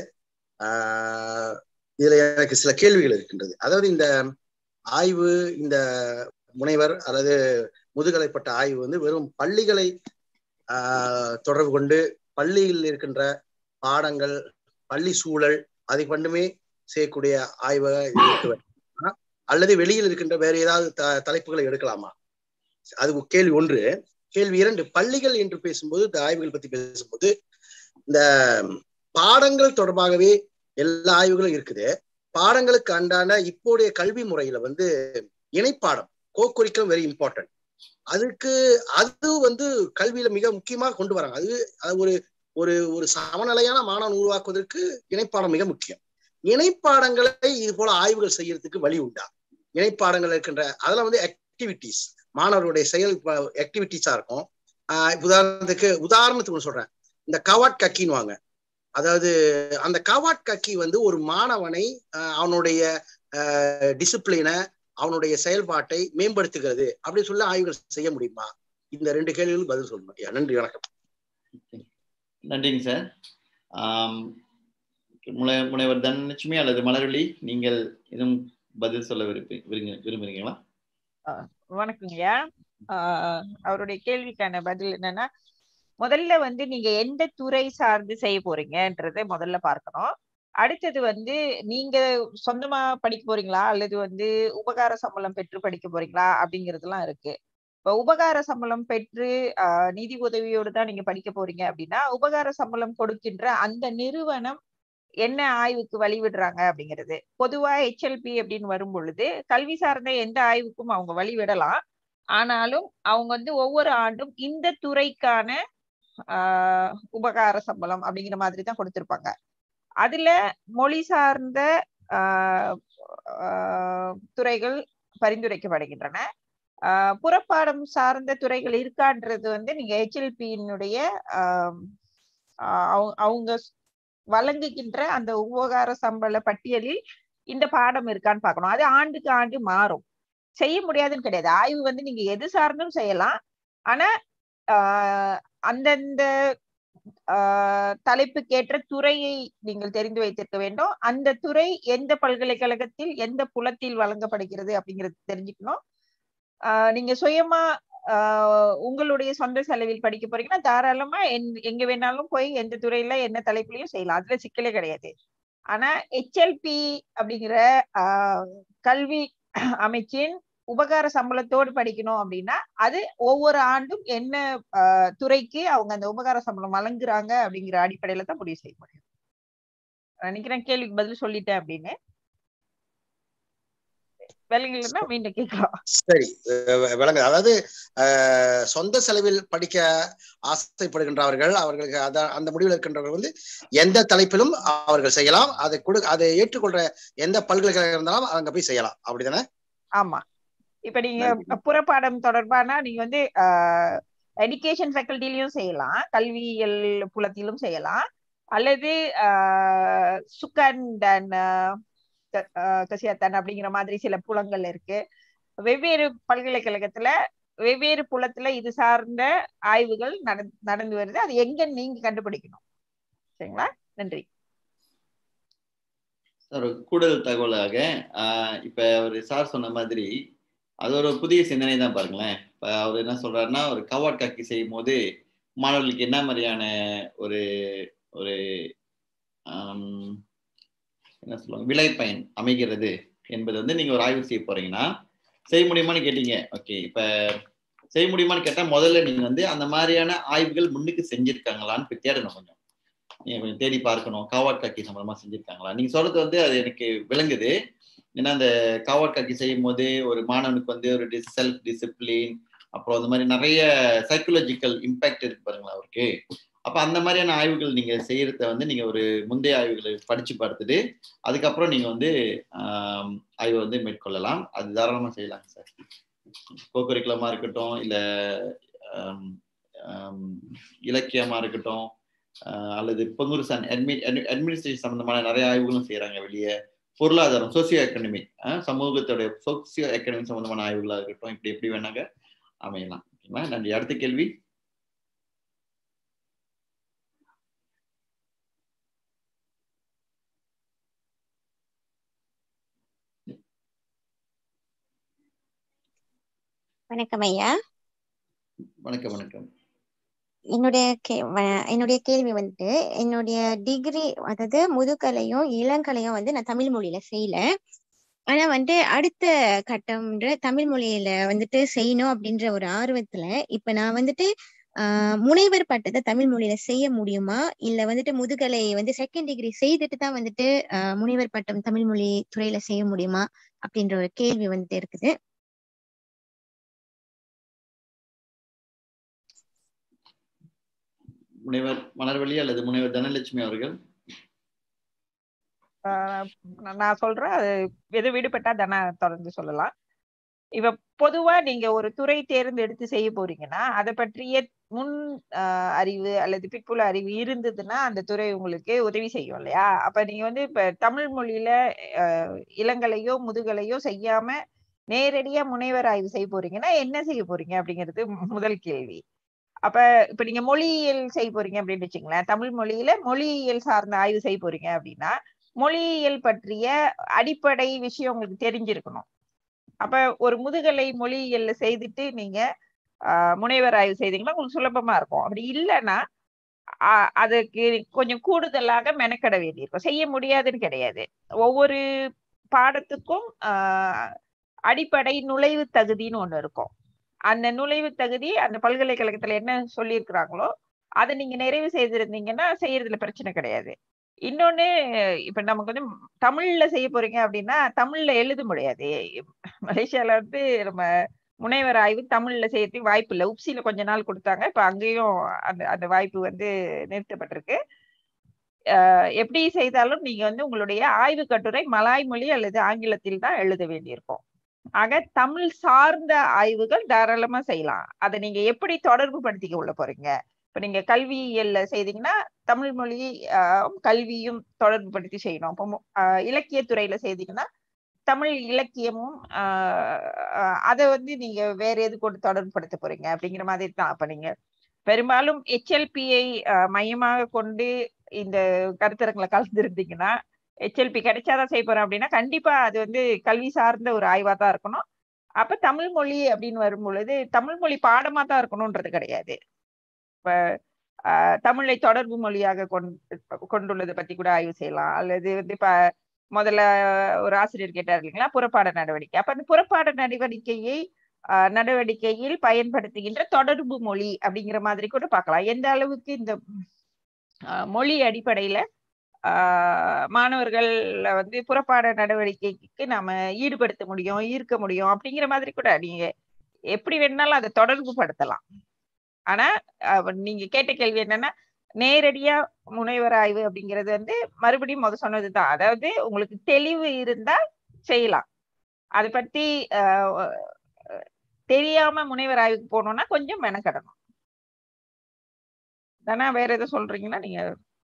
இதுல எனக்கு சில கேள்விகள் இருக்கின்றது அதாவது இந்த ஆய்வு இந்த முனைவர் அல்லது முதுகலைப்பட்ட ஆய்வு வந்து வெறும் பள்ளிகளை தொடர்பு கொண்டு பள்ளியில் இருக்கின்ற பாடங்கள் பள்ளி சூழல் அதை கொண்டுமே செய்யக்கூடிய ஆய்வாக அல்லது வெளியில் இருக்கின்ற வேற ஏதாவது த தலைப்புகளை எடுக்கலாமா அது கேள்வி ஒன்று கேள்வி இரண்டு பள்ளிகள் என்று பேசும்போது இந்த ஆய்வுகள் பத்தி பேசும்போது இந்த பாடங்கள் தொடர்பாகவே எல்லா ஆய்வுகளும் இருக்குது பாடங்களுக்கு அண்டான இப்போடைய கல்வி முறையில வந்து இணைப்பாடம் கோக்குரிக்கம் வெரி இம்பார்ட்டன்ட் அதுக்கு அது வந்து கல்வியில மிக முக்கியமாக கொண்டு வராங்க அது அது ஒரு ஒரு ஒரு சமநிலையான மாணவன் உருவாக்குவதற்கு இணைப்பாடம் மிக முக்கியம் இணைப்பாடங்களை இது போல ஆய்வுகள் செய்யறதுக்கு வழி உண்டா இணைப்பாடங்கள் இருக்கின்ற அதெல்லாம் வந்து ஆக்டிவிட்டிஸ் மாணவர்களுடைய செயல் ஆக்டிவிட்டிஸா இருக்கும் ஆஹ் உதாரணத்துக்கு உதாரணத்துக்கு ஒண்ணு சொல்றேன் இந்த கவாட் கக்கின்னுவாங்க அதாவது அந்த கவாட் கக்கி வந்து ஒரு மாணவனை ஆஹ் அவனுடைய டிசிப்ளினை அவனுடைய செயல்பாட்டை மேம்படுத்துகிறது அப்படி சொல்லி ஆய்வுகள் செய்ய முடியுமா இந்த ரெண்டு கேள்விகளுக்கு பதில் சொல்லணும் ஐயா நன்றி வணக்கம் நன்றிங்க சார் ஆம், முனை முனைவர் தனலட்சுமி அல்லது மலர்விழி நீங்கள் எதுவும் பதில் சொல்ல விரும்பி விரும்பு விரும்புறீங்களா வணக்கங்கய்யா ஆஹ் அவருடைய கேள்விக்கான பதில் என்னன்னா முதல்ல வந்து நீங்க எந்த துறை சார்ந்து செய்ய போறீங்கன்றதை முதல்ல பார்க்கணும் அடுத்தது வந்து நீங்க சொந்தமா படிக்க போறீங்களா அல்லது வந்து உபகார சம்பளம் பெற்று படிக்க போறீங்களா அப்படிங்கறதுலாம் இருக்கு இப்ப உபகார சம்பளம் பெற்று ஆஹ் நிதி உதவியோடு தான் நீங்க படிக்க போறீங்க அப்படின்னா உபகார சம்பளம் கொடுக்கின்ற அந்த நிறுவனம் என்ன ஆய்வுக்கு வழிவிடுறாங்க அப்படிங்கிறது பொதுவா ஹெச்எல்பி அப்படின்னு வரும் பொழுது கல்வி சார்ந்த எந்த ஆய்வுக்கும் அவங்க வழிவிடலாம் ஆனாலும் அவங்க வந்து ஒவ்வொரு ஆண்டும் இந்த துறைக்கான ஆஹ் உபகார சம்பளம் அப்படிங்கிற மாதிரி தான் கொடுத்திருப்பாங்க அதுல மொழி சார்ந்த ஆஹ் ஆஹ் துறைகள் பரிந்துரைக்கப்படுகின்றன ஆஹ் புறப்பாடம் சார்ந்த துறைகள் இருக்கான்றது வந்து நீங்க ஹெச்எல்பியினுடைய அவங்க வழங்குகின்ற அந்த உபகார சம்பள பட்டியலில் இந்த பாடம் இருக்கான்னு பார்க்கணும் அது ஆண்டுக்கு ஆண்டு மாறும் செய்ய முடியாதுன்னு கிடையாது ஆய்வு வந்து நீங்க எது சார்ந்தும் செய்யலாம் ஆனா ஆஹ் அந்தந்த ஆஹ் தலைப்புக்கேற்ற துறையை நீங்கள் தெரிந்து வைத்திருக்க வேண்டும் அந்த துறை எந்த பல்கலைக்கழகத்தில் எந்த புலத்தில் வழங்கப்படுகிறது அப்படிங்கிறது தெரிஞ்சுக்கணும் ஆஹ் நீங்க சுயமா ஆஹ் உங்களுடைய சொந்த செலவில் படிக்க போறீங்கன்னா தாராளமா என்- எங்க வேணாலும் போய் எந்த துறையில என்ன தலைப்புலயும் செய்யலாம் அதுல சிக்கலே கிடையாது ஆனா ஹெச்எல்பி அப்படிங்கிற ஆஹ் கல்வி அமைச்சின் உபகார சம்பளத்தோடு படிக்கணும் அப்படின்னா அது ஒவ்வொரு ஆண்டும் என்ன ஆஹ் துறைக்கு அவங்க அந்த உபகார சம்பளம் வழங்குறாங்க அப்படிங்கிற அடிப்படையில தான் முடிவு செய்ய முடியும் நான் நினைக்கிறேன் கேள்விக்கு பதில் சொல்லிட்டேன் அப்படின்னு விலங்குலன்னா மீண்டும் கேட்கலாம் சரி அஹ் விளங்குது அதாவது அஹ், சொந்த செலவில் படிக்க ஆசைப்படுகின்றவர்கள் அவர்களுக்கு அத அந்த முடிவில் இருக்கின்றவர்கள் வந்து எந்த தலைப்பிலும் அவர்கள் செய்யலாம் அதை கொடு அதை ஏற்றுக்கொள்ற எந்த பல்கலைக்கழகம் இருந்தாலும் அங்க போய் செய்யலாம் அப்படிதானே ஆமா இப்ப நீங்க புறப்பாடம் தொடர்பான நீங்க வந்து எஜுகேஷன் ஃபேக்கல்ட்டிலையும் செய்யலாம் கல்வியியல் புலத்திலும் செய்யலாம் அல்லது சுக்கண்ட் அண்ட் கசியத்தன் அப்படிங்கிற மாதிரி சில புலங்கள் இருக்கு வெவ்வேறு பல்கலைக்கழகத்துல வெவ்வேறு புலத்துல இது சார்ந்த ஆய்வுகள் நடந் நடந்து வருது அது எங்க நீங்க கண்டுபிடிக்கணும் சரிங்களா நன்றி சார் ஒரு கூடுதல் தகவலாக ஆஹ் இப்ப ஒரு சார் சொன்ன மாதிரி அது ஒரு புதிய சிந்தனை தான் பாருங்களேன் இப்ப அவர் என்ன சொல்றாருன்னா ஒரு கவாட் காக்கி செய்யும் போது மாணவர்களுக்கு என்ன மாதிரியான ஒரு ஒரு ஆம், என்ன சொல்லுவாங்க விளைபயன் அமைகிறது என்பது வந்து நீங்க ஒரு ஆய்வு செய்ய போறீங்கன்னா செய்ய முடியுமான்னு கேட்டீங்க ஓகே இப்ப செய்ய முடியுமான்னு கேட்டா முதல்ல நீங்க வந்து அந்த மாதிரியான ஆய்வுகள் முன்னுக்கு செஞ்சிருக்காங்களான்னு போய் தேடணும் கொஞ்சம் நீங்க கொஞ்சம் தேடி பார்க்கணும் காவாட் காக்கி சம்பந்தமா செஞ்சிருக்காங்களா நீங்க சொல்றது வந்து அது எனக்கு விளங்குது ஏன்னா அந்த காவாட் காக்கி செய்யும் போது ஒரு மாணவனுக்கு வந்து ஒரு செல்ஃப் டிசிப்ளின் அப்புறம் அந்த மாதிரி நிறைய சைக்கலாஜிக்கல் இம்பாக்ட் இருக்கு பாருங்களா அவருக்கு அப்ப அந்த மாதிரியான ஆய்வுகள் நீங்க செய்யறத வந்து நீங்க ஒரு முந்தைய ஆய்வுகளை படிச்சு பார்த்துட்டு அதுக்கப்புறம் நீங்க வந்து ஆஹ் ஆய்வை வந்து மேற்கொள்ளலாம் அது தாராளமா செய்யலாம் சார் கோகரிக்குலமா இருக்கட்டும் இல்ல ஆம், ஆம், இலக்கியமா இருக்கட்டும் ஆஹ் அல்லது பொங்கூர் சன் அட்மி அட்மினிஸ்ட்ரேஷன் சம்பந்தமான நிறைய ஆய்வுகளும் செய்யறாங்க வெளியே பொருளாதாரம் சோசியோ எக்கனமிக் சமூகத்தோட சோசியோ எக்கனமிக் சம்பந்தமான ஆய்வுகளா இருக்கட்டும் இப்படி எப்படி வேணாங்க அமையலாம் ஓகேங்களா நன்றி அடுத்த கேள்வி வணக்கம் ஐயா வணக்கம் வணக்கம் என்னுடைய கே- வ- என்னுடைய கேள்வி வந்துட்டு என்னுடைய டிகிரி அதாவது முதுகலையும் இளங்கலையும் வந்து நான் தமிழ் மொழியில செய்யல ஆனா வந்துட்டு அடுத்த கட்டம்ன்ற தமிழ் மொழியில வந்துட்டு செய்யணும் அப்படின்ற ஒரு ஆர்வத்துல இப்ப நான் வந்துட்டு ஆஹ் முனைவர் பட்டத்தை தமிழ் மொழியில செய்ய முடியுமா இல்ல வந்துட்டு முதுகலை வந்து செகண்ட் டிகிரி செய்துட்டு தான் வந்துட்டு ஆஹ் முனைவர் பட்டம் தமிழ் மொழி துறையில செய்ய முடியுமா அப்படின்ற ஒரு கேள்வி வந்துட்டு இருக்குது முனைவர் மலர்வழி அல்லது முனைவர் தனலட்சுமி அவர்கள் ஆஹ் நான் நான் சொல்றேன் அது எது விடுபட்டா தானே தொடர்ந்து சொல்லலாம் இப்ப பொதுவா நீங்க ஒரு துறை தேர்ந்தெடுத்து செய்ய போறீங்கன்னா அதை பற்றிய முன் ஆஹ் அறிவு அல்லது பிற்புல அறிவு இருந்ததுன்னா அந்த துறை உங்களுக்கு உதவி செய்யும் இல்லையா அப்ப நீங்க வந்து இப்ப தமிழ் மொழியில ஆஹ் இளங்கலையோ முதுகலையோ செய்யாம நேரடியா முனைவர் ஆய்வு செய்ய போறீங்கன்னா என்ன செய்ய போறீங்க அப்படிங்கிறது முதல் கேள்வி அப்ப இப்ப நீங்க மொழியியல் செய்ய போறீங்க அப்படின்னு வச்சுங்களேன் தமிழ் மொழியில மொழியியல் சார்ந்த ஆய்வு செய்ய போறீங்க அப்படின்னா மொழியியல் பற்றிய அடிப்படை விஷயம் உங்களுக்கு தெரிஞ்சிருக்கணும் அப்ப ஒரு முதுகலை மொழியியல்ல செய்துட்டு நீங்க ஆஹ் முனைவர் ஆய்வு செய்தீங்கன்னா உங்களுக்கு சுலபமா இருக்கும் அப்படி இல்லைன்னா ஆஹ் அதுக்கு கொஞ்சம் கூடுதலாக மெனக்கட வேண்டியிருக்கும் செய்ய முடியாதுன்னு கிடையாது ஒவ்வொரு பாடத்துக்கும் ஆஹ் அடிப்படை நுழைவு தகுதின்னு ஒண்ணு இருக்கும் அந்த நுழைவு தகுதி அந்த பல்கலைக்கழகத்துல என்ன சொல்லியிருக்கிறாங்களோ அதை நீங்க நிறைவு செய்திருந்தீங்கன்னா செய்யறதுல பிரச்சனை கிடையாது இன்னொன்னு இப்ப நமக்கு வந்து தமிழ்ல செய்ய போறீங்க அப்படின்னா தமிழ்ல எழுத முடியாது மலேசியால வந்து நம்ம முனைவர் ஆய்வு தமிழ்ல செய்யறதுக்கு வாய்ப்பு இல்லை உப்சில கொஞ்ச நாள் கொடுத்தாங்க இப்ப அங்கேயும் அந்த அந்த வாய்ப்பு வந்து நிறுத்தப்பட்டிருக்கு அஹ் எப்படி செய்தாலும் நீங்க வந்து உங்களுடைய ஆய்வு கட்டுரை மலாய் மொழி அல்லது ஆங்கிலத்தில் தான் எழுத வேண்டியிருக்கும் ஆக தமிழ் சார்ந்த ஆய்வுகள் தாராளமா செய்யலாம் அதை நீங்க எப்படி தொடர்பு படுத்திக்க உள்ள போறீங்க இப்ப நீங்க கல்வியியல்ல செய்தீங்கன்னா தமிழ் மொழி ஆஹ் கல்வியும் தொடர்பு படுத்தி செய்யணும் இப்போ ஆஹ் இலக்கியத்துறையில செய்தீங்கன்னா தமிழ் இலக்கியமும் ஆஹ் அதை வந்து நீங்க வேற எது கொண்டு தொடர்பு படுத்த போறீங்க அப்படிங்கிற மாதிரி தான் அப்ப நீங்க பெரும்பாலும் ஹெச்எல்பியை மையமாக கொண்டு இந்த கருத்தரங்களை கலந்துருந்தீங்கன்னா ஹெச்எல்பி கிடைச்சாதான் செய்ய போறோம் அப்படின்னா கண்டிப்பா அது வந்து கல்வி சார்ந்த ஒரு ஆய்வா தான் இருக்கணும் அப்ப தமிழ் மொழி அப்படின்னு வரும் பொழுது தமிழ் மொழி பாடமா தான் இருக்கணும்ன்றது கிடையாது இப்ப தமிழை தொடர்பு மொழியாக கொண்டு கொண்டுள்ளதை பத்தி கூட ஆய்வு செய்யலாம் அல்லது வந்து இப்ப முதல்ல ஒரு ஆசிரியர் கேட்டார் இல்லைங்களா புறப்பாட நடவடிக்கை அப்ப அந்த புறப்பாட நடவடிக்கையை நடவடிக்கையில் பயன்படுத்துகின்ற தொடர்பு மொழி அப்படிங்கிற மாதிரி கூட பார்க்கலாம் எந்த அளவுக்கு இந்த மொழி அடிப்படையில ஆஹ் மாணவர்கள வந்து புறப்பாட நடவடிக்கைக்கு நாம ஈடுபடுத்த முடியும் ஈர்க்க முடியும் அப்படிங்கிற மாதிரி கூட நீங்க எப்படி வேணாலும் அதை தொடர்பு படுத்தலாம் ஆனா நீங்க கேட்ட கேள்வி என்னன்னா நேரடியா முனைவர் ஆய்வு அப்படிங்கிறது வந்து மறுபடியும் முத சொன்னதுதான் அதாவது உங்களுக்கு தெளிவு இருந்தா செய்யலாம் அதை பத்தி தெரியாம முனைவர் ஆய்வுக்கு போகணும்னா கொஞ்சம் மெனக்கடணும் தானே வேற எதுவும் சொல்றீங்கன்னா நீங்க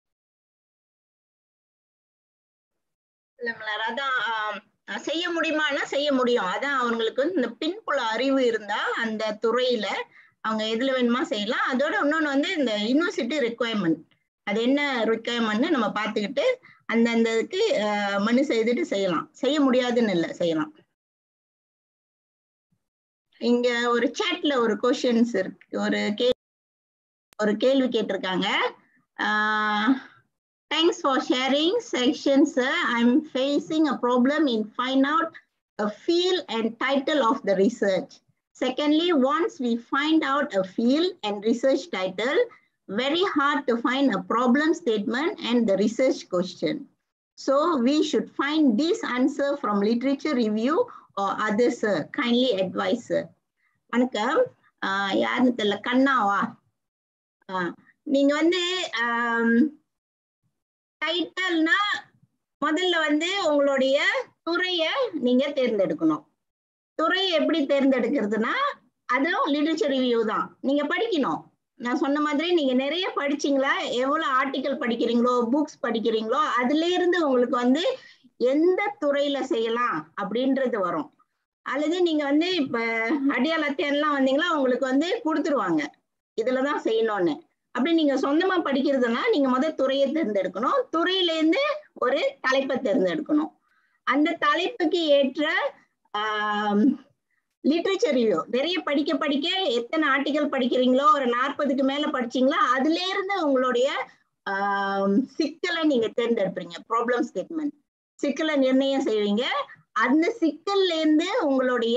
அதான் செய்ய முடியுமானா செய்ய முடியும் அதான் அவங்களுக்கு வந்து இந்த பின்புல அறிவு இருந்தா அந்த துறையில அவங்க எதுல வேணுமா செய்யலாம் அதோட இன்னொன்னு வந்து இந்த யூனிவர்சிட்டி ரெக்குவயர்மெண்ட் அது என்ன ரெக்குவயர்மெண்ட்னு நம்ம பார்த்துக்கிட்டு அந்தந்த இதுக்கு மனு செய்துட்டு செய்யலாம் செய்ய முடியாதுன்னு இல்லை செய்யலாம் இங்க ஒரு சேட்ல ஒரு கொஸ்டின்ஸ் இருக்கு ஒரு கே ஒரு கேள்வி கேட்டிருக்காங்க thanks for sharing section sir I am facing a problem in find out a field and title of the research Secondly, once we find out a field and research title, very hard to find a problem statement and the research question. So we should find this answer from literature review or others, sir. Kindly advise, sir. வணக்கம் யாருன்னு தெரியல கண்ணாவா நீங்க வந்து டைட்டல்னா முதல்ல வந்து உங்களுடைய துறைய நீங்க தேர்ந்தெடுக்கணும் துறையை எப்படி தேர்ந்தெடுக்கிறதுனா அதுவும் லிட்ரேச்சர் ரிவ்யூ தான் நீங்க படிக்கணும் நான் சொன்ன மாதிரி நீங்க நிறைய படிச்சீங்களா எவ்வளவு ஆர்டிக்கல் படிக்கிறீங்களோ புக்ஸ் படிக்கிறீங்களோ அதுல இருந்து உங்களுக்கு வந்து எந்த துறையில செய்யலாம் அப்படின்றது வரும் அல்லது நீங்க வந்து இப்ப அடியாளத்தேன்லாம் வந்தீங்களா உங்களுக்கு வந்து கொடுத்துருவாங்க இதுலதான் செய்யணும்னு அப்படி நீங்க சொந்தமா படிக்கிறதுனா நீங்க முதல் துறையை தேர்ந்தெடுக்கணும் துறையில இருந்து ஒரு தலைப்பை தேர்ந்தெடுக்கணும் அந்த தலைப்புக்கு ஏற்ற லிட்ரேச்சர் ரிவ்யூ நிறைய படிக்க படிக்க எத்தனை ஆர்டிகல் படிக்கிறீங்களோ ஒரு நாற்பதுக்கு மேல படிச்சீங்களா அதுல இருந்து உங்களுடைய சிக்கலை நீங்க தேர்ந்தெடுப்பீங்க ப்ராப்ளம் ஸ்டேட்மெண்ட் சிக்கலை நிர்ணயம் செய்வீங்க அந்த சிக்கல்ல இருந்து உங்களுடைய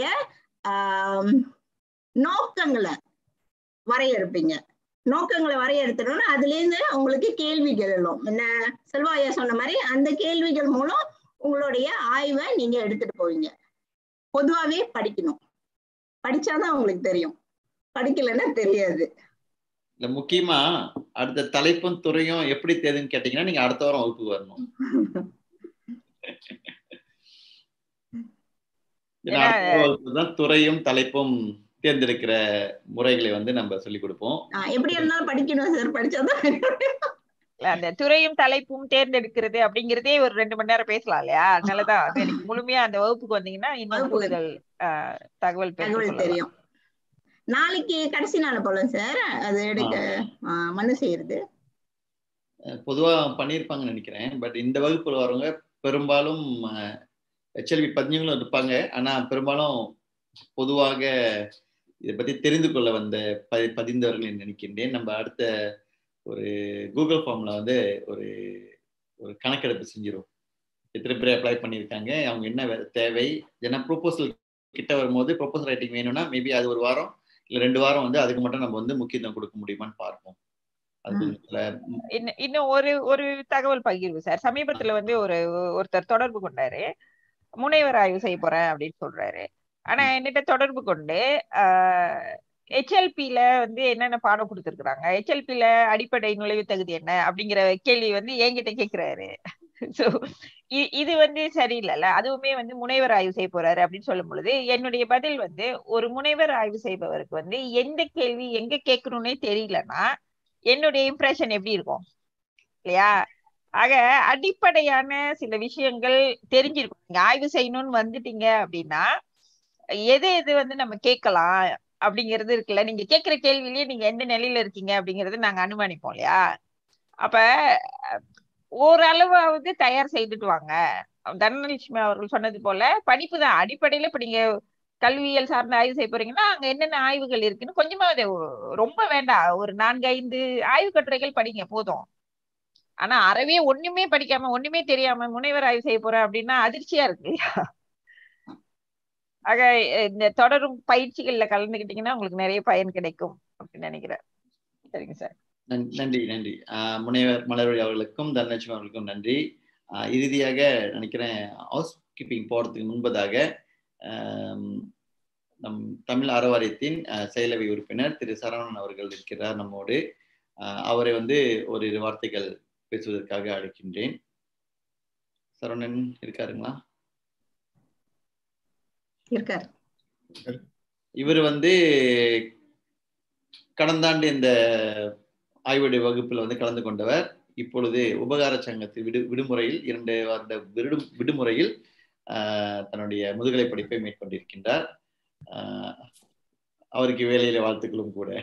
நோக்கங்களை வரையறுப்பீங்க நோக்கங்களை வரையறுத்தணும்னா அதுல இருந்து உங்களுக்கு கேள்விகள் எழும் என்ன செல்வாயா சொன்ன மாதிரி அந்த கேள்விகள் மூலம் உங்களுடைய ஆய்வை நீங்க எடுத்துட்டு போவீங்க பொதுவாவே படிக்கணும் படிச்சாதான் உங்களுக்கு தெரியும் படிக்கலைன்னா தெரியாது இல்ல முக்கியமா அடுத்த தலைப்பும் துறையும் எப்படி தெரியுதுன்னு கேட்டீங்கன்னா நீங்க அடுத்த வாரம் வகுப்பு வரணும் ஏன்னா ஏன்னா, அடுத்த வகுப்புல தான் துறையும் தலைப்பும் தேர்ந்தெடுக்கிற முறைகளை வந்து நம்ம சொல்லிக் கொடுப்போம் ஆஹ் எப்படி இருந்தாலும் படிக்கணும் சார் படிச்சாதான் இல்ல, அந்த துறையும் தலைப்பும் தேர்ந்தெடுக்கிறது அப்படிங்கறதே ஒரு ரெண்டு மணி நேரம் பேசலாம் இல்லையா அதனாலதான் அது எனக்கு முழுமையா அந்த வகுப்புக்கு வந்தீங்கன்னா இன்னும் வகுப்புக்கு. கூடுதல் ஆஹ், தகவல் பெற்று தகவல் கொள்ளலாம். தெரியும் நாளைக்கு கடைசி நாள் போல சார் அது எடுக்க ஆஹ் மனு செய்யறது அஹ் பொதுவா பண்ணியிருப்பாங்கன்னு நினைக்கிறேன் பட் இந்த வகுப்புல வரவங்க பெரும்பாலும் ஹெச்எல்வி பதினவங்களும் இருப்பாங்க ஆனா பெரும்பாலும் பொதுவாக இதை பத்தி தெரிந்து கொள்ள வந்த ப பதிந்தவர்கள் என்று நினைக்கின்றேன் நம்ம அடுத்த ஒரு கூகுள் ஃபார்ம்ல வந்து ஒரு ஒரு கணக்கெடுப்பு செஞ்சிரும் எத்தனை பேர் அப்ளை பண்ணியிருக்காங்க அவங்க என்ன வே- தேவை ஏன்னா ப்ரொபோசல் கிட்ட வரும்போது ப்ரொபோசல் ரைட்டிங் வேணும்னா மேபி அது ஒரு வாரம் இல்லை ரெண்டு வாரம் வந்து அதுக்கு மட்டும் நம்ம வந்து முக்கியத்துவம் கொடுக்க முடியுமான்னு பார்ப்போம் அது கொஞ்சம் சில- இன்னும் இன்னும் ஒரு ஒரு தகவல் பகிர்வு சார் சமீபத்துல வந்து ஒரு ஒருத்தர் தொடர்பு கொண்டாரு முனைவர் ஆய்வு செய்ய போறேன் அப்படின்னு சொல்றாரு ஆனா என்கிட்ட தொடர்பு கொண்டு ஹெச்எல்பில வந்து என்னென்ன பாடம் கொடுத்துருக்காங்க ஹெச்எல்பில அடிப்படை நுழைவு தகுதி என்ன அப்படிங்கிற கேள்வி வந்து என்கிட்ட கேக்குறாரு சோ இது வந்து சரியில்லைல்ல அதுவுமே வந்து முனைவர் ஆய்வு செய்ய போறாரு அப்படின்னு சொல்லும் பொழுது என்னுடைய பதில் வந்து ஒரு முனைவர் ஆய்வு செய்பவருக்கு வந்து எந்த கேள்வி எங்க கேட்கணும்னே தெரியலன்னா என்னுடைய இம்ப்ரெஷன் எப்படி இருக்கும் இல்லையா ஆக அடிப்படையான சில விஷயங்கள் தெரிஞ்சிருக்கும் நீங்க ஆய்வு செய்யணும்னு வந்துட்டீங்க அப்படின்னா எது எது வந்து நம்ம கேட்கலாம் அப்படிங்கிறது இருக்குல்ல நீங்க கேட்கிற கேள்வியிலேயே நீங்க எந்த நிலையில இருக்கீங்க அப்படிங்கறது நாங்க அனுமானிப்போம் இல்லையா அப்ப ஓரளவாவது தயார் செய்துட்டு வாங்க தனலட்சுமி அவர்கள் சொன்னது போல படிப்பு தான் அடிப்படையில இப்ப நீங்க கல்வியியல் சார்ந்த ஆய்வு செய்ய போறீங்கன்னா அங்க என்னென்ன ஆய்வுகள் இருக்குன்னு கொஞ்சமா அதை ரொம்ப வேண்டாம் ஒரு நான்கு ஐந்து ஆய்வு கட்டுரைகள் படிங்க போதும் ஆனா அறவே ஒண்ணுமே படிக்காம ஒண்ணுமே தெரியாம முனைவர் ஆய்வு செய்ய போறேன் அப்படின்னா அதிர்ச்சியா இருக்கு இல்லையா ஆக இந்த தொடரும் பயிற்சிகள்ல கலந்துக்கிட்டீங்கன்னா உங்களுக்கு நிறைய பயன் கிடைக்கும் அப்படின்னு நினைக்கிறேன் சரிங்க சார் நன்றி நன்றி முனைவர் மலர்வழி அவர்களுக்கும் தனலட்சுமி அவர்களுக்கும் நன்றி இறுதியாக நினைக்கிறேன் ஹவுஸ் கீப்பிங் போறதுக்கு முன்பதாக நம் தமிழ் அறவாரியத்தின் செயலவை உறுப்பினர் திரு சரவணன் அவர்கள் இருக்கிறார் நம்மோடு அவரை வந்து ஓரிரு வார்த்தைகள் பேசுவதற்காக அழைக்கின்றேன் சரவணன் இருக்காருங்களா இருக்கார் இவர் வந்து கடந்த ஆண்டு இந்த ஆய்வுடைய வகுப்பில் வந்து கலந்து கொண்டவர் இப்பொழுது உபகார சங்கத்தில் விடு விடுமுறையில் இரண்டு வருட விடு விடுமுறையில் தன்னுடைய முதுகலை படிப்பை மேற்கொண்டிருக்கின்றார் அவருக்கு வேலையில வாழ்த்துக்களும் கூட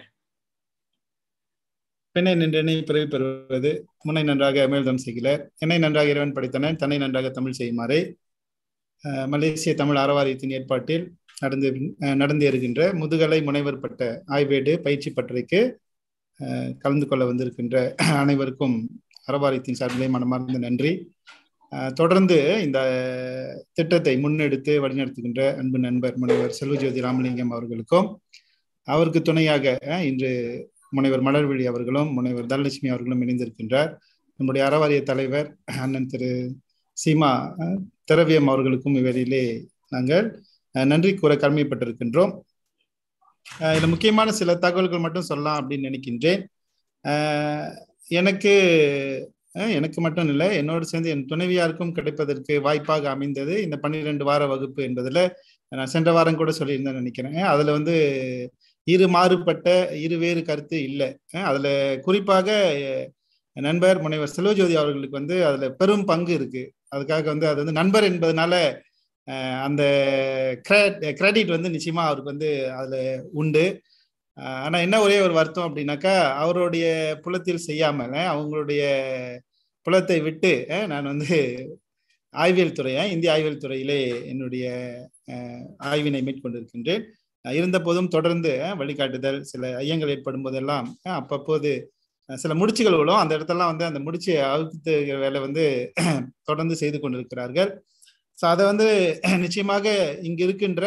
பெண்ணை நின்றனை பிறவி பெறுவது முன்னை நன்றாக அமிழ்தம் செய்கிறார் என்னை நன்றாக இறைவன் படைத்தனன் தன்னை நன்றாக தமிழ் செய்யுமாறு மலேசிய தமிழ் அறவாரியத்தின் ஏற்பாட்டில் நடந்து நடந்து இருக்கின்ற முதுகலை முனைவர் பட்ட ஆய்வேடு பயிற்சி பட்டறைக்கு கலந்து கொள்ள வந்திருக்கின்ற அனைவருக்கும் அறவாரியத்தின் சார்பிலே மனமார்ந்த நன்றி தொடர்ந்து இந்த திட்டத்தை முன்னெடுத்து வழிநடத்துகின்ற அன்பு நண்பர் முனைவர் செல்வஜோதி ராமலிங்கம் அவர்களுக்கும் அவருக்கு துணையாக இன்று முனைவர் மலர்விழி அவர்களும் முனைவர் தனலட்சுமி அவர்களும் இணைந்திருக்கின்றார் நம்முடைய அறவாரிய தலைவர் அண்ணன் திரு சீமா திரவியம் அவர்களுக்கும் இவரிலே நாங்கள் நன்றி கூற கடமைப்பட்டிருக்கின்றோம் இதுல முக்கியமான சில தகவல்கள் மட்டும் சொல்லலாம் அப்படின்னு நினைக்கின்றேன் எனக்கு எனக்கு மட்டும் இல்லை என்னோடு சேர்ந்து என் துணைவியாருக்கும் கிடைப்பதற்கு வாய்ப்பாக அமைந்தது இந்த பன்னிரெண்டு வார வகுப்பு என்பதுல நான் சென்ற வாரம் கூட சொல்லியிருந்தேன் நினைக்கிறேன் அதுல வந்து இரு மாறுபட்ட இரு வேறு கருத்து இல்லை அதுல குறிப்பாக நண்பர் முனைவர் செல்வஜோதி அவர்களுக்கு வந்து அதுல பெரும் பங்கு இருக்கு அதுக்காக வந்து அது வந்து நண்பர் என்பதனால அந்த கிரெடிட் வந்து நிச்சயமா அவருக்கு வந்து அதுல உண்டு ஆனா என்ன ஒரே ஒரு வருத்தம் அப்படின்னாக்கா அவருடைய புலத்தில் செய்யாம அவங்களுடைய புலத்தை விட்டு நான் வந்து ஆய்வியல் துறையை இந்திய ஆய்வியல் துறையிலே என்னுடைய ஆய்வினை மேற்கொண்டிருக்கின்றேன் இருந்த போதும் தொடர்ந்து வழிகாட்டுதல் சில ஐயங்கள் ஏற்படும் போதெல்லாம் அப்பப்போது சில முடிச்சுகள் விழும் அந்த இடத்தெல்லாம் வந்து அந்த முடிச்சு அழுத்து வேலை வந்து தொடர்ந்து செய்து கொண்டிருக்கிறார்கள் ஸோ அதை வந்து நிச்சயமாக இங்க இருக்கின்ற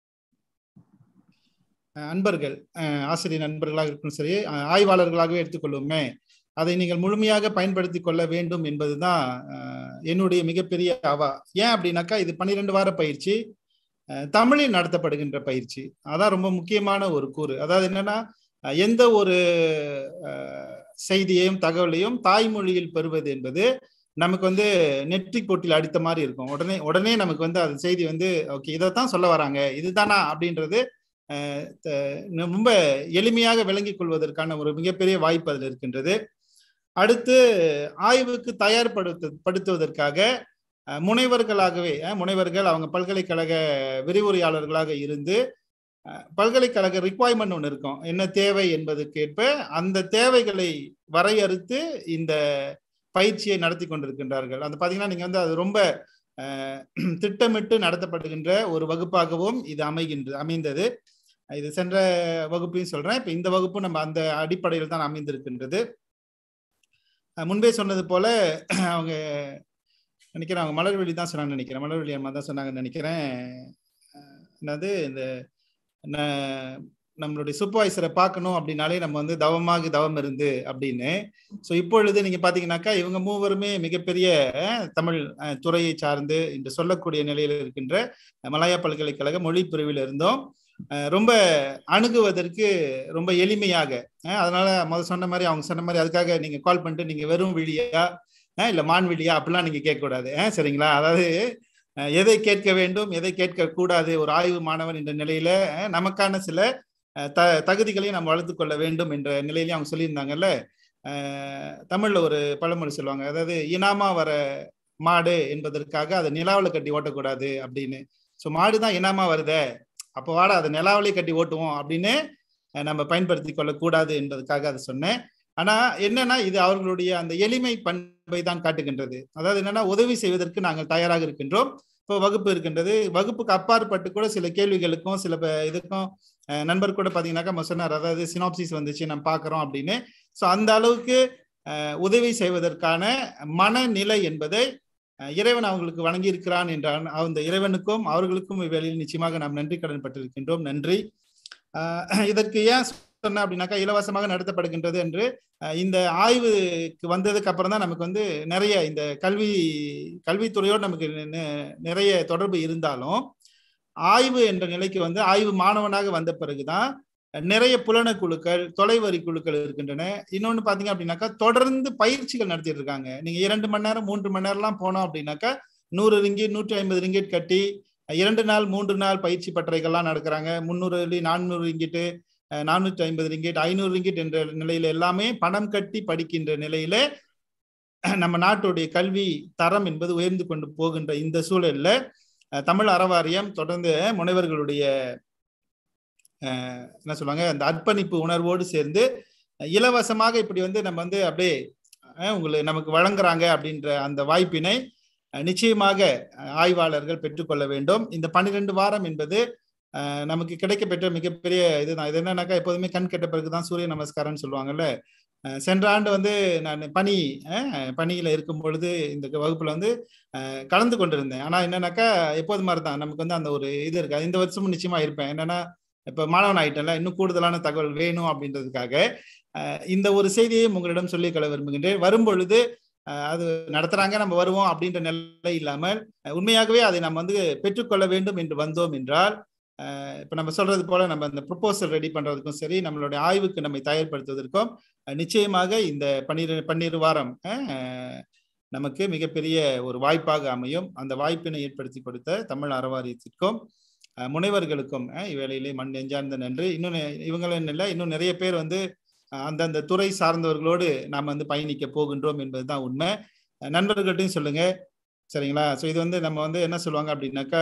அன்பர்கள் ஆசிரியர் நண்பர்களாக இருக்கும் சரி ஆய்வாளர்களாகவே எடுத்துக்கொள்ளுமே அதை நீங்கள் முழுமையாக பயன்படுத்தி கொள்ள வேண்டும் என்பதுதான் என்னுடைய மிகப்பெரிய அவா ஏன் அப்படின்னாக்கா இது பன்னிரெண்டு வார பயிற்சி தமிழில் நடத்தப்படுகின்ற பயிற்சி அதான் ரொம்ப முக்கியமான ஒரு கூறு அதாவது என்னன்னா எந்த ஒரு செய்தியையும் தகவலையும் தாய்மொழியில் பெறுவது என்பது நமக்கு வந்து நெற்றி போட்டியில் அடித்த மாதிரி இருக்கும் உடனே உடனே நமக்கு வந்து அது செய்தி வந்து ஓகே இதைத்தான் சொல்ல வராங்க இதுதானா அப்படின்றது ரொம்ப எளிமையாக விளங்கிக் கொள்வதற்கான ஒரு மிகப்பெரிய வாய்ப்பு அதில் இருக்கின்றது அடுத்து ஆய்வுக்கு தயார்படுத்த படுத்துவதற்காக முனைவர்களாகவே முனைவர்கள் அவங்க பல்கலைக்கழக விரிவுரையாளர்களாக இருந்து பல்கலைக்கழக ரிக்வயர்மெண்ட் ஒன்று இருக்கும் என்ன தேவை என்பதுக்கேற்ப அந்த தேவைகளை வரையறுத்து இந்த பயிற்சியை நடத்தி கொண்டிருக்கின்றார்கள் அந்த பார்த்தீங்கன்னா நீங்க வந்து அது ரொம்ப திட்டமிட்டு நடத்தப்படுகின்ற ஒரு வகுப்பாகவும் இது அமைகின்றது அமைந்தது இது சென்ற வகுப்பையும் சொல்றேன் இப்ப இந்த வகுப்பும் நம்ம அந்த அடிப்படையில் தான் அமைந்திருக்கின்றது முன்பே சொன்னது போல அவங்க நினைக்கிறேன் அவங்க மலர்வெளி தான் சொன்னாங்க நினைக்கிறேன் மலர்வெளி அம்மா தான் சொன்னாங்கன்னு நினைக்கிறேன் என்னது இந்த நம்மளுடைய சூப்பர்வைசரை பார்க்கணும் அப்படின்னாலே நம்ம வந்து தவமாக தவம் இருந்து அப்படின்னு ஸோ இப்பொழுது நீங்க பாத்தீங்கன்னாக்கா இவங்க மூவருமே மிகப்பெரிய தமிழ் துறையை சார்ந்து இன்று சொல்லக்கூடிய நிலையில் இருக்கின்ற மலாயா பல்கலைக்கழக மொழி பிரிவில் இருந்தோம் ரொம்ப அணுகுவதற்கு ரொம்ப எளிமையாக அதனால முதல் சொன்ன மாதிரி அவங்க சொன்ன மாதிரி அதுக்காக நீங்க கால் பண்ணிட்டு நீங்க வெறும் விழியா இல்ல மான் விழியா அப்படிலாம் நீங்க கேட்கக்கூடாது சரிங்களா அதாவது எதை கேட்க வேண்டும் எதை கேட்க கூடாது ஒரு ஆய்வு மாணவன் என்ற நிலையில நமக்கான சில த தகுதிகளையும் நம்ம வளர்த்து கொள்ள வேண்டும் என்ற நிலையிலையும் அவங்க சொல்லியிருந்தாங்கல்ல தமிழ்ல ஒரு பழமொழி சொல்லுவாங்க அதாவது இனாமா வர மாடு என்பதற்காக அதை நிலாவில் கட்டி ஓட்டக்கூடாது அப்படின்னு ஸோ மாடு தான் இனாமா வருதே அப்போ வாடா அதை நிலாவிலே கட்டி ஓட்டுவோம் அப்படின்னு நம்ம பயன்படுத்தி கொள்ளக்கூடாது என்பதற்காக அதை சொன்னேன் ஆனா என்னன்னா இது அவர்களுடைய அந்த எளிமை பண்பை தான் காட்டுகின்றது அதாவது என்னன்னா உதவி செய்வதற்கு நாங்கள் தயாராக இருக்கின்றோம் இப்போ வகுப்பு இருக்கின்றது வகுப்புக்கு அப்பாற்பட்டு கூட சில கேள்விகளுக்கும் சில இதுக்கும் நண்பர் கூட பாத்தீங்கன்னாக்கா சொன்னார் அதாவது சினாப்சிஸ் வந்துச்சு நம்ம பாக்குறோம் அப்படின்னு ஸோ அந்த அளவுக்கு உதவி செய்வதற்கான மனநிலை என்பதை இறைவன் அவங்களுக்கு வழங்கி இருக்கிறான் என்ற அந்த இறைவனுக்கும் அவர்களுக்கும் இவ்வேளையில் நிச்சயமாக நாம் நன்றி கடன் பட்டிருக்கின்றோம் நன்றி இதற்கு ஏன் சொன்ன அப்படின்னாக்கா இலவசமாக நடத்தப்படுகின்றது என்று இந்த ஆய்வுக்கு வந்ததுக்கு அப்புறம் தான் நமக்கு வந்து நிறைய இந்த கல்வி கல்வித்துறையோடு நமக்கு நிறைய தொடர்பு இருந்தாலும் ஆய்வு என்ற நிலைக்கு வந்து ஆய்வு மாணவனாக வந்த பிறகுதான் நிறைய புலன குழுக்கள் தொலைவரி குழுக்கள் இருக்கின்றன இன்னொன்னு பாத்தீங்க அப்படின்னாக்கா தொடர்ந்து பயிற்சிகள் நடத்திட்டு இருக்காங்க நீங்க இரண்டு மணி நேரம் மூன்று மணி நேரம்லாம் போனோம் அப்படின்னாக்கா நூறு ரிங்கிட் நூற்றி ஐம்பது ரிங்கிட் கட்டி இரண்டு நாள் மூன்று நாள் பயிற்சி பட்டறைகள்லாம் நடக்கிறாங்க முந்நூறு நானூறு ரிங்கிட்டு நானூற்றி ஐம்பது ரிங்கிட் ஐநூறு ரிங்கிட் என்ற நிலையில எல்லாமே பணம் கட்டி படிக்கின்ற நிலையில நம்ம நாட்டுடைய கல்வி தரம் என்பது உயர்ந்து கொண்டு போகின்ற இந்த சூழல்ல தமிழ் அறவாரியம் தொடர்ந்து முனைவர்களுடைய என்ன சொல்லுவாங்க அந்த அர்ப்பணிப்பு உணர்வோடு சேர்ந்து இலவசமாக இப்படி வந்து நம்ம வந்து அப்படியே உங்களுக்கு நமக்கு வழங்குறாங்க அப்படின்ற அந்த வாய்ப்பினை நிச்சயமாக ஆய்வாளர்கள் பெற்றுக்கொள்ள வேண்டும் இந்த பன்னிரெண்டு வாரம் என்பது நமக்கு கிடைக்கப்பெற்ற மிகப்பெரிய இதுதான் இது என்னன்னாக்கா எப்போதுமே கண் கெட்ட பிறகுதான் சூரிய நமஸ்காரம்னு சொல்லுவாங்கல்ல சென்ற ஆண்டு வந்து நான் பனி பணியில இருக்கும் பொழுது இந்த வகுப்புல வந்து கலந்து கொண்டிருந்தேன் ஆனா என்னன்னாக்கா எப்போது மாதிரி தான் நமக்கு வந்து அந்த ஒரு இது இருக்கு இந்த வருஷமும் நிச்சயமா இருப்பேன் என்னன்னா இப்ப மாணவன் ஆயிட்டேன்ல இன்னும் கூடுதலான தகவல் வேணும் அப்படின்றதுக்காக இந்த ஒரு செய்தியை உங்களிடம் சொல்லிக் கொள்ள விரும்புகின்றேன் வரும் பொழுது அது நடத்துறாங்க நம்ம வருவோம் அப்படின்ற நிலை இல்லாமல் உண்மையாகவே அதை நம்ம வந்து பெற்றுக்கொள்ள வேண்டும் என்று வந்தோம் என்றால் இப்ப நம்ம சொல்றது போல நம்ம அந்த ப்ரொபோசல் ரெடி பண்றதுக்கும் சரி நம்மளுடைய ஆய்வுக்கு நம்மை தயார்படுத்துவதற்கும் நிச்சயமாக இந்த பன்னிரு பன்னிரு வாரம் நமக்கு மிகப்பெரிய ஒரு வாய்ப்பாக அமையும் அந்த வாய்ப்பினை ஏற்படுத்தி கொடுத்த தமிழ் அறவாரியத்திற்கும் முனைவர்களுக்கும் இவ்வேளையிலே மண் நெஞ்சார்ந்த நன்றி இன்னும் இவங்களும் இல்லை இன்னும் நிறைய பேர் வந்து அந்தந்த துறை சார்ந்தவர்களோடு நாம் வந்து பயணிக்க போகின்றோம் என்பதுதான் உண்மை நண்பர்கள்ட்டையும் சொல்லுங்க சரிங்களா ஸோ இது வந்து நம்ம வந்து என்ன சொல்லுவாங்க அப்படின்னாக்கா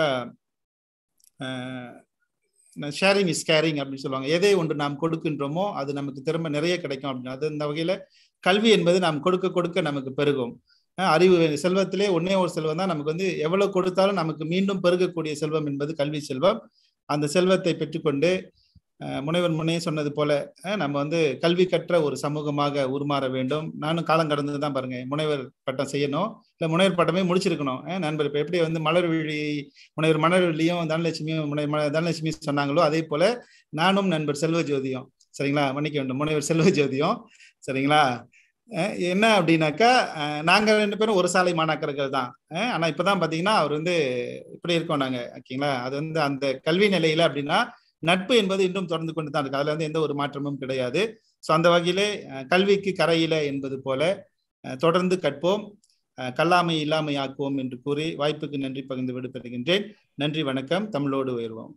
ஷேரிங் இஸ் கேரிங் அப்படின்னு சொல்லுவாங்க எதை ஒன்று நாம் கொடுக்கின்றோமோ அது நமக்கு திரும்ப நிறைய கிடைக்கும் அப்படின்னு அது இந்த வகையில கல்வி என்பது நாம் கொடுக்க கொடுக்க நமக்கு பெருகும் அறிவு செல்வத்திலே ஒன்னே ஒரு செல்வம் தான் நமக்கு வந்து எவ்வளவு கொடுத்தாலும் நமக்கு மீண்டும் பெருகக்கூடிய செல்வம் என்பது கல்வி செல்வம் அந்த செல்வத்தை பெற்றுக்கொண்டு முனைவர் முன்னே சொன்னது போல நம்ம வந்து கல்வி கற்ற ஒரு சமூகமாக உருமாற வேண்டும் நானும் காலம் கடந்து தான் பாருங்க முனைவர் பட்டம் செய்யணும் இல்லை முனைவர் பட்டமே முடிச்சிருக்கணும் நண்பர் இப்போ எப்படி வந்து மலர்விழி முனைவர் மலர்விழியும் தனலட்சுமியும் முனை தனலட்சுமி சொன்னாங்களோ அதே போல நானும் நண்பர் செல்வஜோதியும் சரிங்களா மன்னிக்க வேண்டும் முனைவர் செல்வஜோதியும் சரிங்களா என்ன அப்படின்னாக்கா நாங்க ரெண்டு பேரும் ஒரு சாலை மாணாக்கர்கள் தான் ஆனா இப்பதான் பாத்தீங்கன்னா அவர் வந்து இப்படி இருக்கோம் நாங்க ஓகேங்களா அது வந்து அந்த கல்வி நிலையில அப்படின்னா நட்பு என்பது இன்னும் தொடர்ந்து கொண்டு தான் இருக்கு அதுல வந்து எந்த ஒரு மாற்றமும் கிடையாது ஸோ அந்த வகையிலே கல்விக்கு கரையில என்பது போல தொடர்ந்து கற்போம் அஹ், கல்லாமை இல்லாமை ஆக்குவோம் என்று கூறி வாய்ப்புக்கு நன்றி பகிர்ந்து விடுபடுகின்றேன் நன்றி வணக்கம் தமிழோடு உயர்வோம்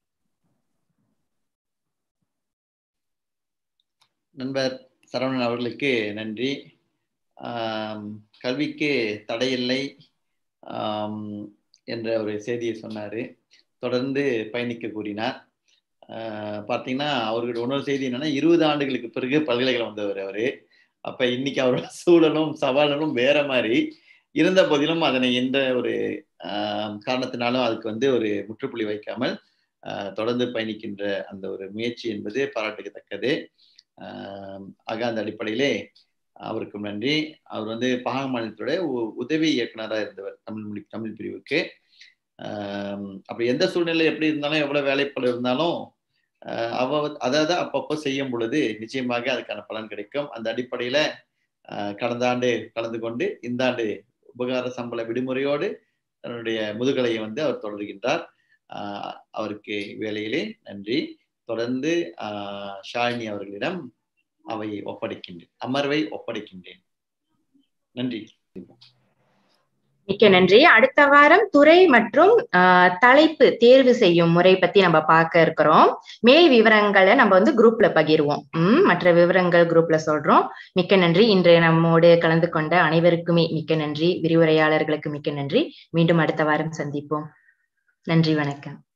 நண்பர் சரவணன் அவர்களுக்கு நன்றி ஆம், கல்விக்கு தடையில்லை ஆம், என்ற ஒரு செய்தியை சொன்னார் தொடர்ந்து பயணிக்க கூறினார் ஆஹ், பார்த்தீங்கன்னா அவர்களுடைய இன்னொரு செய்தி என்னன்னா இருபது ஆண்டுகளுக்கு பிறகு பல்கலைக்கழகம் வந்தவர் அவர் அப்ப இன்னைக்கு அவரோட சூழலும் சவால்களும் வேற மாதிரி இருந்த போதிலும் அதனை எந்த ஒரு ஆஹ், காரணத்தினாலும் அதுக்கு வந்து ஒரு முற்றுப்புள்ளி வைக்காமல் ஆஹ், தொடர்ந்து பயணிக்கின்ற அந்த ஒரு முயற்சி என்பது பாராட்டுக்கத்தக்கது ஆஹ் ஆக அந்த அடிப்படையிலே அவருக்கும் நன்றி அவர் வந்து பாக மாநிலத்துடைய உ- உதவி இயக்குனராக இருந்தவர் தமிழ் மொழி தமிழ் பிரிவுக்கு ஆஹ் அப்படி எந்த சூழ்நிலை எப்படி இருந்தாலும் எவ்வளவு வேலைப்பளு இருந்தாலும் ஆஹ் அவ அதாவது அப்பப்போ செய்யும் பொழுது நிச்சயமாக அதுக்கான பலன் கிடைக்கும் அந்த அடிப்படையில ஆஹ் கடந்த ஆண்டு கலந்து கொண்டு இந்த ஆண்டு உபகார சம்பள விடுமுறையோடு தன்னுடைய முதுகலையை வந்து அவர் தொடர்கின்றார் ஆஹ் அவருக்கு வேலையிலே நன்றி தொடர்ந்து ஆஹ் ஷாலினி அவர்களிடம் அவை ஒப்படைக்கின்றேன் அமர்வை ஒப்படைக்கின்றேன் நன்றி மிக்க நன்றி அடுத்த வாரம் துறை மற்றும் ஆஹ், தலைப்பு தேர்வு செய்யும் முறை பத்தி நம்ம பார்க்க இருக்கிறோம் மேல் விவரங்களை நம்ம வந்து குரூப்ல பகிர்வோம் உம் மற்ற விவரங்கள் குரூப்ல சொல்றோம் மிக்க நன்றி இன்று நம்மோடு கலந்து கொண்ட அனைவருக்குமே மிக்க நன்றி விரிவுரையாளர்களுக்கு மிக்க நன்றி மீண்டும் அடுத்த வாரம் சந்திப்போம் நன்றி வணக்கம்